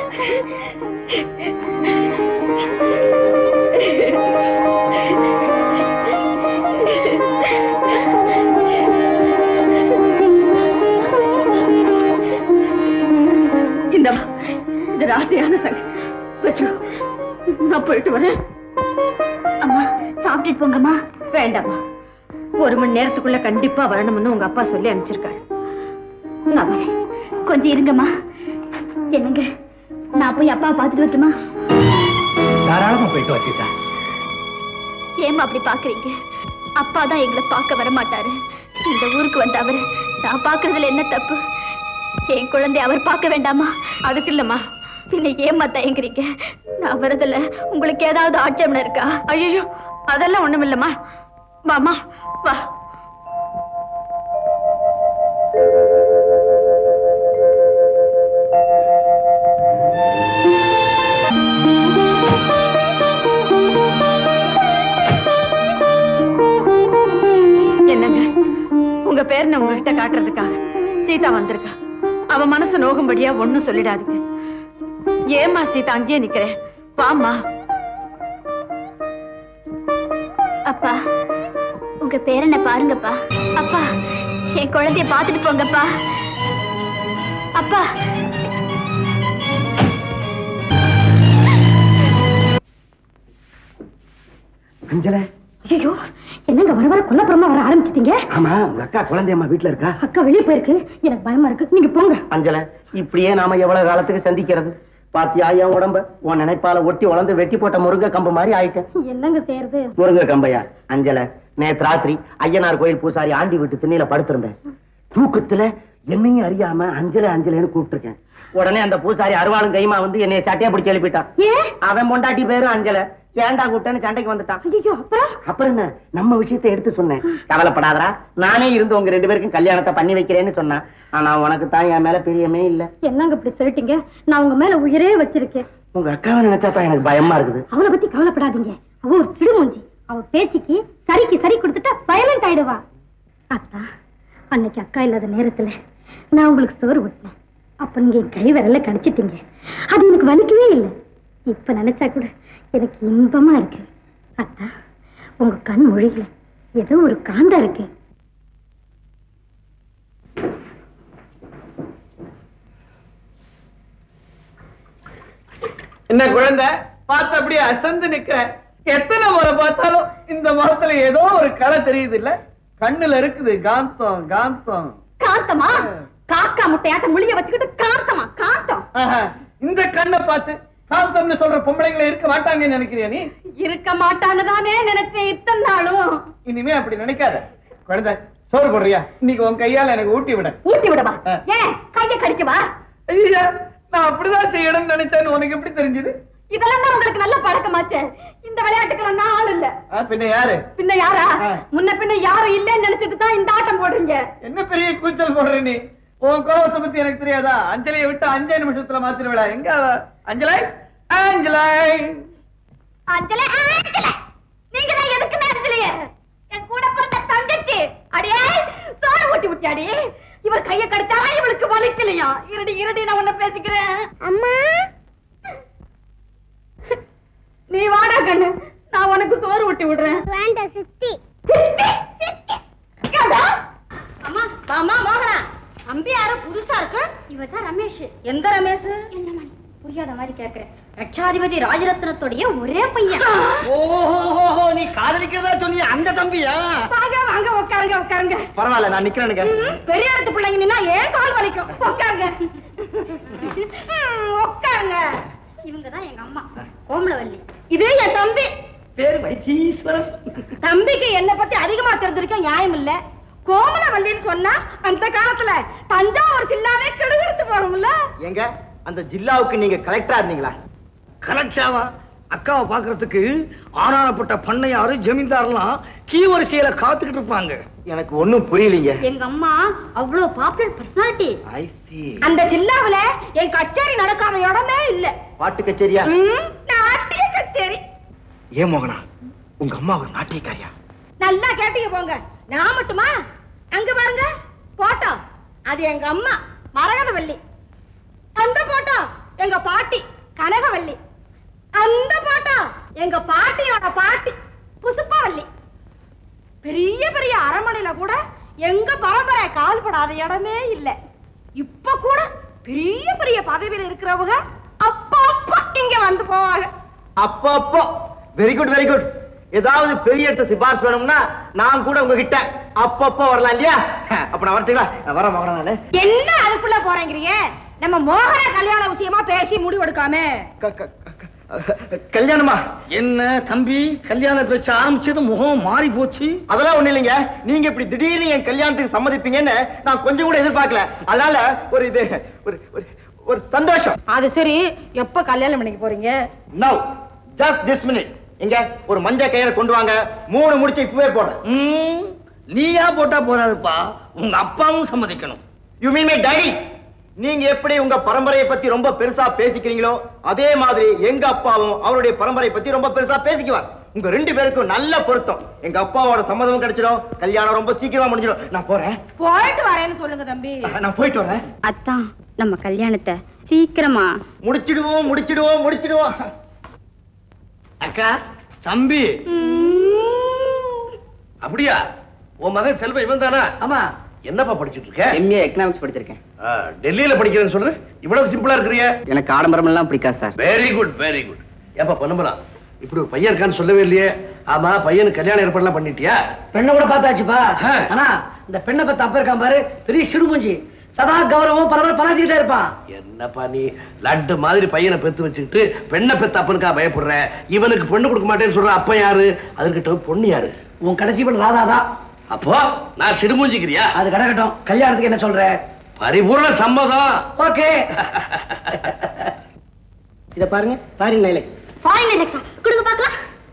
இந்த இது ராசியான சங்க வச்சுக்கோ நான் போயிட்டு வரேன் அம்மா சாப்பிட்டுட்டு போங்கம்மா வேண்டாம்மா ஒரு மணி நேரத்துக்குள்ள கண்டிப்பா வரணும்னு உங்க அப்பா சொல்லி அனுப்பிச்சிருக்காரு நான் வரேன் கொஞ்சம் இருங்கம்மா என்னங்க நான் போய் அப்பாவை பார்த்துட்டு வரட்டுமா தாராளமா போயிட்டு வா சீதா ஏம்மா அப்படி பாக்குறீங்க அப்பா தான் எங்களை பார்க்க வர மாட்டாரு இந்த ஊருக்கு வந்த அவரு நான் பாக்குறதுல என்ன தப்பு என் குழந்தை அவர் பார்க்க வேண்டாமா அதுக்கு இல்லம்மா பின்ன ஏம்மா தயங்குறீங்க நான் வரதுல உங்களுக்கு ஏதாவது ஆட்சேபனை இருக்கா ஐயோ அதெல்லாம் ஒண்ணும் இல்லம்மா வாமா வா என்னங்க உங்க பேர் உங்ககிட்ட காட்டுறதுக்காக சீதா வந்திருக்கா அவ மனசு நோகும்படியா ஒண்ணும் சொல்லிடாதீங்க ஏம்மா சீதா அங்கேயே நிக்கிறேன் வாம்மா அப்பா உங்க பேரனை பாருங்கப்பா அப்பா என் குழந்தைய பார்த்துட்டு போங்கப்பா அப்பா அஞ்சல ஐயோ என்னங்க வர வர கொல்லப்புறமா வர ஆரம்பிச்சிட்டீங்க ஆமா உங்க அக்கா குழந்தையம்மா வீட்டுல இருக்கா அக்கா வெளியே போயிருக்கு எனக்கு பயமா இருக்கு நீங்க போங்க அஞ்சல இப்படியே நாம எவ்வளவு காலத்துக்கு சந்திக்கிறது பாத்தியா என் உடம்ப உன் நினைப்பால ஒட்டி உழந்து வெட்டி போட்ட முருங்கை கம்பு மாதிரி ஆயிட்டேன் என்னங்க செய்யறது முருங்கை கம்பையா அஞ்சல நேத்து ராத்திரி ஐயனார் கோயில் பூசாரி ஆண்டி வீட்டு திண்ணையில படுத்திருந்தேன் தூக்கத்துல என்னையும் அறியாம அஞ்சல அஞ்சலேன்னு கூப்பிட்டுருக்கேன் உடனே அந்த பூசாரி அருவாளும் கைமா வந்து என்னைய சட்டையா பிடிச்சு எழுப்பிட்டான் ஏன் அவன் பொண்டாட்டி பேரும் அஞ்சல ஏன்டா கூப்பிட்டேன்னு சண்டைக்கு வந்துட்டான் ஐயோ அப்புறம் அப்புறம் என்ன நம்ம விஷயத்தை எடுத்து சொன்னேன் கவலைப்படாதடா நானே இருந்து உங்க ரெண்டு பேருக்கும் கல்யாணத்தை பண்ணி வைக்கிறேன்னு சொன்னேன் ஆனா உனக்கு தான் என் மேல பிரியமே இல்ல என்னங்க இப்படி சொல்லிட்டீங்க நான் உங்க மேல உயிரே வச்சிருக்கேன் உங்க அக்காவை நினைச்சா தான் எனக்கு பயமா இருக்குது அவளை பத்தி கவலைப்படாதீங்க அவ ஒரு சிடுமூஞ்சி அவ பேச்சுக்கு சரிக்கு சரி கொடுத்துட்டா சைலண்ட் ஆயிடுவா அத்தா அன்னைக்கு அக்கா இல்லாத நேரத்துல நான் உங்களுக்கு சோறு விட்டேன் அப்ப நீங்க என் கை விரல கடிச்சிட்டீங்க அது எனக்கு வலிக்கவே இல்லை இப்ப நினைச்சா கூட எனக்கு இன்பமா இருக்கு அத்தா உங்க கண் மொழியில ஏதோ ஒரு காந்தம் இருக்கு என்ன குழந்தை பார்த்து அப்படியே அசந்து நிக்கிற எத்தனை முறை பார்த்தாலும் இந்த முகத்துல ஏதோ ஒரு கலை தெரியுது இல்ல கண்ணுல இருக்குது காந்தம் காந்தம் காந்தமா காக்கா முட்டையாட்ட முழிய வச்சுக்கிட்டு காந்தமா காந்தம் ஆஹா, இந்த கண்ணை பார்த்து காந்தம்னு சொல்ற பொம்பளைங்களை இருக்க மாட்டாங்கன்னு நினைக்கிறியா நீ இருக்க மாட்டான்னு தானே நினைச்சேன் இத்தனை நாளும் இனிமே அப்படி நினைக்காத குழந்தை சோறு போடுறியா இன்னைக்கு உன் கையால எனக்கு ஊட்டி விட ஊட்டி விடவா ஆ. ஏன் கைய கடிக்கவா ஐயா நான் அப்படிதான் செய்யணும்னு நினைச்சேன்னு உனக்கு எப்படி தெரிஞ்சது இதெல்லாம் தான் உங்களுக்கு நல்ல பழக்கமாச்சே இந்த விளையாட்டுக்கெல்லாம் நான் ஆள் இல்ல பின்ன யாரு பின்ன யாரா ஆ. முன்ன பின்ன யாரும் இல்லைன்னு நினைச்சிட்டு தான் இந்த ஆட்டம் போடுறீங்க என்ன பெரிய கூச்சல் போடுற நீ உன் கோபத்தை பத்தி எனக்கு தெரியாதா அஞ்சலியை விட்டு அஞ்சே நிமிஷத்துல மாத்திருவிடா எங்க அவ அஞ்சலை அஞ்சலை அஞ்சலே அஞ்சலே நீங்க தான் எதுக்கு அஞ்சலியே என் கூட பிறந்த தங்கச்சி அடியே சோறு ஊட்டி விட்டியாடி இவர் கைய கடிச்சா இவளுக்கு வலிக்கலையா இருடி இருடி நான் உன்ன பேசிக்கிறேன் அம்மா நீ வாடா கண்ணு நான் உனக்கு சோறு ஊட்டி விடுறேன் வேண்டாம் சித்தி அம்மா மாமா மோகனா தம்பி யாரோ புதுசா இருக்கு இவர் தான் ரமேஷ் எந்த ரமேஷ் என்ன மணி புரியாத மாதிரி கேக்குறேன் ரட்சாதிபதி ராஜரத்னத்துடைய ஒரே பையன் ஓஹோ நீ காதலிக்கிறதா சொன்னீங்க அந்த தம்பியா வாங்க வாங்க உட்காருங்க உட்காருங்க பரவாயில்ல நான் நிக்கிறேனுங்க ம், பெரிய இடத்து பிள்ளைங்க நின்னா ஏன் கால் வலிக்கும் உட்காருங்க ம், உட்காருங்க இவங்க தான் எங்க அம்மா கோமலவல்லி இது என் தம்பி பேரு வைத்தீஸ்வரன் தம்பிக்கு என்ன பத்தி அதிகமா தெரிஞ்சிருக்க நியாயம் இல்ல கோமலவல்லின்னு சொன்னா அந்த காலத்துல தஞ்சாவூர் சில்லாவே கெடுகெடுத்து போகும்ல எங்க அந்த ஜில்லாவுக்கு நீங்க கலெக்டரா இருந்தீங்களா கலெக்டாவா அக்காவை பாக்குறதுக்கு ஆனானப்பட்ட பண்ணையாரு ஜமீன்தாரெல்லாம் கீ வரிசையில காத்துக்கிட்டு இருப்பாங்க எனக்கு ஒண்ணும் புரியலீங்க எங்க அம்மா அவ்வளவு பாப்புலர் பர்சனாலிட்டி ஐ சி அந்த சில்லாவுல என் கச்சேரி நடக்காத இடமே இல்ல பாட்டு கச்சேரியா ம், நாட்டிய கச்சேரி ஏன் மோகனா உங்க அம்மா ஒரு நாட்டியக்காரியா நல்லா கேட்டீங்க போங்க நான் மட்டுமா அங்க பாருங்க போட்டோ அது எங்க அம்மா மரகதவல்லி அந்த போட்டோ எங்க பாட்டி கனகவல்லி அந்த போட்டோ எங்க பாட்டியோட பாட்டி புசுப்பவல்லி பெரிய பெரிய அரண்மனையில கூட எங்க பரம்பரை கால்படாத இடமே இல்ல இப்ப கூட பெரிய பெரிய பதவியில இருக்கிறவங்க அப்ப அப்ப இங்க வந்து போவாங்க அப்போ அப்போ வெரி குட் வெரி குட் ஏதாவது பெரிய இடத்த சிபாரிசு வேணும்னா நான் கூட உங்ககிட்ட அப்பப்போ வரலாம் இல்லையா அப்ப நான் வரட்டுங்களா நான் வரேன் மோகனா நானு என்ன அதுக்குள்ள போறேங்கிறீங்க நம்ம மோகன கல்யாண விஷயமா பேசி முடிவெடுக்காம க- க- க- கல்யாணமா என்ன தம்பி கல்யாண பேச்சு ஆரம்பிச்சது முகம் மாறி போச்சு அதெல்லாம் ஒண்ணு இல்லைங்க நீங்க இப்படி திடீர்னு என் கல்யாணத்துக்கு சம்மதிப்பீங்கன்னு நான் கொஞ்சம் கூட எதிர்பார்க்கல அதனால ஒரு இது ஒரு ஒரு- ஒரு சந்தோஷம் அது சரி எப்ப கல்யாணம் பண்ணிக்க போறீங்க நவ் ஜஸ்ட் திஸ் மினிட் இங்க ஒரு மஞ்ச கயிறை கொண்டு வாங்க மூணு முடிச்சு இப்பவே போடுறேன் ம், நீயா போட்டா போறாதுப்பா உங்க அப்பாவும் சம்மதிக்கணும் யூ மீன் மை டாடி நீங்க எப்படி உங்க பரம்பரையை பத்தி ரொம்ப பெருசா பேசிக்கிறீங்களோ அதே மாதிரி எங்க அப்பாவும் அவருடைய பரம்பரை பத்தி ரொம்ப பெருசா பேசிக்குவார் உங்க ரெண்டு பேருக்கும் நல்ல பொருத்தம் எங்க அப்பாவோட சம்மதமும் கிடைச்சிடும் கல்யாணம் ரொம்ப சீக்கிரமா முடிஞ்சிடும் நான் போறேன் போயிட்டு வரேன்னு சொல்லுங்க தம்பி நான் போயிட்டு வரேன் அத்தான் நம்ம கல்யாணத்தை சீக்கிரமா முடிச்சிடுவோம் முடிச்சிடுவோம் முடிச்சிடுவோம் அக்கா தம்பி அப்படியா உன் மகன் செல்வம் இவன் தானா ஆமா என்னப்பா படிச்சிட்டு இருக்க எம்ஏ எக்கனாமிக்ஸ் படிச்சிருக்கேன் ஆ, டெல்லியில படிக்கிறேன்னு சொல்ற இவ்வளவு சிம்பிளா இருக்கிறிய எனக்கு ஆடம்பரம் எல்லாம் பிடிக்காது sir very good very good ஏப்பா பண்ணுமலாம் இப்படி ஒரு பையன் இருக்கான்னு சொல்லவே இல்லையே ஆமா பையனுக்கு கல்யாணம் ஏற்பாடுலாம் பண்ணிட்டியா பெண்ணை கூட பார்த்தாச்சுப்பா ஆ. ஆனா இந்த பெண்ணை பத்தி அப்ப இருக்கான் பாரு பெரிய சிடுமூஞ்சி சதா கௌரவம் பரவ பராஜிக்கிட்டே இருப்பான் என்னப்பா நீ லட்டு மாதிரி பையனை பெத்து வச்சுக்கிட்டு பெண்ணை பெத்த அப்பனுக்கா பயப்படுற இவனுக்கு பொண்ணு கொடுக்க மாட்டேன்னு சொல்ற அப்பன் யாரு அதுகிட்ட பொண்ணு யாரு உன் கடைசி பண்ண ராதாதான் அப்போ நான் சிடுமூஞ்சிக்கிறியா அது கிடக்கட்டும் கல்யாணத்துக்கு என்ன சொல்ற பரிபூர்ண சம்மதம் ஓகே இத பாருங்க பாரின் நைலக்ஸ் ஃபாரின் எலெக்ஷன் கொடுங்க பார்க்கலாம்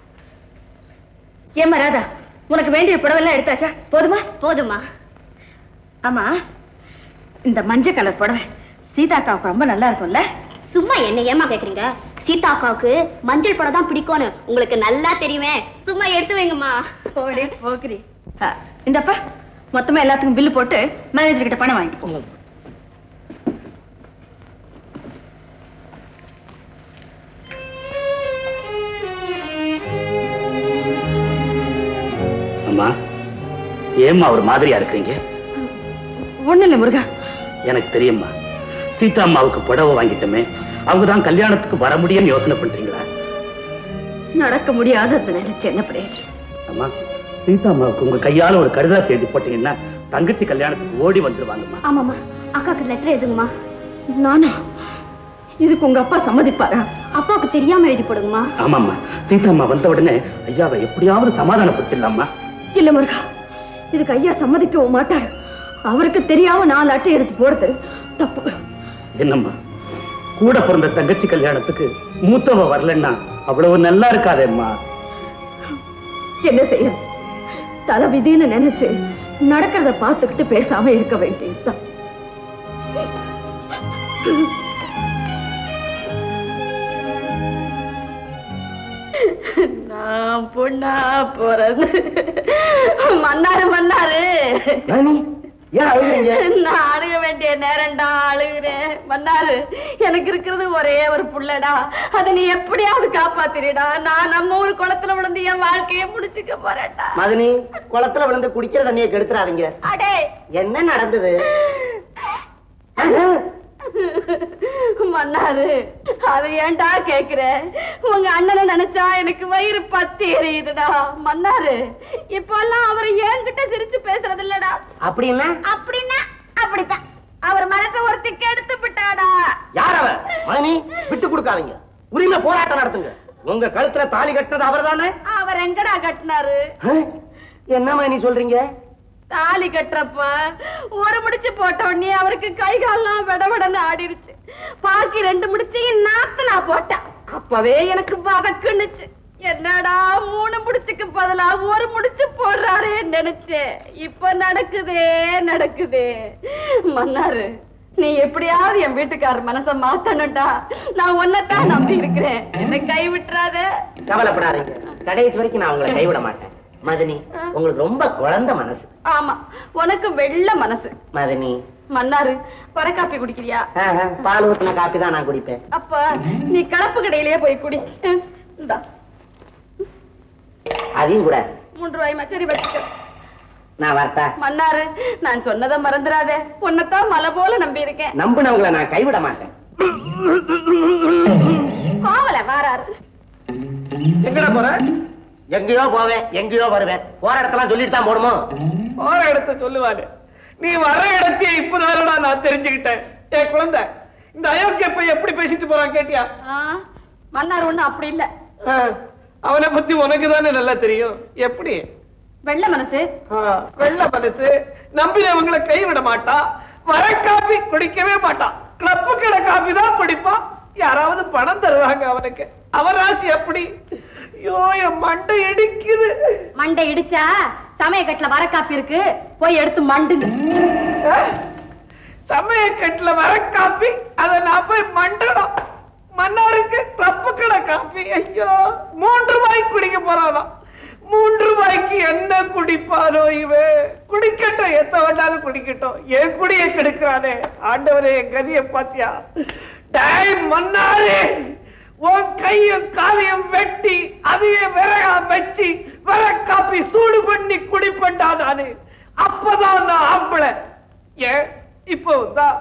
ஏம்மா ராதா உனக்கு வேண்டிய புடவெல்லாம் எடுத்தாச்சா போதுமா போதுமா ஆமா இந்த மஞ்சள் கலர் புடவை சீதாக்காவுக்கு ரொம்ப நல்லா இருக்கும்ல சும்மா என்ன ஏமா கேக்குறீங்க சீதா அக்காவுக்கு மஞ்சள் படம் தான் பிடிக்கும்னு உங்களுக்கு நல்லா தெரியுமே சும்மா எடுத்து வைங்கம்மா போடி போக்குறி ஆ, இந்தப்பா மொத்தமா எல்லாத்துக்கும் பில்லு போட்டு மேனேஜர் கிட்ட பணம் வாங்கிட்டு போங்க அம்மா ஏம்மா ஒரு மாதிரியா இருக்கிறீங்க ஒண்ணு இல்ல முருகா எனக்கு தெரியும்மா சீதா அம்மாவுக்கு புடவை வாங்கிட்டோமே அவங்க தான் கல்யாணத்துக்கு வர முடியும்னு யோசனை பண்றீங்களா நடக்க முடியாதது நினைச்சு என்ன பிரயோஜனம் அம்மா சீதா அம்மாவுக்கு உங்க கையால ஒரு கடிதம் செய்து போட்டீங்கன்னா தங்கச்சி கல்யாணத்துக்கு ஓடி வந்துருவாங்கம்மா ஆமாம்மா அக்காவுக்கு லெட்டர் எழுதுங்கம்மா நானா இதுக்கு உங்க அப்பா சம்மதிப்பாரா அப்பாவுக்கு தெரியாம எழுதி போடுங்கம்மா ஆமாம்மா சீதா அம்மா வந்த உடனே ஐயாவை எப்படியாவது சமாதானப்படுத்திடலாமா இல்ல முருகா இதுக்கு ஐயா சம்மதிக்கவும் மாட்டாரு அவருக்கு தெரியாம நாலு அட்டை எடுத்து போடுறது தப்பு என்னம்மா கூட பிறந்த தங்கச்சி கல்யாணத்துக்கு மூத்தவ வரலன்னா அவ்வளவு நல்லா இருக்காதேம்மா என்ன செய்ய தலை விதின்னு நினைச்சு நடக்கிறத பார்த்துக்கிட்டு பேசாம இருக்க வேண்டியதுதான் நான் பொண்ணா போறது மன்னாரு மன்னாரு ஏன் அழுகுறீங்க நான் அழுக வேண்டிய நேரம்டா அழுகுறேன் மன்னாரு எனக்கு இருக்கிறது ஒரே ஒரு புள்ளடா அதை நீ எப்படியாவது காப்பாத்திரிடா நான் நம்ம ஊர் குளத்துல விழுந்து என் வாழ்க்கைய முடிச்சுக்க போறேன்டா மதனி குளத்துல விழுந்து குடிக்கிற தண்ணியை கெடுத்துறாதீங்க அடே என்ன நடந்தது மன்னாரு அது ஏன்டா கேக்குற உங்க அண்ணனை நினைச்சா எனக்கு வயிறு பத்தி எரியுதுடா மன்னாரு இப்பெல்லாம் அவரை என்கிட்ட சிரிச்சு பேசுறது இல்லடா அப்படின்னா அப்படின்னா அப்படித்தான் அவர் மனசை ஒருத்தி கெடுத்து விட்டாடா யார் அவர் மதனி விட்டு கொடுக்காதீங்க உரிமை போராட்டம் நடத்துங்க உங்க கழுத்துல தாலி கட்டினது அவர்தானே அவர் எங்கடா கட்டினாரு என்ன மதனி சொல்றீங்க தாலி கட்டுறப்ப ஒரு முடிச்சு போட்ட உடனே அவருக்கு கை கால்லாம் விடவிடன்னு ஆடிருச்சு பாக்கி ரெண்டு முடிச்சையும் நாத்து நான் போட்டேன் அப்பவே எனக்கு வதக்குன்னுச்சு என்னடா மூணு முடிச்சுக்கு பதிலா ஒரு முடிச்சு போடுறாரே நினைச்சேன் இப்ப நடக்குதே நடக்குதே மன்னாரு நீ எப்படியாவது என் வீட்டுக்காரர் மனச மாத்தணும்டா நான் உன்னைத்தான் நம்பி இருக்கிறேன் என்ன கை விட்டுறாத கவலைப்படாதீங்க கடைசி வரைக்கும் நான் உங்களை கைவிட மாட்டேன் மதனி உங்களுக்கு ரொம்ப குழந்தை மனசு ஆமா உனக்கு வெள்ள மனசு மதனி மன்னாரு வர காப்பி குடிக்கிறியா ஆஹா, பால் ஊத்தின காப்பி தான் நான் குடிப்பேன் அப்ப நீ கலப்பு கடையிலேயே போய் குடி ம், இந்தா அதையும் கூட மூன்று ரூபாய் மச்சரி வச்சுக்க நான் வரட்டா மன்னாரு நான் சொன்னதை மறந்துடாத உன்னைத்தான் மலை போல நம்பி இருக்கேன் நம்பினவங்களை நான் கைவிட மாட்டேன் பாவல வாராரு எங்கடா போற எங்கேயோ போவேன் எங்கேயோ வருவேன் போற இடத்தெல்லாம் சொல்லிட்டு தான் போடுமோ போற இடத்த சொல்லுவாரு நீ வர இடத்தையே இப்பதானடா நான் தெரிஞ்சுக்கிட்டேன் ஏ குழந்தை இந்த அயோக்கிய போய் எப்படி பேசிட்டு போறான் கேட்டியா ஆ, மன்னார் ஒண்ணு அப்படி இல்ல ஆ, அவனை பத்தி உனக்கு தானே நல்லா தெரியும் எப்படி வெள்ள மனசு ஆ, வெள்ள மனசு நம்பினவங்களை கைவிட மாட்டான் வர காப்பி குடிக்கவே மாட்டான் கிளப்பு கடை காப்பி தான் குடிப்பான் யாராவது பணம் தருவாங்க அவனுக்கு அவன் ராசி எப்படி ஐயோ என் மண்டை இடிக்குது மண்டை இடிச்சா சமயக்கட்டுல வர காப்பி இருக்கு போய் எடுத்து மண்டுங்க சமயக்கட்டுல வர காப்பி அதை நான் போய் மண்டணும் மன்னாருக்கு கிளப்பு கடை காப்பி ஐயோ மூன்று ரூபாய்க்கு குடிக்க போறானாம் மூன்று ரூபாய்க்கு என்ன குடிப்பாரோ இவன் குடிக்கட்டும் எத்த வேண்டாலும் குடிக்கட்டும் என் குடிய கெடுக்கிறானே ஆண்டவரே என் கதிய பாத்தியா டேய் மன்னாரே உன் கையும் காலையும் வெட்டி அதையே விறகா வச்சு விற காப்பி சூடு பண்ணி குடிப்பண்டா நானு அப்பதான் நான் ஆம்பளை ஏன் இப்போ தான்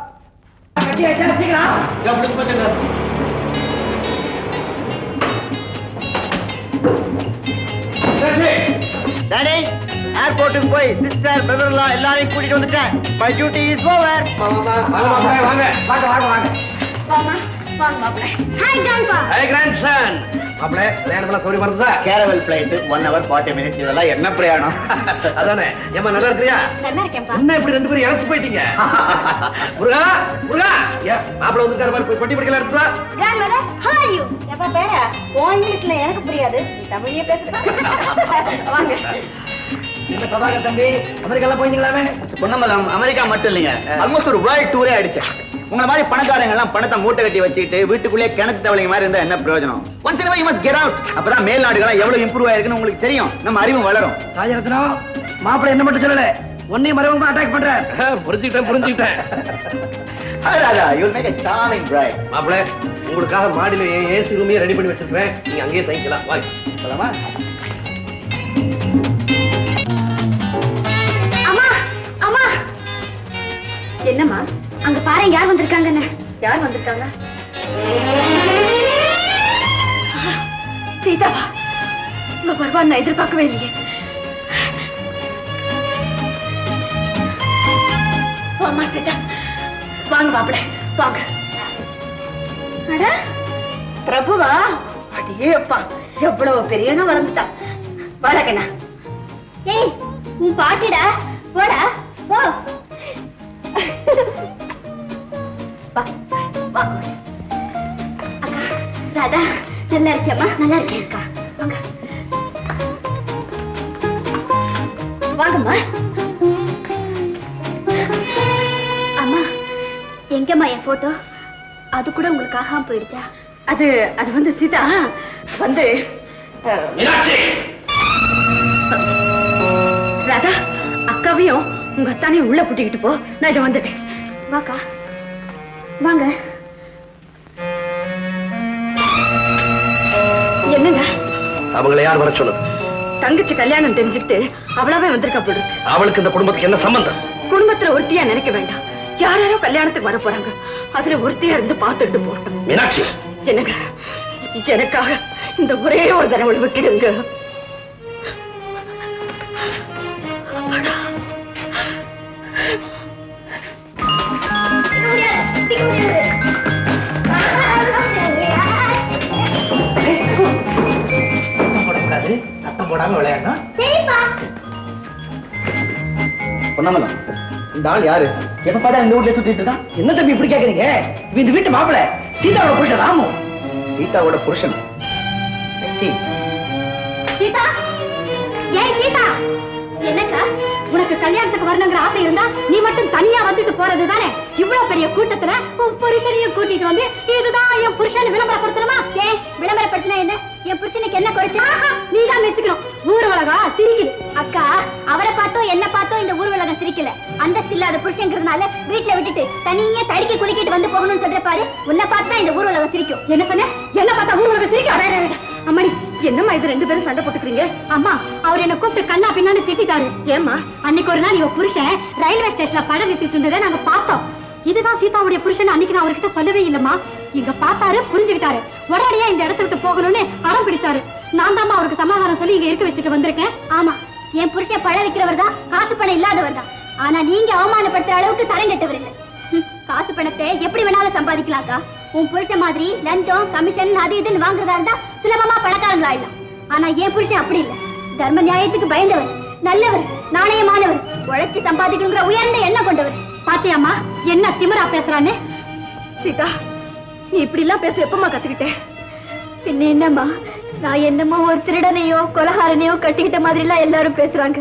டாடி ஏர்போர்ட்டுக்கு போய் சிஸ்டர் பிரதர்லாம் எல்லாரையும் கூட்டிட்டு வந்துட்டேன் மை டியூட்டி இஸ் ஓவர் வாங்க வாங்க வாங்க வாங்க வாங்க வாங்க வாங்க மாப்பிள்ளை hi grandpa hey grandson மாப்பிள கல்யாணத்துல சௌரியமா இருந்ததா caravelle flight one hour forty minutes இதெல்லாம் என்ன பிரயாணம் அதானே ஏமா நல்லா இருக்கிறியா நல்லா இருக்கேன்ப்பா என்ன இப்படி ரெண்டு பேரும் இழைச்சு போயிட்டீங்க முருகா முருகா ஏன் மாப்பிள வந்துருக்காரு பாரு போய் கொட்டி பிடிக்கல எடுத்துவா grandmother how are you எப்ப பேர உன் இங்கிலீஷ்ல எனக்கு புரியாது நீ தமிழ்லயே பேசுற வாங்க என்ன பிரபாகர் தம்பி அமெரிக்கால போயிருந்தீங்களாமே பொன்னமலம் அமெரிக்கா மட்டும் இல்லைங்க ஆல்மோஸ்ட் ஒரு வேர்ல்ட் டூரே அடிச்சேன் உங்களை மாதிரி பணக்காரங்க எல்லாம் பணத்தை மூட்டை கட்டி வச்சுக்கிட்டு வீட்டுக்குள்ளே கிணத்து தவளைங்க மாதிரி இருந்தா என்ன பிரயோஜனம் once in you must get out அப்பதான் மேல் நாடுகளா எவ்வளவு இம்ப்ரூவ் ஆயிருக்குன்னு உங்களுக்கு தெரியும் நம்ம அறிவும் வளரும் ராஜரத்னம் மாப்பிள என்ன மட்டும் சொல்லல உன்னையும் மறைமுகமா அட்டாக் பண்ற புரிஞ்சுக்கிட்டேன் புரிஞ்சுக்கிட்டேன் Hi, Raja you make a charming bride மாப்பிள உங்களுக்காக மாடியில ஏசி ரூமே ரெடி பண்ணி வச்சிருக்கேன் நீங்க அங்கேயே தங்கிக்கலாம் வாங்க போலாமா அம்மா அம்மா என்னம்மா அங்க பாருங்க யார் வந்திருக்காங்கன்னு யார் வந்திருக்காங்க சீதாவா இவ வருவான்னு நான் எதிர்பார்க்கவே இல்லையே வாமா சீதா வாங்க மாப்பிள வாங்க அட பிரபுவா அடியே அப்பா எவ்வளவு பெரியவனா வளர்ந்துட்டான் வளகண்ணா ஏய் உன் பாட்டிடா போடா போ வா வா அக்கா ராதா நல்லா இருக்கியம்மா நல்லா இருக்கேன் அக்கா வாங்க வாங்கம்மா அம்மா எங்கம்மா என் போட்டோ அது கூட உங்களுக்கு ஆகாம போயிடுச்சா அது அது வந்து சீதா வந்து அஹ், மீனாட்சி ராதா அக்காவையும் உங்க அத்தானையும் உள்ள புட்டிக்கிட்டு போ நான் இதை வந்துட்டேன் வாக்கா வாங்க என்னங்க அவங்களை யார் வர சொன்னது தங்கச்சி கல்யாணம் தெரிஞ்சுக்கிட்டு அவளாவே வந்திருக்கா போல இருக்கு. அவளுக்கு இந்த குடும்பத்துக்கு என்ன சம்பந்தம் குடும்பத்துல ஒருத்தியா நினைக்க வேண்டாம் யார் யாரோ கல்யாணத்துக்கு வர போறாங்க அதுல ஒருத்தியா இருந்து பார்த்துட்டு போட்டோம் மீனாட்சி என்னங்க எனக்காக இந்த ஒரே ஒரு தடவை விட்டுடுங்க சத்தம் போடக்கூடாது சத்தம் போடாம விளையாடணும் பொன்னமலம் இந்த ஆள் யாரு எப்ப பார்த்தா இந்த வீட்லயே சுத்திட்டு இருக்கான் என்ன தம்பி இப்படி கேக்குறீங்க இவன் இந்த வீட்டு மாப்பிள சீதாவோட புருஷன் ராமு கீதாவோட புருஷன் சீதா ஏன் சீதா என்னக்கா உனக்கு கல்யாணத்துக்கு வரணுங்கிற ஆசை இருந்தா நீ மட்டும் தனியா வந்துட்டு போறது தானே இவ்வளவு பெரிய கூட்டத்துல உன் புருஷனையும் கூட்டிட்டு வந்து இதுதான் என் புருஷன் விளம்பரப்படுத்தணுமா ஏன் விளம்பரப்படுத்தினா என்ன என் புருஷனுக்கு என்ன குறைச்சு நீ தான் மெச்சுக்கணும் ஊர் உலகம் சிரிக்குது அக்கா அவரை பார்த்தோ என்ன பார்த்தோ இந்த ஊர் உலகம் சிரிக்கல அந்தஸ்து இல்லாத புருஷங்கிறதுனால வீட்டுல விட்டுட்டு தனியே தடுக்கி குலுக்கிட்டு வந்து போகணும்னு சொல்ற பாரு உன்னை பார்த்தா இந்த ஊர் உலகம் சிரிக்கும் என்ன சொன்ன என்ன பார்த்தா ஊர் உலகம் சிரிக்க அடே, அடே, அடே. அம்மாடி என்னம்மா இது ரெண்டு பேரும் சண்டை போட்டுக்கிறீங்க அம்மா அவர் என்ன கூப்பிட்டு கண்ணா பின்னான்னு திட்டாரு ஏம்மா அன்னைக்கு ஒரு நாள் இவ புருஷன் ரயில்வே ஸ்டேஷன்ல படம் வித்துட்டு இருந்ததை நாங்க பார்த்தோம் இதுதான் சீதாவுடைய புருஷன் அன்னைக்கு நான் அவர்கிட்ட சொல்லவே இல்லம்மா இங்க பார்த்தாரு புரிஞ்சுக்கிட்டாரு உடனடியா இந்த இடத்த விட்டு போகணும்னு அடம் பிடிச்சாரு நான் தாம்மா அவருக்கு சமாதானம் சொல்லி இங்க இருக்க வச்சுட்டு வந்திருக்கேன் ஆமா என் புருஷன் பழம் விக்கிறவர் தான் காசு பணம் இல்லாதவர் தான் ஆனா நீங்க அவமானப்படுத்துற அளவுக்கு தரம் கெட்டவர் இல்ல ஹம், காசு பணத்தை எப்படி வேணாலும் சம்பாதிக்கலாம்க்கா உன் புருஷன் மாதிரி லஞ்சம் கமிஷன் அது இதுன்னு வாங்குறதா இருந்தா சுலபமா பணக்காரங்களா ஆயிடலாம் ஆனா என் புருஷன் அப்படி இல்ல தர்ம நியாயத்துக்கு பயந்தவர் நல்லவர் நாணயமானவர் உழைச்சு சம்பாதிக்கணுங்கிற உயர்ந்த எண்ணம் கொண்டவர் பாத்தியாம்மா என்ன திமிரா பேசுறான்னு சீதா நீ இப்படி எல்லாம் பேச எப்பமா கத்துக்கிட்டேன் பின்ன என்னம்மா நான் என்னமோ ஒரு திருடனையோ கொலகாரனையோ கட்டிக்கிட்ட மாதிரி எல்லாம் எல்லாரும் பேசுறாங்க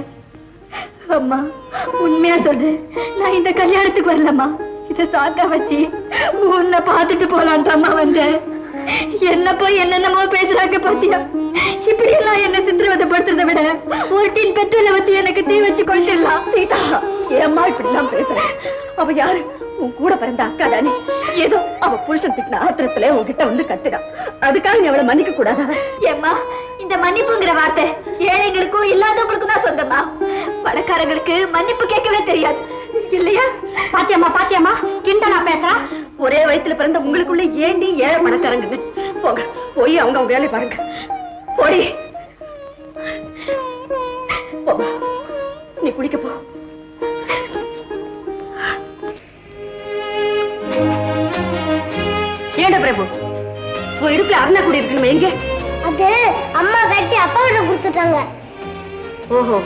அம்மா உண்மையா சொல்றேன் நான் இந்த கல்யாணத்துக்கு வரலம்மா இத சாக்கா வச்சு உன்னை பார்த்துட்டு போலாம் தாம்மா வந்தேன் என்ன போய் என்னென்னமோ பேசுறாங்க பாத்தியா இப்படி எல்லாம் என்ன சித்திரவதைப்படுத்துறதை விட ஒரு டீன் பெட்ரோல வச்சு எனக்கு தீ வச்சு கொளுத்திடலாம் சீதா ஏம்மா இப்படி எல்லாம் பேசுற அவ யாரு உன் கூட பிறந்த அக்கா தானே ஏதோ அவ புருஷன் திட்டின ஆத்திரத்துல உன்கிட்ட வந்து கத்துறா அதுக்காக நீ அவளை மன்னிக்க கூடாதா ஏம்மா இந்த மன்னிப்புங்கிற வார்த்தை ஏழைங்களுக்கும் இல்லாதவங்களுக்கும் தான் சொந்தமா பணக்காரங்களுக்கு மன்னிப்பு கேட்கவே தெரியாது இல்லையா பாத்தியாம்மா பாத்தியாம்மா கிண்டலா பேசுறா ஒரே வயித்துல பிறந்த உங்களுக்குள்ள ஏண்டி ஏழை பணக்காரங்க போங்க போய் அவங்க அவங்க வேலையை பாருங்க போடி போமா நீ குளிக்க போ ஏண்டா பிரபு உன் இடுப்புல அருணா குடி இருக்கணும் எங்க அது அம்மா வெட்டி அப்பாவோட கொடுத்துட்டாங்க ஓஹோ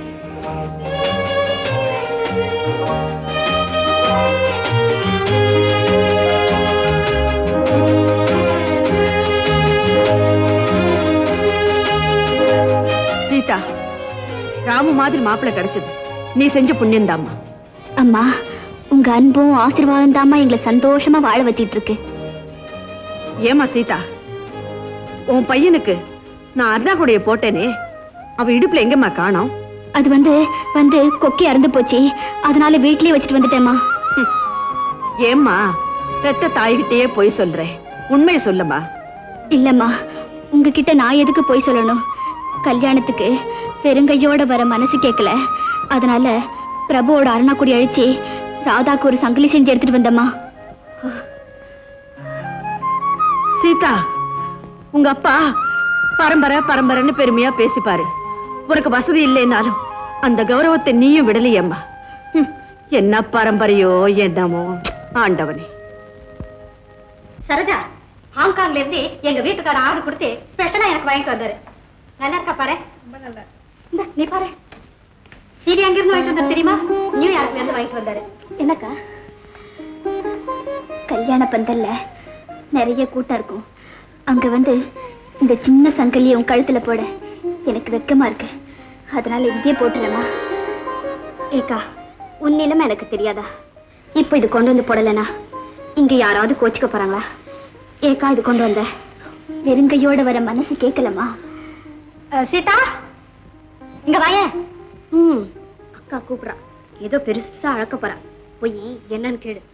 சீதா ராமு மாதிரி மாப்பிள்ளை கிடைச்சது நீ செஞ்ச புண்ணியம் தாம்மா அம்மா உங்க அன்பும் ஆசீர்வாதம் தாம்மா எங்களை சந்தோஷமா வாழ வச்சிட்டு இருக்கு ஏமா சீதா உன் பையனுக்கு நான் அருணாக்குடைய போட்டேனே அவ இடுப்புல எங்கம்மா காணோம் அது வந்து வந்து கொக்கி அறந்து போச்சு அதனால வீட்லயே வச்சுட்டு வந்துட்டேம்மா ஏம்மா பெத்த தாய்கிட்டயே போய் சொல்றேன் உண்மையை சொல்லுமா இல்லம்மா உங்ககிட்ட நான் எதுக்கு போய் சொல்லணும் கல்யாணத்துக்கு பெருங்கையோட வர மனசு கேட்கல அதனால பிரபுவோட அருணாக்குடி அழிச்சு ராதாக்கு ஒரு சங்கிலி செஞ்சு எடுத்துட்டு வந்தம்மா சீதா உங்க அப்பா பரம்பரை பரம்பரைன்னு பெருமையா பேசிப்பாரு உனக்கு வசதி இல்லைன்னாலும் அந்த கௌரவத்தை நீயும் விடலையேம்மா ஹம், என்ன பரம்பரையோ என்னமோ ஆண்டவனே சரோஜா ஹாங்காங்ல இருந்து எங்க வீட்டுக்கார ஆர்டர் கொடுத்து ஸ்பெஷலா எனக்கு வாங்கிட்டு வந்தாரு நல்லா இருக்கா பாரு இந்தா, நீ பாரு இது எங்க இருந்து வாங்கிட்டு வந்தாரு தெரியுமா நியூயார்க்ல இருந்து வாங்கிட்டு வந்தாரு என்னக்கா கல்யாண பந்தல்ல நிறைய கூட்டம் இருக்கும் அங்க வந்து இந்த சின்ன சங்கிலியை உன் கழுத்துல போட எனக்கு வெக்கமா இருக்கு அதனால இங்கேயே போட்டுறேம்மா ஏக்கா உன் நிலைமை எனக்கு தெரியாதா இப்போ இது கொண்டு வந்து போடலைனா இங்க யாராவது கோச்சிக்க போறாங்களா ஏக்கா இது கொண்டு வந்த வெறுங்கையோட வர மனசு கேட்கலமா அஹ், சீதா இங்க வாயேன் ம் அக்கா கூப்பிடுறா ஏதோ பெருசா அழக்க போறா போய் என்னன்னு கேடு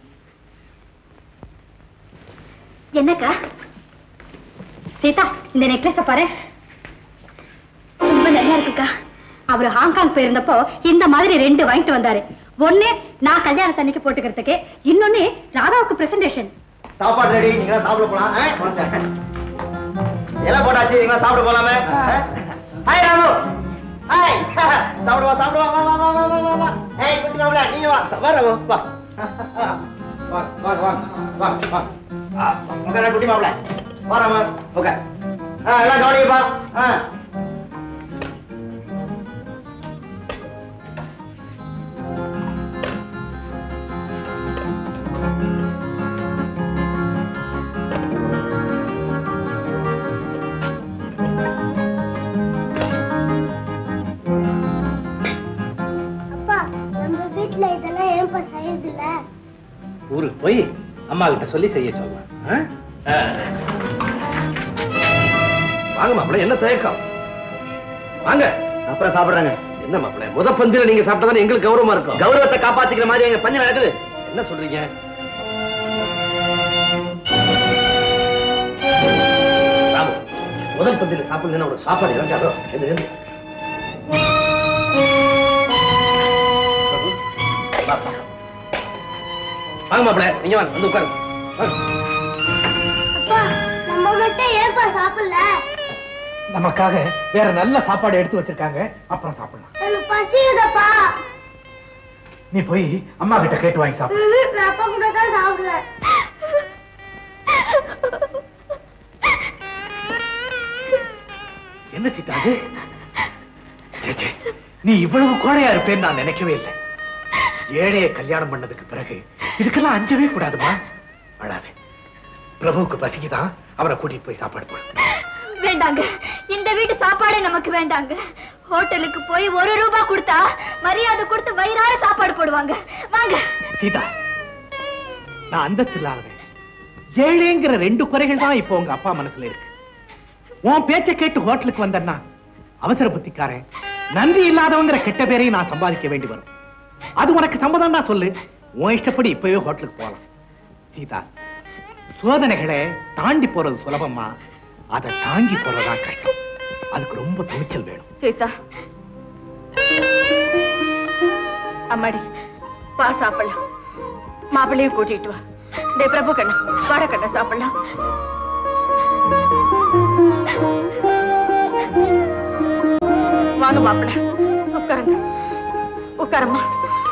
என்னக்கா சீதா இந்த நெக்லஸ பாரு ரொம்ப நல்லா இருக்குக்கா அவரு ஹாங்காங் போயிருந்தப்போ இந்த மாதிரி ரெண்டு வாங்கிட்டு வந்தாரு ஒண்ணு நான் கல்யாணத்தன்னைக்கு போட்டுக்கிறதுக்கு இன்னொன்னு ராதாவுக்கு பிரசன்டேஷன் சாப்பாடு ரெடி நீங்க சாப்பிட போலாம் ஆ? எல்லாம் போட்டாச்சு நீங்க சாப்பிட போலாமே ஹாய் ராமு ஹாய் சாப்பிடுவா சாப்பிடுவா வா வா வா வா வா வா வா ஏய் குட்டி மாப்பிள நீங்க வா வா ராமு வா வா வா வா வா வா ஆ, உட்காரு குட்டி மாப்பிள வா ராமு ஓகே ஆ எல்லாம் கவனிப்பா ஆ அப்பா நம்ம வீட்ல இதெல்லாம் ஏன்பா செய்யறதில்ல ஊருக்கு போய் அம்மா கிட்ட சொல்லி செய்ய சொல்லலாம் ஆ? ஆ. வாங்க மாப்பிள என்ன தயக்கம் வாங்க அப்புறம் சாப்பிடுறாங்க என்ன மாப்பிள முத பந்தில நீங்க சாப்பிட்டா எங்களுக்கு கௌரவமா இருக்கும் கௌரவத்தை காப்பாத்திக்கிற மாதிரி எங்க பஞ்சம் நடக்குது என்ன சொல்றீங்க ராமு முதல் பந்தில சாப்பிடுங்கன்னா ஒரு சாப்பாடு இறங்காதோ எது எது பிரபு, வா, வா. வாங்க மாப்பிள நீங்க வாங்க வந்து உட்காருங்க வாங்க. அப்பா நம்ம மட்டும் ஏன்பா சாப்பிடல நமக்காக வேற நல்ல சாப்பாடு எடுத்து வச்சிருக்காங்க அப்புறம் சாப்பிடலாம் எனக்கு பசிக்குதப்பா நீ போய் அம்மா கிட்ட கேட்டு வாங்கி சாப்பிடு நான் அப்பா கூட தான் சாப்பிடல என்ன சீதா அது சே, சே, நீ இவ்வளவு கோழையா இருப்பேன்னு நான் நினைக்கவே இல்லை ஏழைய கல்யாணம் பண்ணதுக்கு பிறகு இதுக்கெல்லாம் அஞ்சவே கூடாதுமா அழாதே பிரபுவுக்கு பசிக்குதான் அவரை கூட்டிட்டு போய் சாப்பாடு போடு வேண்டாங்க இந்த வீட்டு சாப்பாடே நமக்கு வேண்டாங்க ஹோட்டலுக்கு போய் ஒரு ரூபாய் கொடுத்தா மரியாதை கொடுத்து வயிறார சாப்பாடு போடுவாங்க வாங்க சீதா நான் அந்தஸ்து இல்லாதவன் ஏழைங்கிற ரெண்டு குறைகள் தான் இப்போ உங்க அப்பா மனசுல இருக்கு உன் பேச்சை கேட்டு ஹோட்டலுக்கு வந்தேன்னா அவசர புத்திக்காரன் நன்றி இல்லாதவங்கிற கெட்ட பேரையும் நான் சம்பாதிக்க வேண்டி வரும் அது உனக்கு சம்மதம் தான் சொல்லு உன் இஷ்டப்படி இப்பவே ஹோட்டலுக்கு போகலாம் சீதா சோதனைகளை தாண்டி போறது சுலபமா அதை தாங்கி போறதா கஷ்டம் அதுக்கு ரொம்ப துணிச்சல் வேணும் சீதா அம்மாடி வா சாப்பிடலாம் மாப்பிள்ளையும் கூட்டிட்டு வா டே பிரபு கண்ணா வாட கண்ணா சாப்பிடலாம் வாங்க மாப்பிள்ள உட்காருங்க உட்காரம்மா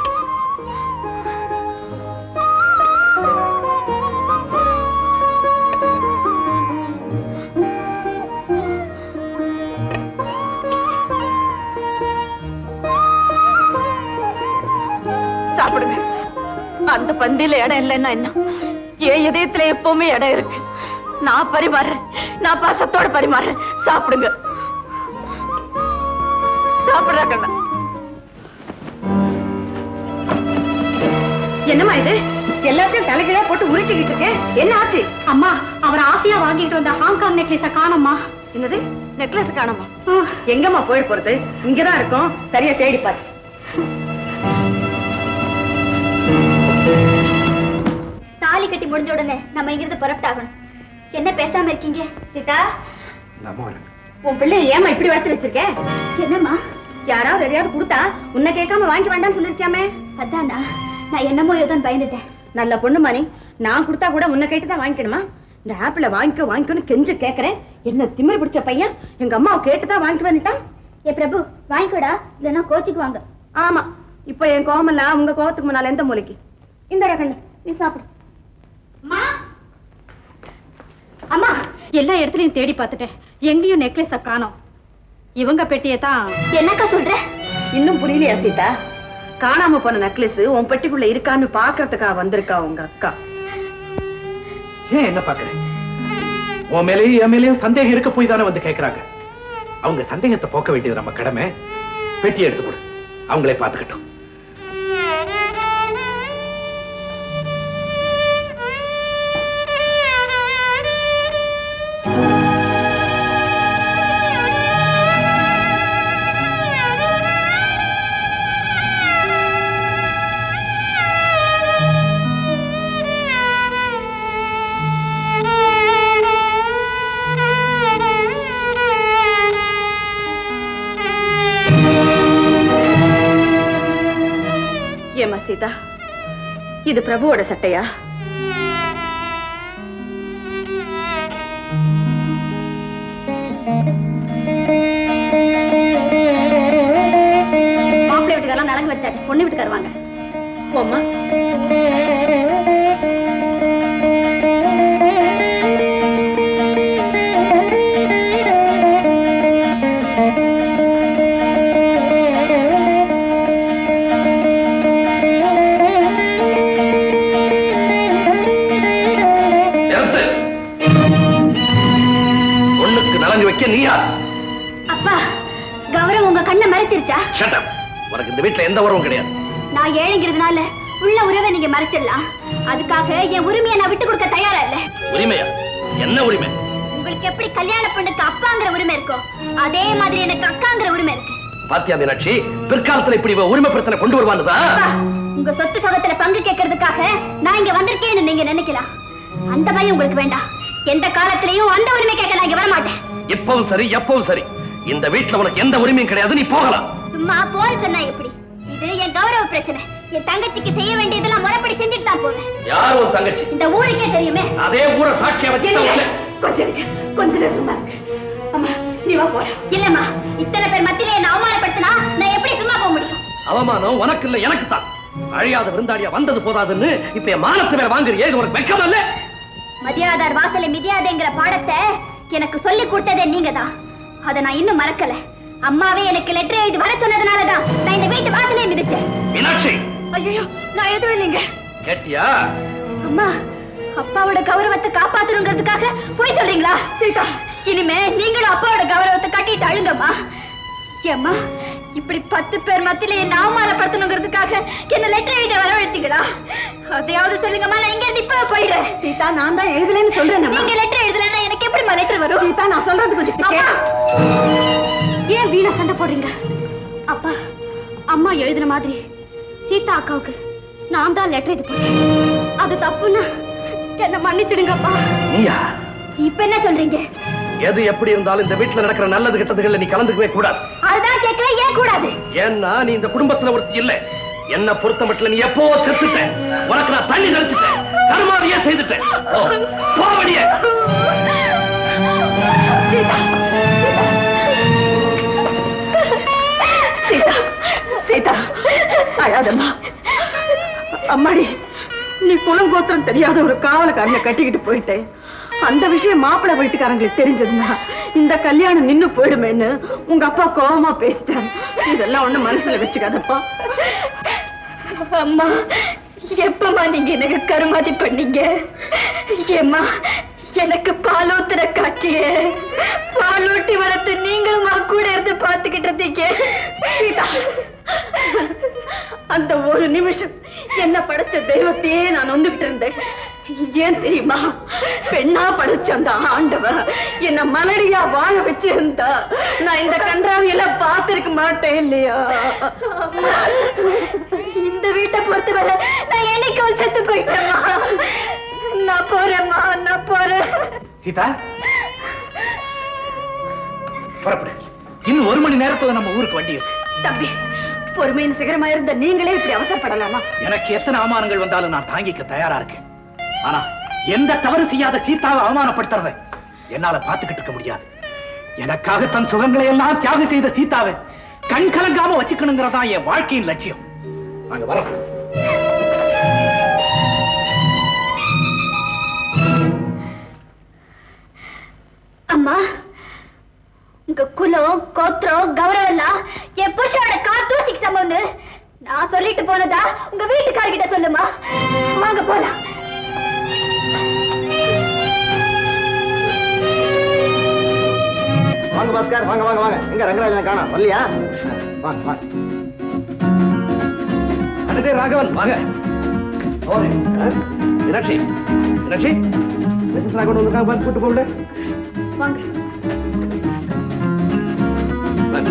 சாப்பிடுங்க அந்த பந்தியில இடம் இல்லைன்னா என்ன என் இதயத்துல எப்பவுமே இடம் இருக்கு நான் பரிமாறுறேன் நான் பாசத்தோட பரிமாறுறேன் சாப்பிடுங்க சாப்பிடுறா கண்ணா என்னம்மா இது எல்லாத்தையும் தலைகீழா போட்டு உருட்டிக்கிட்டு இருக்கேன் என்ன ஆச்சு அம்மா அவர் ஆசையா வாங்கிட்டு வந்த ஹாங்காங் நெக்லஸ காணோம்மா என்னது நெக்லஸ் காணோமா எங்கம்மா போயிட போறது இங்கதான் இருக்கும் சரியா தேடி பாரு தாலி கட்டி முடிஞ்ச உடனே நம்ம இங்கிருந்து புறப்பட்டாகணும் என்ன பேசாம இருக்கீங்க சீதா நம்ம வணக்கம். உன் பிள்ளை ஏமா இப்படி வளர்த்து வச்சிருக்க என்னம்மா யாராவது எதையாவது கொடுத்தா உன்னை கேட்காம வாங்கி வேண்டாம்னு சொல்லிருக்கியாமே அதானா நான் என்னமோ ஏதோ பயந்துட்டேன் நல்ல பொண்ணு மணி நான் கொடுத்தா கூட உன்னை கேட்டு தான் வாங்கிக்கணுமா இந்த ஆப்பிள வாங்கிக்கோ வாங்கிக்கோன்னு கெஞ்சு கேக்குறேன் என்ன திமிரு பிடிச்ச பையன் எங்க அம்மாவை கேட்டு தான் வாங்கிக்கவேன்னுட்டான் ஏ பிரபு வாங்கிக்கோடா இல்லைன்னா கோச்சுக்கு வாங்க ஆமா இப்போ என் கோவமெல்லாம் உங்க கோவத்துக்கு முன்னால எந்த மூலைக்கு இந்த ரகண்ணு நீ சாப்பிடு அம்மா அம்மா எல்லா இடத்துலயும் தேடி பார்த்துட்டேன் எங்கேயும் நெக்லஸ காணோம் இவங்க பெட்டியை தான் என்னக்கா சொல்ற இன்னும் புரியலையா சீதா காணாம போன நெக்லஸ் உன் பெட்டிக்குள்ள இருக்கான்னு பாக்குறதுக்கா வந்திருக்கா உங்க அக்கா ஏன் என்ன பாக்குற உன் மேலேயும் என் மேலேயும் சந்தேகம் இருக்க போய் தானே வந்து கேக்குறாங்க அவங்க சந்தேகத்தை போக்க வேண்டியது நம்ம கடமை பெட்டி எடுத்து கொடு அவங்களே பாத்துக்கட்டும் ஏமா சீதா இது பிரபுவோட சட்டையா மாப்பிள்ளை வீட்டுக்காரெல்லாம் நலங்கு வச்சாச்சு பொண்ணு வீட்டுக்கார வாங்க போம்மா நிறுத்து ஒண்ணுக்கு நலங்கு வைக்க நீயா அப்பா கௌரவம் உங்க கண்ணை மறைச்சிருச்சா ஷட்டம் உனக்கு இந்த வீட்டுல எந்த உறவும் கிடையாது நான் ஏழைங்கிறதுனால உள்ள உறவை நீங்க மறைச்சிடலாம் அதுக்காக என் உரிமையை நான் விட்டு கொடுக்க தயாரா இல்ல உரிமையா என்ன உரிமை உங்களுக்கு எப்படி கல்யாண பொண்ணுக்கு அப்பாங்கிற உரிமை இருக்கோ அதே மாதிரி எனக்கு அக்காங்கிற உரிமை இருக்கு பாத்தியா மீனாட்சி பிற்காலத்துல இப்படி இவ உரிமை பிரச்சனை கொண்டு வருவான்னுதான் அப்பா, உங்க சொத்து சுகத்துல பங்கு கேட்கறதுக்காக நான் இங்க வந்திருக்கேன்னு நீங்க நினைக்கலாம் அந்த பயம் உங்களுக்கு வேண்டாம் எந்த காலத்திலயும் அந்த உரிமை கேட்க நான் இங்க வர மாட்டேன் இப்பவும் சரி எப்பவும் சரி இந்த வீட்டுல உனக்கு எந்த உரிமையும் கிடையாது நீ போகலாம் சும்மா போல் சொன்னா எப்படி இது என் கௌரவ பிரச்சனை என் தங்கச்சிக்கு செய்ய வேண்டியதெல்லாம் முறைப்படி செஞ்சுட்டு தான் போவேன் யார் உன் தங்கச்சி இந்த ஊருக்கே தெரியுமே அதே ஊரை சாட்சியா வச்சு கொஞ்சம் இருங்க கொஞ்ச நேரம் சும்மா இருங்க அம்மா நீ வா போலாம் இல்லம்மா இத்தனை பேர் மத்தியில என்ன அவமானப்படுத்தினா நான் எப்படி சும்மா போக முடியும் அவமானம் உனக்கு இல்ல எனக்கு தான் அழியாத விருந்தாளியா வந்தது போதாதுன்னு இப்ப என் மானத்து மேல வாங்குறியே இது உனக்கு வெக்கம் இல்ல மதியாதார் வாசலை மிதியாதேங்கிற பாடத்தை எனக்கு சொல்லி கொடுத்ததே நீங்க தான் அதை நான் இன்னும் மறக்கல அம்மாவே எனக்கு லெட்டர் எழுதி வர சொன்னதுனாலதான் நான் இந்த வீட்டு வாசலே மிதிச்சேன் மீனாட்சி ஐயோ நான் எதுவும் இல்லைங்க கேட்டியா அம்மா அப்பாவோட கௌரவத்தை காப்பாத்தணுங்கிறதுக்காக போய் சொல்றீங்களா சீதா இனிமே நீங்களும் அப்பாவோட கௌரவத்தை கட்டிட்டு அழுங்கம்மா ஏம்மா இப்படி பத்து பேர் மத்தியில என்ன அவமானப்படுத்தணுங்கிறதுக்காக என்ன லெட்டர் எழுத வரவழைச்சீங்களா அதையாவது சொல்லுங்கம்மா நான் இங்க இருந்து இப்ப போயிடுறேன் சீதா நான் தான் எழுதலைன்னு சொல்றேன் நீங்க லெட்டர் எழுதலைன்னா எனக்கு எப்படிம்மா லெட்டர் வரும் சீதா நான் சொல்றது கொஞ்சம் அம்மா! ஏன் வீணா சண்டை போடுறீங்க அப்பா அம்மா எழுதின மாதிரி சீதா அக்காவுக்கு நான் தான் லெட்டர் இது பண்ணேன் அது தப்புன்னா என்ன மன்னிச்சிடுங்கப்பா நீயா இப்ப என்ன சொல்றீங்க எது எப்படி இருந்தாலும் இந்த வீட்டுல நடக்கிற நல்லது கெட்டதுகள்ல நீ கலந்துக்கவே கூடாது அதுதான் கேட்கிறேன் ஏன் கூடாது ஏன்னா நீ இந்த குடும்பத்துல ஒருத்தி இல்ல என்ன பொறுத்த மட்டும் நீ எப்போ செத்துட்ட உனக்கு நான் தண்ணி தெளிச்சுட்டேன் கருமாதிரியே செய்துட்டேன் போ, போ வெளியே. சீதா சீதா அழாதம்மா அம்மாடி நீ குலம் கோத்திரம் தெரியாத ஒரு காவலக்காரனை கட்டிக்கிட்டு போயிட்டேன் அந்த விஷயம் மாப்பிள்ளை வீட்டுக்காரங்களுக்கு தெரிஞ்சதுன்னா இந்த கல்யாணம் நின்னு போயிடுமேன்னு உங்க அப்பா கோவமா பேசிட்டாரு இதெல்லாம் ஒண்ணு மனசுல வச்சுக்காதப்பா அம்மா எப்பமா நீங்க எனக்கு கருமாதி பண்ணீங்க ஏம்மா எனக்கு பாலூத்துற காட்சியே பாலூட்டி வளர்த்து நீங்களுமா கூட இருந்து பாத்துக்கிட்டு இருந்தீங்க சீதா அந்த ஒரு நிமிஷம் என்ன படைச்ச தெய்வத்தையே நான் நொந்துகிட்டு இருந்தேன் ஏன் தெரியுமா பெண்ணா படைச்ச அந்த ஆண்டவ என்ன மலடியா வாழ வச்சிருந்தா நான் இந்த கன்றாவியெல்லாம் பார்த்திருக்க மாட்டேன் இல்லையா இந்த வீட்டை பொறுத்தவரை நான் என்னைக்கும் செத்து போயிட்டேம்மா நான் போறேம்மா நான் போறேன் சீதா புறப்படு இன்னும் ஒரு மணி நேரத்துல நம்ம ஊருக்கு வண்டி இருக்கு தம்பி பொறுமையின் சிகரமா இருந்த நீங்களே இப்படி அவசரப்படலாமா எனக்கு எத்தனை அவமானங்கள் வந்தாலும் நான் தாங்கிக்க தயாரா இருக்கேன் ஆனா எந்த தவறு செய்யாத சீதாவை அவமானப்படுத்துறத என்னால பாத்துக்கிட்டு இருக்க முடியாது எனக்காக தன் சுகங்களை எல்லாம் தியாகம் செய்த சீதாவை கண் கலங்காம வச்சுக்கணுங்கிறதா என் வாழ்க்கையின் லட்சியம் நாங்க வரோம் அம்மா உங்க குலம் கோத்திரம் கௌரவம் எல்லாம் என் புருஷனோட காத்தூசிக்கு சமம்னு நான் சொல்லிட்டு போனதா உங்க வீட்டுக்காரர்கிட்ட சொல்லுமா வாங்க போலாம் வாங்க பாஸ்கர் வாங்க வாங்க வாங்க எங்க ரங்கராஜன் காணோம் வரலையா வாங்க வாங்க அடடே ராகவன் வாங்க ஓரே மீனாட்சி மீனாட்சி மிஸ்ஸஸ் ராகவன் வந்திருக்காங்க பாத்து கூட்டு போகல வாங்க வாங்க.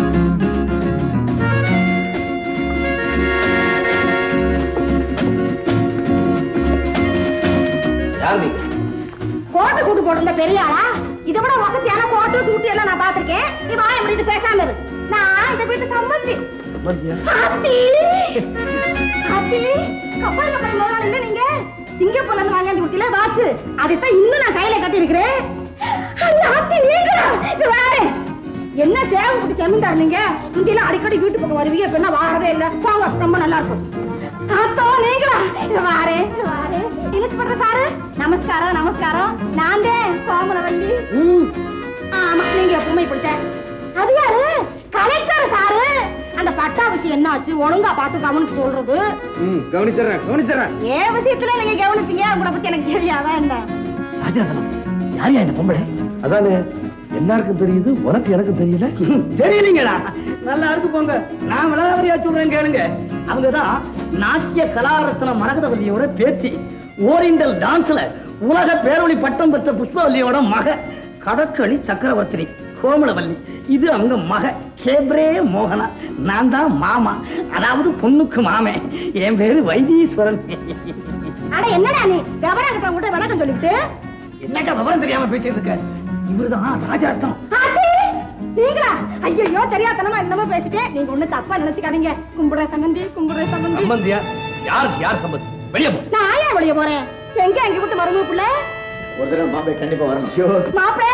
யார் நீங்க கோட்டை கூட்டு போட்டிருந்த பெரிய ஆளா இதை விட வசதியான கோட்டை கூட்டு எல்லாம் நான் பாத்திருக்கேன் நீ வாய முடிட்டு பேசாம இரு நான் இந்த வீட்டு சம்பந்தி ஆத்தி ஆத்தி கப்பல் கப்பல் முதல்ல இல்ல நீங்க சிங்கப்பூர்ல இருந்து வாங்கி கொடுத்தீங்களா வாட்ச் அதைத்தான் இன்னும் நான் கையில கட்டி இருக்கிறேன் ஆத்தி நீங்க இது வேற என்ன சேவை குட்டி செமிந்தார் நீங்க முந்தியெல்லாம் அடிக்கடி வீட்டு பக்கம் வருவீங்க இப்ப என்ன வாரவே இல்ல போங்க ரொம்ப நல்லா இருக்கும் தாத்தா நீங்களா இது வாரே இது வாரே இன்ஸ்பெக்டர் சாரு நமஸ்காரம் நமஸ்காரம் நான் தான் கோமலவல்லி ஆமா நீங்க எப்பவுமே இப்படித்தான் அது யாரு கலெக்டர் சாரு அந்த பட்டா விஷயம் என்ன ஆச்சு ஒழுங்கா பார்த்து கவனிச்சு சொல்றது ம் கவனிச்சிடுறேன் கவனிச்சிடுறேன் ஏன் விஷயத்துல நீங்க கவனிப்பீங்க உங்களை பத்தி எனக்கு தெரியாதா என்ன ராஜரத்னம் யாரையா இந்த பொம்பளை அதானே எல்லாருக்கும் தெரியுது உனக்கு எனக்கு தெரியல தெரியலீங்களா நல்லா இருக்கு போங்க நான் விளாவரியா சொல்றேன் கேளுங்க அவங்கதான் நாட்டிய கலாரத்ன மரகதவல்லியோட பேத்தி ஓரியண்டல் டான்ஸ்ல உலக பேரொளி பட்டம் பெற்ற புஷ்பவல்லியோட மக கதக்களி சக்கரவர்த்தினி கோமலவல்லி இது அவங்க மக கேப்ரே மோகனா நான் தான் மாமா அதாவது பொண்ணுக்கு மாமே என் பேரு வைத்தீஸ்வரன் அட என்னடா நீ விவரம் கிட்ட விளக்கம் சொல்லிட்டு என்னக்கா விவரம் தெரியாம பேசிட்டு இருக்க இவருதான் ராஜரத்னம் ஆத்தி, நீங்களா ஐயோ தெரியாதனமா என்னமோ பேசிட்டேன் நீங்க ஒண்ணு தப்பா நினைச்சுக்காதீங்க கும்பிடுற சம்பந்தி கும்பிடுற சம்பந்தி சம்பந்தியா யாருக்கு யார் சம்பந்தி வெளியே போ நான் ஆயா வெளிய போறேன் எங்க எங்க விட்டு மருமக புள்ள ஒரு தடவை மாப்பிள்ளை கண்டிப்பா வரணும் மாப்பிள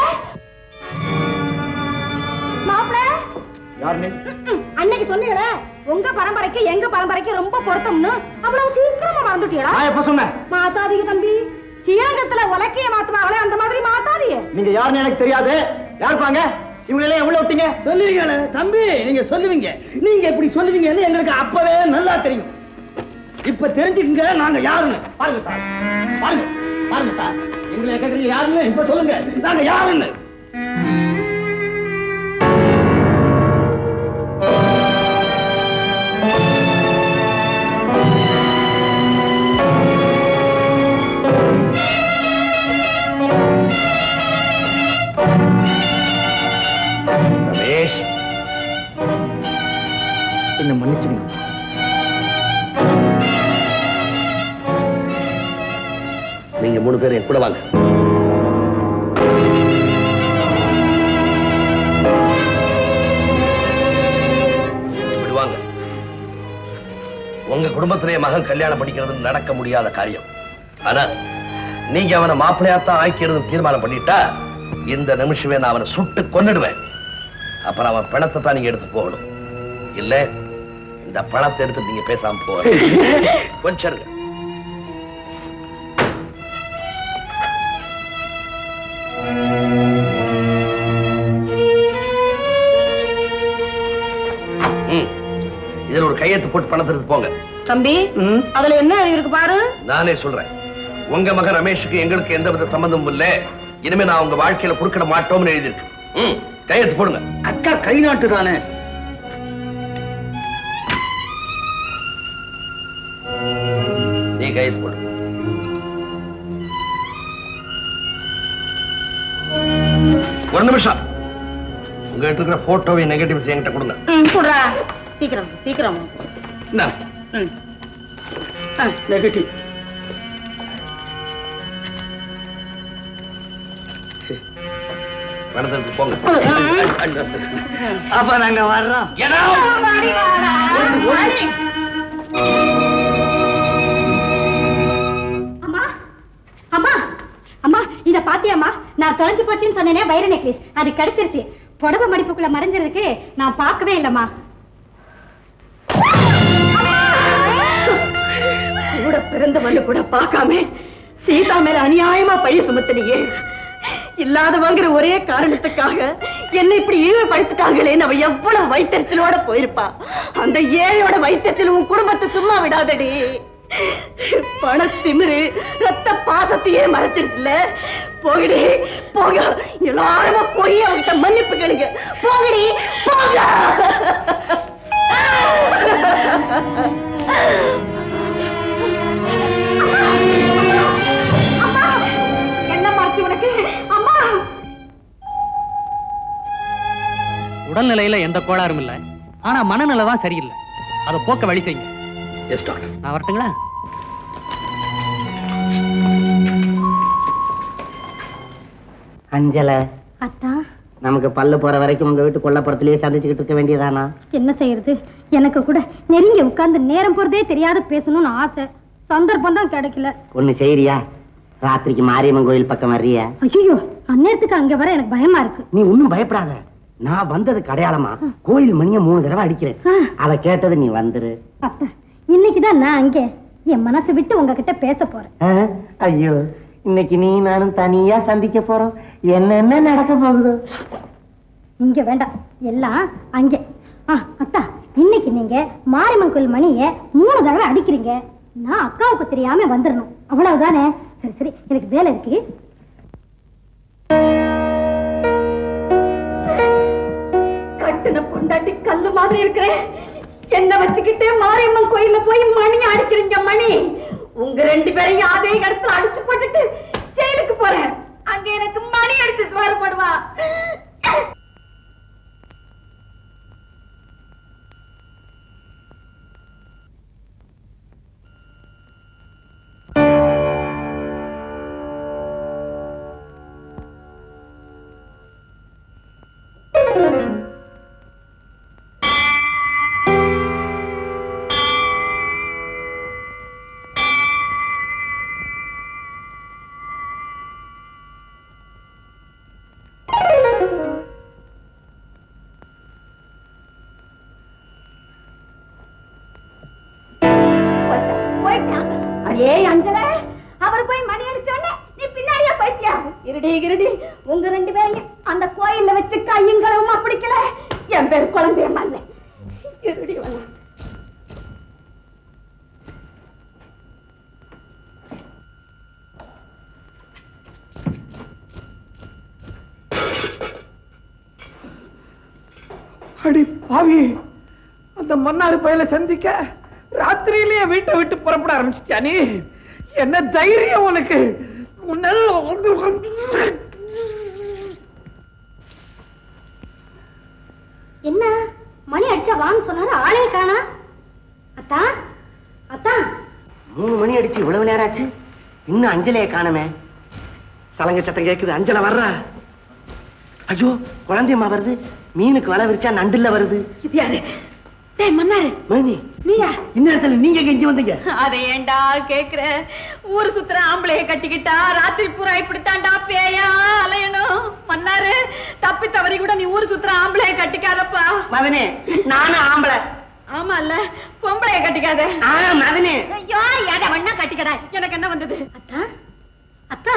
மாப்பிள யார் நீ அன்னைக்கு சொன்னீங்களே உங்க பரம்பரைக்கு எங்க பரம்பரைக்கு ரொம்ப பொருத்தம்னு அவ்வளவு சீக்கிரமா மறந்துட்டீங்களா நான் எப்ப சொன்னேன் மாத்தாதீங்க தம்பி ஸ்ரீரங்கத்துல உலக்கைய மாத்துவாங்களே அந்த மாதிரி மாத்தாதீங்க நீங்க யாருன்னு எனக்கு தெரியாது யாருப்பாங்க இவங்க எல்லாம் எவ்வளவு விட்டீங்க சொல்லுவீங்களே தம்பி நீங்க சொல்லுவீங்க நீங்க இப்படி சொல்லுவீங்கன்னு எங்களுக்கு அப்பவே நல்லா தெரியும் இப்ப தெரிஞ்சுக்கங்க நாங்க யாருன்னு பாருங்க சார் பாருங்க பாருங்க சார் எங்களை கேக்குறீங்க யாருன்னு இப்ப சொல்லுங்க நாங்க யாருன்னு ரமேஷ் என்ன மன்னிச்சுங்க நீங்க மூணு பேரும் என் கூட வாங்க இப்படி வாங்க உங்க குடும்பத்திலே மகன் கல்யாணம் படிக்கிறது நடக்க முடியாத காரியம் ஆனா நீங்க அவனை மாப்பிள்ளையாத்தான் ஆக்கிறது தீர்மானம் பண்ணிட்டா இந்த நிமிஷமே நான் அவனை சுட்டு கொன்னுடுவேன் அப்புறம் அவன் பிணத்தை தான் நீங்க எடுத்து போகணும் இல்ல இந்த இந்த பழத்தை எடுத்து நீங்க பேசாம போற கொஞ்சம் இருங்க. ம். இதுல ஒரு கையெழுத்து போட்டு பணத்தை எடுத்து போங்க தம்பி அதுல என்ன இருக்கு பாரு நானே சொல்றேன் உங்க மகன் ரமேஷுக்கு எங்களுக்கு எந்த வித சம்பந்தமும் இல்ல இனிமே நான் உங்க வாழ்க்கையில குறுக்கிட மாட்டோம்னு எழுதியிருக்கு ம், கையெழுத்து போடுங்க அக்கா கை நாட்டுறானே நீ கையெழுத்து போடு ஒரு நிமிஷம் உங்ககிட்ட இருக்கிற போட்டோவை நெகட்டிவ்ஸ் என்கிட்ட கொடுங்க குடுறா சீக்கிரம் சீக்கிரம் இந்தா. ஆ, நெகட்டிவ் பணத்தை எடுத்து போங்க அப்ப நாங்க வர்றோம் அம்மா அம்மா அம்மா இத பாத்தியாம்மா நான் தொலைஞ்சு போச்சுன்னு சொன்னேனே வைர நெக்லஸ் அது கிடைச்சிருச்சு புடவை மடிப்புக்குள்ள மறைஞ்சிருக்கு நான் பார்க்கவே இல்லம்மா கூட பிறந்தவன்னு கூட பார்க்காம சீதா மேல அநியாயமா பைய சுமத்தினியே இல்லாதவங்கிற ஒரே காரணத்துக்காக என்னை இப்படி இழிவுபடுத்திட்டாங்களேன்னு அவ எவ்வளவு வயிற்றுச்சலோட போயிருப்பா அந்த ஏழையோட வயிற்றுச்சல் உன் குடும்பத்தை சும்மா விடாதடி பணத்திமிரு ரத்த பாசத்தையே மறைச்சிருச்சுல போகடி போக எல்லாருமா போய் அவகிட்ட மன்னிப்பு கேளுங்க போகடி போக என்ன மாச்சு உனக்கு அம்மா உடல்நிலையில எந்த கோளாறும் இல்ல ஆனா மனநிலை தான் சரியில்லை அதை போக்க வழி செய்யுங்க எஸ் டாக்டர் நான் வரட்டுங்களா அஞ்சல அத்தா நமக்கு பல்லு போற வரைக்கும் உங்க வீட்டு கொல்லப்புறத்திலேயே சந்திச்சுக்கிட்டு இருக்க வேண்டியதானா என்ன செய்யறது எனக்கு கூட நெருங்கி உட்கார்ந்து நேரம் போறதே தெரியாத பேசணும்னு ஆசை சந்தர்ப்பம் தான் கிடைக்கல ஒண்ணு செய்யறியா ராத்திரிக்கு மாரியம்மன் கோயில் பக்கம் வர்றியா ஐயோ அந்நேரத்துக்கு அங்க வர எனக்கு பயமா இருக்கு நீ ஒண்ணும் பயப்படாத நான் வந்ததுக்கு அடையாளமா கோயில் மணிய மூணு தடவை அடிக்கிறேன் ஆ. அவ கேட்டது நீ வந்துரு அத்தா இன்னைக்குதான் நான் அங்கே என் மனசு விட்டு உங்ககிட்ட பேச போறேன் ஆ? ஐயோ இன்னைக்கு நீ நானும் தனியா சந்திக்க போறோம் என்னென்ன நடக்க போகுதோ இங்க வேண்டாம் எல்லாம் அங்கே ஆ அத்தா இன்னைக்கு நீங்க மாரியம்மன் கோயில் மணிய மூணு தடவை அடிக்கிறீங்க நான் அக்காவுக்கு தெரியாம வந்துடணும் அவ்வளவுதானே சரி சரி எனக்கு வேலை இருக்கு கட்டுன பொண்டாட்டி கல்லு மாதிரி இருக்கிறேன் என்ன வச்சுக்கிட்டே மாரியம்மன் கோயில்ல போய் மணி அடிக்கிறீங்க மணி உங்க ரெண்டு பேரையும் அதே இடத்துல அடிச்சு போட்டுட்டு ஜெயிலுக்கு போறேன் அங்க எனக்கு மணி அடிச்சு சுவார் போடுவா போயிட்டான் அடே அஞ்சல அவர் போய் மணி அடிச்சோடனே நீ பின்னாடியே போயிட்டியா இருடி இருடி உங்க ரெண்டு பேரையும் அந்த கோயில்ல வச்சு கையங்களவுமா பிடிக்கல என் பேர் குழந்தையம்மா இல்ல இருடி வாங்க அடி பாவி அந்த மன்னார் பயல சந்திக்க ராத்திரியிலேயே வீட்டை விட்டு புறப்பட ஆரம்பிச்சிட்டியா நீ என்ன தைரியம் உனக்கு உன்னால என்ன மணி அடிச்சா வாங்க சொன்னாரு ஆளே காணா அத்தா அத்தா மூணு மணி அடிச்சு இவ்வளவு நேரம் ஆச்சு இன்னும் அஞ்சலைய காணமே சலங்க சத்தம் கேக்குது அஞ்சலை வர்றா ஐயோ குழந்தையம்மா வருது மீனுக்கு வலை விரிச்சா நண்டுல வருது இது யாரு டேய் மன்னாரு மணி நீயா இந்நேரத்துல நீங்க எங்க இங்க வந்தீங்க அதை ஏன்டா கேக்குற ஊர் சுத்துற ஆம்பளைய கட்டிக்கிட்டா ராத்திரி பூரா இப்படித்தான்டா பேயா அலையணும் மன்னாரு தப்பி தவறி கூட நீ ஊர் சுத்துற ஆம்பளைய கட்டிக்காதப்பா மதனே நானும் ஆம்பளை ஆமா இல்ல பொம்பளைய கட்டிக்காத ஆ மதனி ஐயோ எதை வேணா கட்டிக்கடா எனக்கு என்ன வந்தது அத்தா அத்தா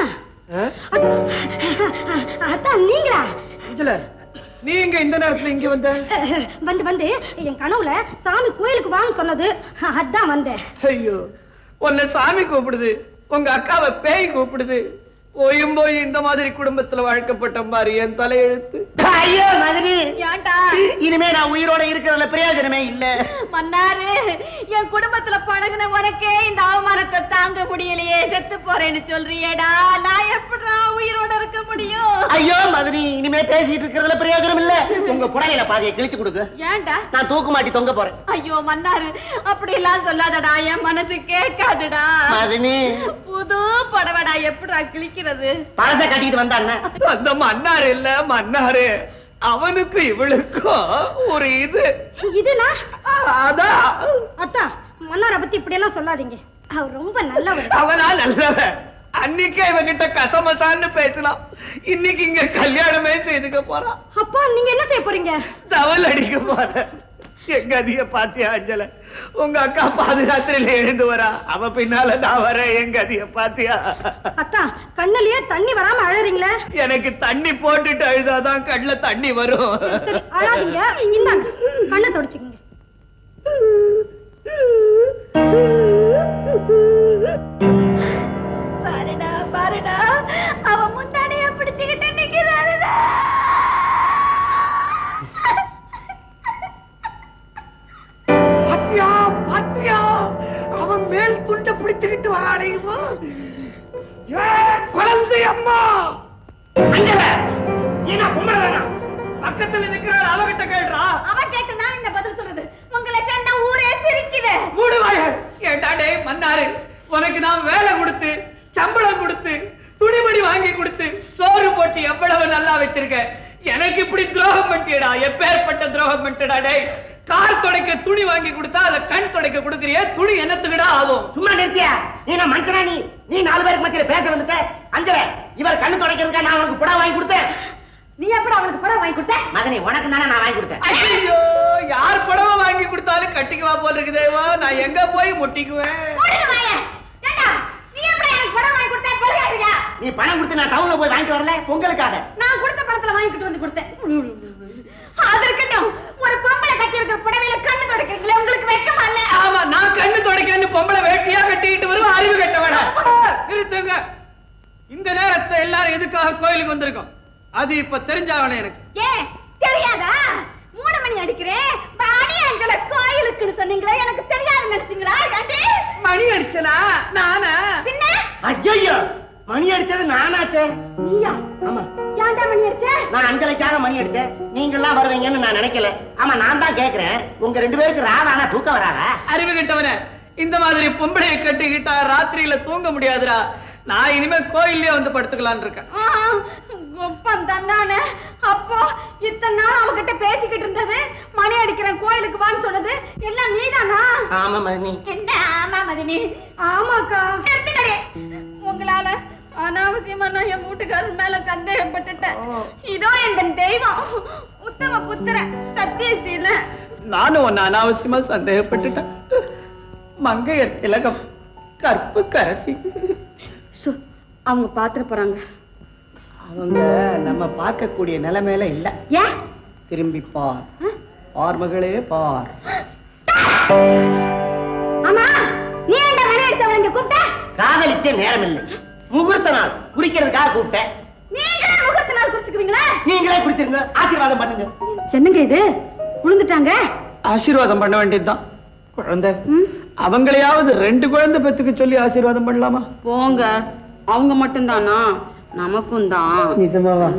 அத்தா நீங்களா இதுல நீங்க இந்த நேரத்துல இங்க வந்த வந்து வந்து என் கனவுல சாமி கோயிலுக்கு வான்னு சொன்னது அதான் வந்தேன் ஐயோ உன்னை சாமி கூப்பிடுது உங்க அக்காவை பேய் கூப்பிடுது போயும் போய் இந்த மாதிரி குடும்பத்துல வாழ்க்கப்பட்ட மாதிரி என் தலையெழுத்து ஐயோ மதனி ஏன்டா இனிமே நான் உயிரோட இருக்கிறதுல பிரயோஜனமே இல்ல மன்னாரு என் குடும்பத்துல பழகுன உனக்கே இந்த அவமானத்தை தாங்க முடியலையே செத்து போறேன்னு சொல்றியேடா நான் எப்படிடா உயிரோட இருக்க முடியும் ஐயோ மதனி இனிமே பேசிட்டு இருக்கிறதுல பிரயோஜனம் இல்ல உங்க புடவையில பாதியை கிழிச்சு கொடுங்க ஏன்டா நான் தூக்கு மாட்டி தொங்க போறேன் ஐயோ மன்னாரு அப்படி எல்லாம் சொல்லாதடா என் மனசு கேட்காதுடா மதனி புது படவடா எப்படிடா கிழிக்கிறது பழச கட்டிட்டு வந்தாண்ண அந்த மன்னாரு இல்ல மன்னாரு அவனுக்கு இவளுக்கும் ஒரு இது இதுனா அதான் அத்தா மன்னாரை பத்தி இப்படி எல்லாம் சொல்லாதீங்க அவர் ரொம்ப நல்லவர் அவனா நல்லவன் அன்னைக்கே இவகிட்ட கசமசான்னு பேசலாம் இன்னைக்கு இங்க கல்யாணமே செய்துக்க போறான் அப்பா நீங்க என்ன செய்ய போறீங்க தவல் அடிக்க போற எங்க அதிக பாத்தியா அஞ்சல உங்க அக்கா பாதுகாத்திரில எழுந்து வரா அவ பின்னால நான் வரேன் எங்க அதிக பாத்தியா அத்தா கண்ணுலயே தண்ணி வராம அழறீங்களே எனக்கு தண்ணி போட்டுட்டு அழுதாதான் கண்ணுல தண்ணி வரும் சரி அழாதீங்க இந்தாங்க கண்ணை தொடச்சுக்கோங்க பாருடா பாருடா அவ முந்தானைய பிடிச்சுக்கிட்டு நிக்கிறாருடா பாத்தியா பாத்தியா அவன் மேல் துண்ட பிடிச்சுக்கிட்டு வராடையுமா ஏ குழந்தை அம்மா அஞ்சல ஏன்னா பொம்பளை தானா பக்கத்துல நிக்கிறாள் அவகிட்ட கேள்றா அவ கேட்டு நான் இந்த பதில் சொல்றது உங்களை கண்டா ஊரே சிரிக்குது மூடுவாய ஏண்டா டேய் மன்னாரு உனக்கு நான் வேலை கொடுத்து சம்பளம் கொடுத்து துணிமணி வாங்கி கொடுத்து சோறு போட்டு எவ்வளவு நல்லா வச்சிருக்கேன் எனக்கு இப்படி துரோகம் பண்ணியடா எப்பேற்பட்ட துரோகம் பண்ணிட்டடா டேய் கார் துடைக்க துணி வாங்கி கொடுத்தா அத கண் துடைக்க கொடுக்குறியே துணி என்னத்துக்குடா ஆகும் சும்மா நிறுத்தியா நீ நான் மனுஷனா நீ நீ நாலு பேருக்கு மத்தியில பேச வந்துட்ட அஞ்சல இவர் கண்ணு துடைக்கிறதுக்கா நான் உனக்கு புடவை வாங்கி கொடுத்தேன் நீ எப்படி அவனுக்கு படம் வாங்கி கொடுத்த மகனே உனக்கு தானே நான் வாங்கி கொடுத்தேன் ஐயோ யார் புடவை வாங்கி கொடுத்தாலும் கட்டிக்குவா போல இருக்குதேவா நான் எங்க போய் முட்டிக்குவேன் போடுங்க வாய ஏண்டா நீ எப்படி எனக்கு படம் வாங்கி கொடுத்த பொழுதாடுறியா நீ பணம் கொடுத்து நான் டவுன்ல போய் வாங்கிட்டு வரல பொங்கலுக்காக நான் கொடுத்த பணத்துல வாங்கிட்டு வந்து கொடுத்தேன் அது இருக்கட்டும் ஒரு பொம்பளை கட்டி இருக்கிற புடவையில கண்ணு துடைக்கிறீங்களே உங்களுக்கு வெக்கமா இல்ல ஆமா நான் கண்ணு துடைக்கன்னு பொம்பளை வேட்டியா கட்டிக்கிட்டு வரும் அறிவு கட்டவனா நிறுத்துங்க இந்த நேரத்துல எல்லாரும் எதுக்காக கோயிலுக்கு வந்திருக்கோம் அது இப்ப தெரிஞ்சாகணும் எனக்கு ஏன் தெரியாதா மூணு மணி அடிக்கிறேன் பாடி அஞ்சல கோயிலுக்குன்னு சொன்னீங்களே எனக்கு தெரியாது நினைச்சீங்களா ஏண்டி மணி அடிச்சனா நானா பின்ன ஐயோ மணி அடிச்சது நானாச்சே நீயா ஆமா ஏன்டா மணி அடிச்ச நான் அஞ்சலைக்காக மணி அடிச்சேன் நீங்கெல்லாம் வருவீங்கன்னு நான் நினைக்கல ஆமா நான் தான் கேக்குறேன் உங்க ரெண்டு பேருக்கு ராவானா தூக்கம் வராதா அறிவு கட்டவன இந்த மாதிரி பொம்பளையை கட்டிக்கிட்டா ராத்திரியில தூங்க முடியாதுடா நான் இனிமே கோயில்லயே வந்து படுத்துக்கலாம்னு இருக்கேன் ஒப்பம் தந்தானே அப்போ இத்தனை நாள் அவகிட்ட பேசிக்கிட்டு இருந்தது மணி அடிக்கிறேன் கோயிலுக்கு வான்னு சொன்னது எல்லாம் நீதானா ஆமா மணி என்ன ஆமா மதினி ஆமாக்கா நிறுத்துங்கடி உங்களால அனாவசியமா நான் என் வீட்டுக்காரர் மேல சந்தேகப்பட்டுட்டேன் இதோ என் தெய்வம் உத்தம புத்திர சத்தியசீல நானும் ஒன்னு அனாவசியமா சந்தேகப்பட்டுட்டேன் மங்கையர் திலகம் கற்பு கரசி அவங்க பாத்துட்டு போறாங்க அவங்க நம்ம பார்க்கக்கூடிய நிலைமையில இல்ல ஏன் திரும்பி பார் பார் மகளே பார் ஆமா நீ என்ன மணி அடிச்சவங்க இங்க கூப்பிட்ட காதலிச்ச நேரம் இல்லை முகூர்த்த நாள் குறிக்கிறதுக்காக கூப்பிட்டேன் நீங்களே முகத்து நாள் குறிச்சுக்குவீங்களா நீங்களே குறிச்சிருங்க ஆசீர்வாதம் பண்ணுங்க என்னங்க இது விழுந்துட்டாங்க ஆசீர்வாதம் பண்ண வேண்டியதுதான் குழந்தை அவங்களையாவது ரெண்டு குழந்தை பெத்துக்க சொல்லி ஆசீர்வாதம் பண்ணலாமா போங்க அவங்க மட்டும்தானா நமக்கும் தான் நிஜமாவா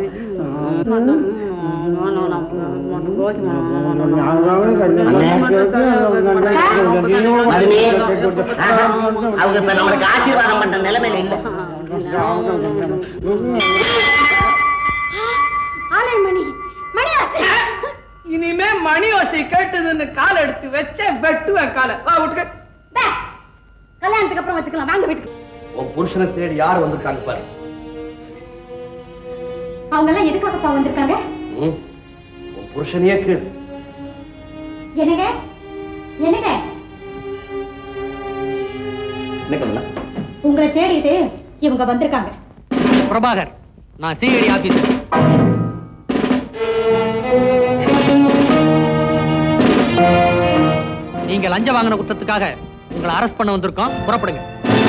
மதுமே, ஆஹா, அவங்க இப்ப நம்மளுக்கு ஆசீர்வாதம் பண்ற நிலைமையில இல்ல ஆலை மணி மணி ஆசை இனிமே மணி ஓசை கேட்டதுன்னு கால் எடுத்து வச்ச வெட்டுவேன் காலை வா விட்டுக்க டே, கல்யாணத்துக்கு அப்புறம் வச்சுக்கலாம் வாங்க வீட்டுக்கு உன் புருஷனை தேடி யார் வந்திருக்காங்க பாரு அவங்க எல்லாம் எதுக்காகப்பா வந்திருக்காங்க ம். உன் புருஷனையே கேளு என்னங்க இவங்க வந்திருக்காங்க பிரபாகர் நான் சிஐடி ஆபீசர் நீங்க லஞ்சம் வாங்கின குற்றத்துக்காக உங்களை அரெஸ்ட் பண்ண வந்திருக்கோம் புறப்படுங்க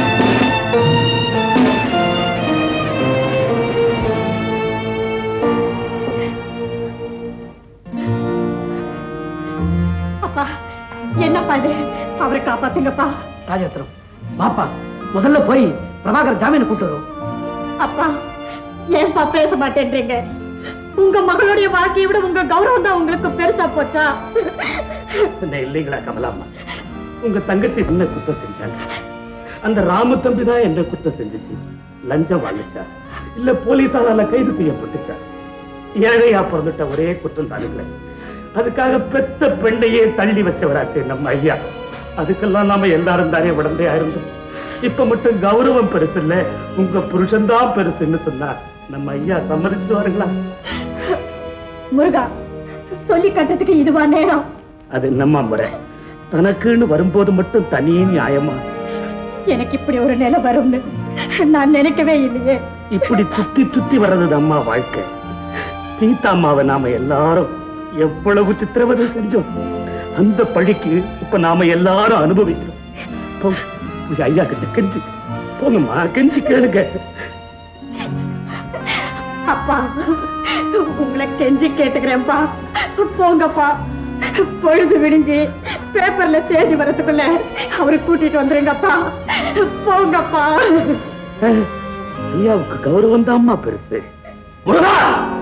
அப்பா என்னப்பா இது அவரை காப்பாத்துங்கப்பா ராஜரத்னம் பாப்பா முதல்ல போய் பிரபாகர் ஜாமீன் கூட்டு வரும் அப்பா ஏன்பா பேச மாட்டேன்றீங்க உங்க மகளுடைய வாழ்க்கையை விட உங்க கௌரவம் தான் உங்களுக்கு பெருசா போச்சா என்ன இல்லைங்களா கமலாம்மா உங்க தங்கச்சி என்ன குற்றம் செஞ்சாங்க அந்த ராமு தம்பி தான் என்ன குற்றம் செஞ்சுச்சு லஞ்சம் வாங்கிச்சா இல்ல போலீஸாரால கைது செய்யப்பட்டுச்சா ஏழையா பிறந்துட்ட ஒரே குற்றம் தானுங்களே அதுக்காக பெத்த பெண்ணையே தள்ளி வச்சவராச்சு நம்ம ஐயா அதுக்கெல்லாம் நாம எல்லாரும் தானே உடந்தையா இருந்தோம் இப்ப மட்டும் கௌரவம் பெருசு இல்ல உங்க புருஷன்தான் பெருசுன்னு சொன்னா நம்ம ஐயா சம்மதிச்சுவாருங்களா முருகா சொல்லி கட்டுறதுக்கு இதுவா நேரம் அது என்னம்மா முறை தனக்குன்னு வரும்போது மட்டும் தனி நியாயமா எனக்கு இப்படி ஒரு நிலை வரும்னு நான் நினைக்கவே இல்லையே இப்படி சுத்தி சுத்தி வர்றது அம்மா வாழ்க்கை சீதா அம்மாவை நாம எல்லாரும் எவ்வளவு சித்திரவதை செஞ்சோம் அந்த பழிக்கு இப்ப நாம எல்லாரும் அனுபவிக்கிறோம் போங்க, போய் ஐயா கிட்ட கெஞ்சி போங்கம்மா கெஞ்சி கேளுங்க அப்பா உங்களை கெஞ்சி கேட்டுக்கிறேன்ப்பா போங்கப்பா பொழுது விடிஞ்சு பேப்பர்ல தேதி வரதுக்குள்ள அவரை கூட்டிட்டு வந்துருங்கப்பா போங்கப்பா ஐயாவுக்கு கௌரவம் தான்மா பெருசு முருகா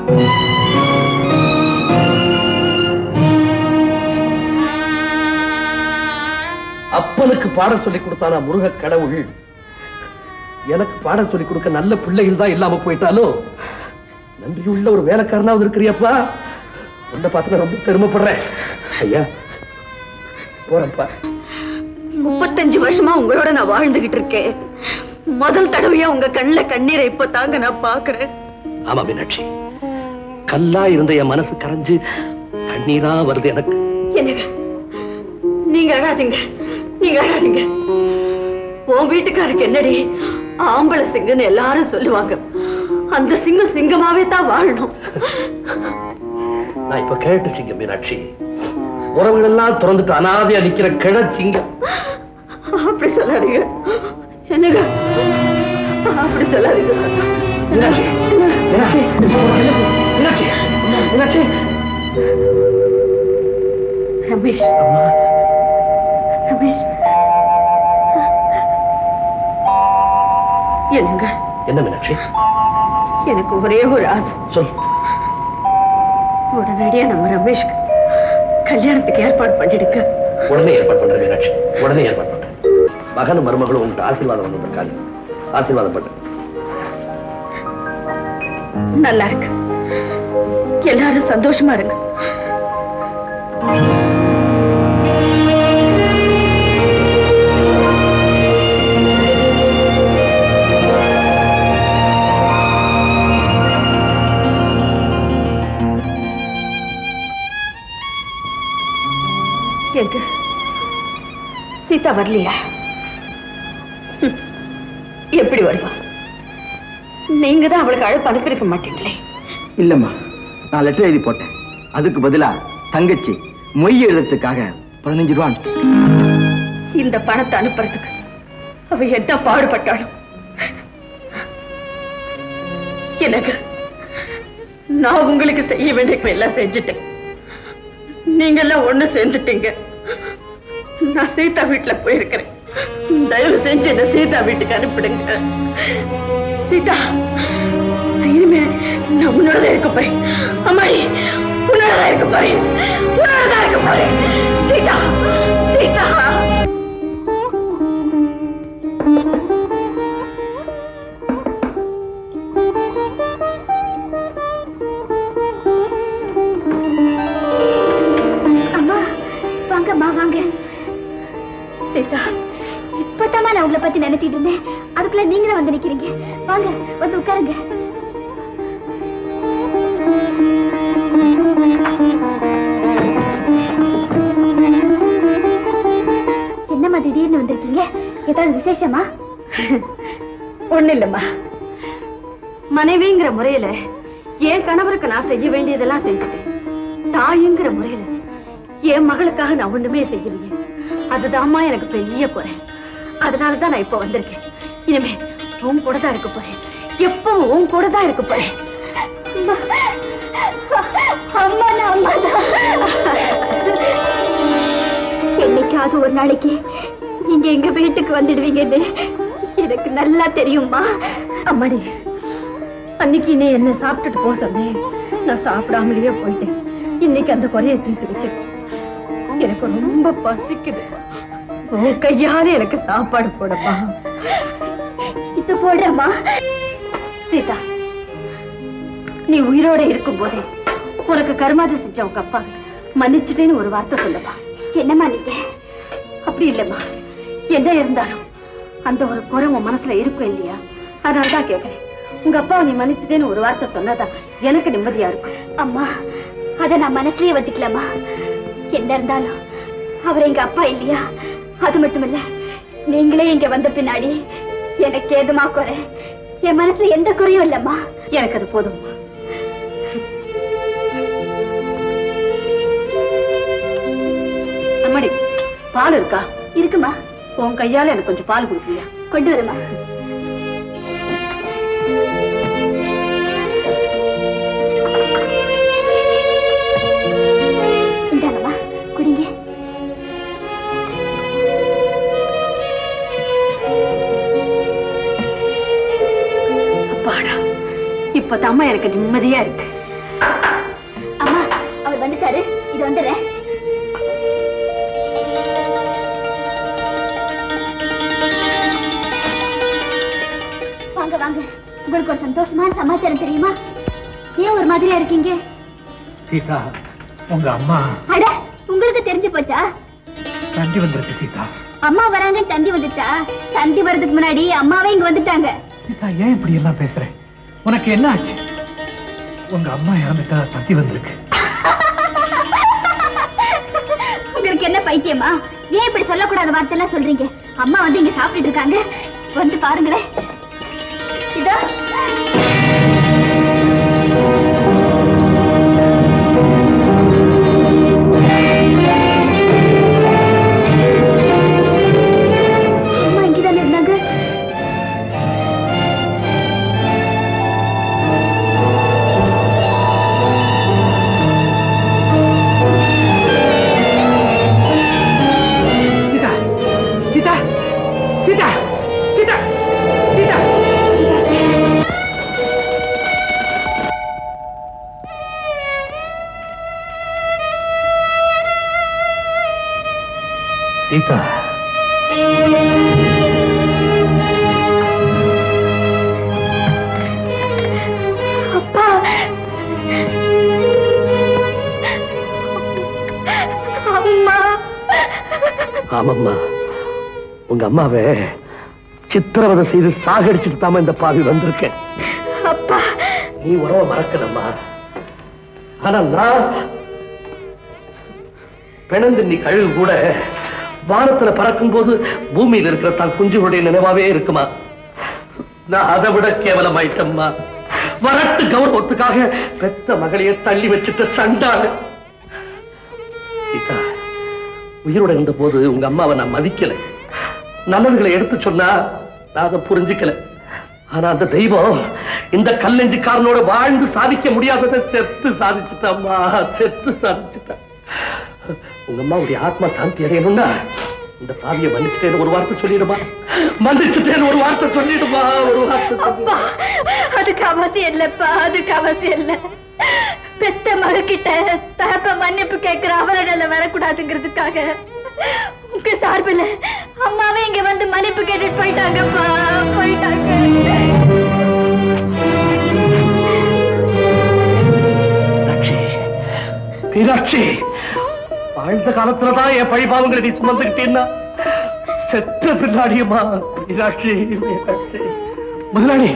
அப்பனுக்கு பாடம் சொல்லி கொடுத்தானா முருக கடவுள் எனக்கு பாடம் சொல்லி கொடுக்க நல்ல பிள்ளைகள் தான் இல்லாம போயிட்டாலும் நன்றியுள்ள ஒரு வேலைக்காரனாவது இருக்கிறியப்பா உன்னை பார்த்து நான் ரொம்ப பெருமைப்படுறேன் ஐயா போறேன்ப்பா முப்பத்தஞ்சு வருஷமா உங்களோட நான் வாழ்ந்துகிட்டு இருக்கேன் முதல் தடவையா உங்க கண்ணுல கண்ணீரை இப்ப தாங்க நான் பாக்குறேன் ஆமா மீனாட்சி கல்லா இருந்த என் மனசு கரைஞ்சு கண்ணீரா வருது எனக்கு என்னங்க நீங்க அழாதீங்க நீங்க அழாதீங்க உன் வீட்டுக்காருக்கு என்னடி ஆம்பளை சிங்கன்னு எல்லாரும் சொல்லுவாங்க அந்த சிங்கம் சிங்கமாவே தான் வாழணும் நான் இப்ப கேட்டு சிங்கம் மீனாட்சி உறவுகள் எல்லாம் திறந்துட்டு அனாதையா நிக்கிற கிழ சிங்கம் அப்படி சொல்லாதீங்க என்னங்க அப்படி சொல்லாதீங்க மீனாட்சி மீனாட்சி மீனாட்சி மீனாட்சி ரமேஷ் ரமேஷ் என்னங்க என்ன மீனாட்சி எனக்கு ஒரே ஒரு ஆசை சொல் உடனடியா நம்ம ரமேஷ்க்கு கல்யாணத்துக்கு ஏற்பாடு பண்ணிடுங்க உடனே ஏற்பாடு பண்றேன் மீனாட்சி உடனே ஏற்பாடு பண்றேன் மகனும் மருமகளும் உங்கள்கிட்ட ஆசீர்வாதம் வந்திருக்காங்க ஆசீர்வாதம் பண்ணு நல்லா இருக்கு எல்லாரும் சந்தோஷமா இருங்க எங்க சீதா வரலையா ஹம். எப்படி வருவா நீங்க தான் அவளுக்கு அழைப்பு அனுப்பியிருக்க மாட்டீங்களே இல்லம்மா நான் லெட்டர் எழுதி போட்டேன் அதுக்கு பதிலா தங்கச்சி மொய் எழுதுறதுக்காக பதினஞ்சு ரூபா அனுப்பிச்சு. இந்த பணத்தை அனுப்புறதுக்கு அவ என்ன பாடுபட்டாலும் எனக்கு நான் உங்களுக்கு செய்ய வேண்டிய எல்லாம் செஞ்சுட்டேன் நீங்க எல்லாம் ஒண்ணு சேர்ந்துட்டீங்க நான் சீதா வீட்டுல போயிருக்கிறேன் தயவு செஞ்சு என்ன சீதா வீட்டுக்கு அனுப்பிடுங்க சீதா இனிமே நான் உன்னோட இருக்க போறேன் அம்மாடி உன்னோட இருக்க போறேன் உன்னோட இருக்க போறேன் சீதா சீதா அம்மா வாங்கம்மா வாங்க சீதா இப்பதாம்மா நான் உங்களை பத்தி நினைச்சிட்டு இருந்தேன் அதுக்குள்ள நீங்களும் வந்து நிக்கிறீங்க வாங்க வந்து உட்காருங்க என்னம்மா திடீர்னு வந்திருக்கீங்க ஏதாவது விசேஷமா ஒண்ணு இல்லம்மா மனைவிங்கிற முறையில என் கணவருக்கு நான் செய்ய வேண்டியதெல்லாம் செஞ்சுட்டேன் தாய்ங்கிற முறையில என் மகளுக்காக நான் ஒண்ணுமே செய்யலையே அதுதாம்மா எனக்கு பெரிய குறை அதனாலதான் நான் இப்ப வந்திருக்கேன் இனிமே உன் கூட தான் இருக்க போறேன் எப்பவும் உன் கூட தான் இருக்க போறேன் அம்மா நான் அம்மா என்னைக்காவது ஒரு நாளைக்கு நீங்க எங்க வீட்டுக்கு வந்துடுவீங்கன்னு எனக்கு நல்லா தெரியும்மா அம்மாடி அன்னைக்கு நீ என்ன சாப்பிட்டுட்டு போக சொன்னேன் நான் சாப்பிடாமலேயே போயிட்டேன் இன்னைக்கு அந்த குறைய தீர்த்து வச்சு எனக்கு ரொம்ப பசிக்குது உன் கையால எனக்கு சாப்பாடு போடப்பா இது போடுறேம்மா சீதா நீ உயிரோட இருக்கும் போதே உனக்கு கருமாதி செஞ்ச உங்க அப்பா மன்னிச்சுட்டேன்னு ஒரு வார்த்தை சொல்லப்பா என்னம்மா நீங்க அப்படி இல்லம்மா என்ன இருந்தாலும் அந்த ஒரு குறை உன் மனசுல இருக்கும் இல்லையா அதனாலதான் கேக்குறேன் உங்க அப்பாவை நீ மன்னிச்சுட்டேன்னு ஒரு வார்த்தை சொன்னாதான் எனக்கு நிம்மதியா இருக்கும் அம்மா அத நான் மனசுலயே வச்சுக்கலாமா என்ன இருந்தாலும் அவர் எங்க அப்பா இல்லையா அது மட்டும் இல்ல நீங்களே இங்க வந்த பின்னாடி எனக்கு ஏதுமா குறை என் மனசுல எந்த குறையும் இல்லம்மா எனக்கு அது போதும்மா அம்மாடி பால் இருக்கா இருக்குமா உன் கையால எனக்கு கொஞ்சம் பால் கொடுக்குறியா கொண்டு வருமா இந்தாங்கம்மா குடிங்க அப்பாடா இப்பதாம்மா எனக்கு நிம்மதியா இருக்கு அம்மா அவர் வந்துட்டாரு இது வந்துடுறேன் வாங்க வாங்க உங்களுக்கு ஒரு சந்தோஷமான சமாச்சாரம் தெரியுமா ஏன் ஒரு மாதிரியா இருக்கீங்க சீதா உங்க அம்மா அட உங்களுக்கு தெரிஞ்சு போச்சா தண்டி வந்திருக்கு சீதா அம்மா வராங்கன்னு தந்தி வந்துச்சா தந்தி வர்றதுக்கு முன்னாடி அம்மாவே இங்க வந்துட்டாங்க சீதா ஏன் இப்படி எல்லாம் பேசுற உனக்கு என்ன ஆச்சு உங்க அம்மா இறந்துட்டா தந்தி வந்திருக்கு உங்களுக்கு என்ன பைத்தியமா ஏன் இப்படி சொல்லக்கூடாத வார்த்தை எல்லாம் சொல்றீங்க அம்மா வந்து இங்க சாப்பிட்டுட்டு இருக்காங்க வந்து பாருங்களேன் இதோ அம்மா இங்கதானே இருந்தாங்க சீதா சீதா சீதா சீதா சீதா சீதா அப்பா அம்மா ஆமாம்மா உங்க அம்மாவை சித்திரவதை செய்து சாகடிச்சுட்டு தாம இந்த பாவி வந்திருக்கேன் அப்பா நீ உறவை மறக்கலம்மா ஆனா நான் பிணந்து நீ கழுகு கூட வானத்துல பறக்கும் போது பூமியில இருக்கிற தான் குஞ்சுகளுடைய நினைவாவே இருக்குமா நான் அதை விட கேவலமாயிட்டம்மா வரட்டு கௌரவத்துக்காக பெத்த மகளையே தள்ளி வச்சுட்ட சண்டாளு சீதா உயிரோட இருந்த போது உங்க அம்மாவை நான் மதிக்கல நல்லதுகளை எடுத்து சொன்னா நான் அதை புரிஞ்சுக்கல ஆனா அந்த தெய்வம் இந்த கல்லெஞ்சுக்காரனோட வாழ்ந்து சாதிக்க முடியாததை செத்து சாதிச்சுட்டாம்மா செத்து சாதிச்சுட்டா உங்க அம்மாவுடைய ஆத்மா சாந்தி அடையணும்னா இந்த பாவியை மன்னிச்சுட்டேன்னு ஒரு வார்த்தை சொல்லிடுமா மன்னிச்சுட்டேன்னு ஒரு வார்த்தை சொல்லிடுமா ஒரு வார்த்தை அப்பா அதுக்கு அவசியம் இல்லப்பா அதுக்கு அவசியம் இல்ல பெத்த மகக்கிட்ட தகப்ப மன்னிப்பு கேட்கிற அவரடல வரக்கூடாதுங்கிறதுக்காக உங்க சார்பில் அம்மாவே இங்க வந்து மன்னிப்பு கேட்டுட்டு போயிட்டாங்கப்பா போயிட்டாங்க மீனாட்சி மீனாட்சி வாழ்ந்த காலத்துலதான் என் பழி பாவங்களை நீ சுமந்துக்கிட்டேன்னா செத்த பின்னாடியம்மா மீனாட்சி மீனாட்சி முதலாளி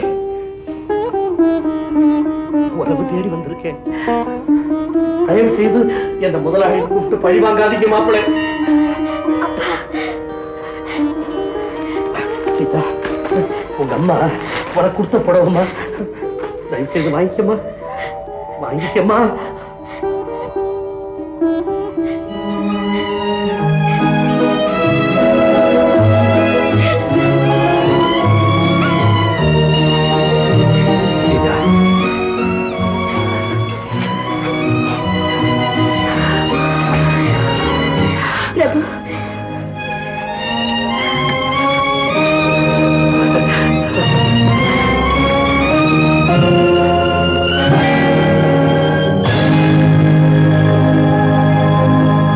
உறவு தேடி வந்திருக்கேன் தயவு செய்து என்ன முதலாளி கூப்பிட்டு பழி வாங்காதீங்க மாப்பிள்ளை சீதா உங்க உங்க அம்மா உனக்கு கொடுத்த புடவைமா தயவு செய்து வாங்கிக்கம்மா வாங்கிக்கம்மா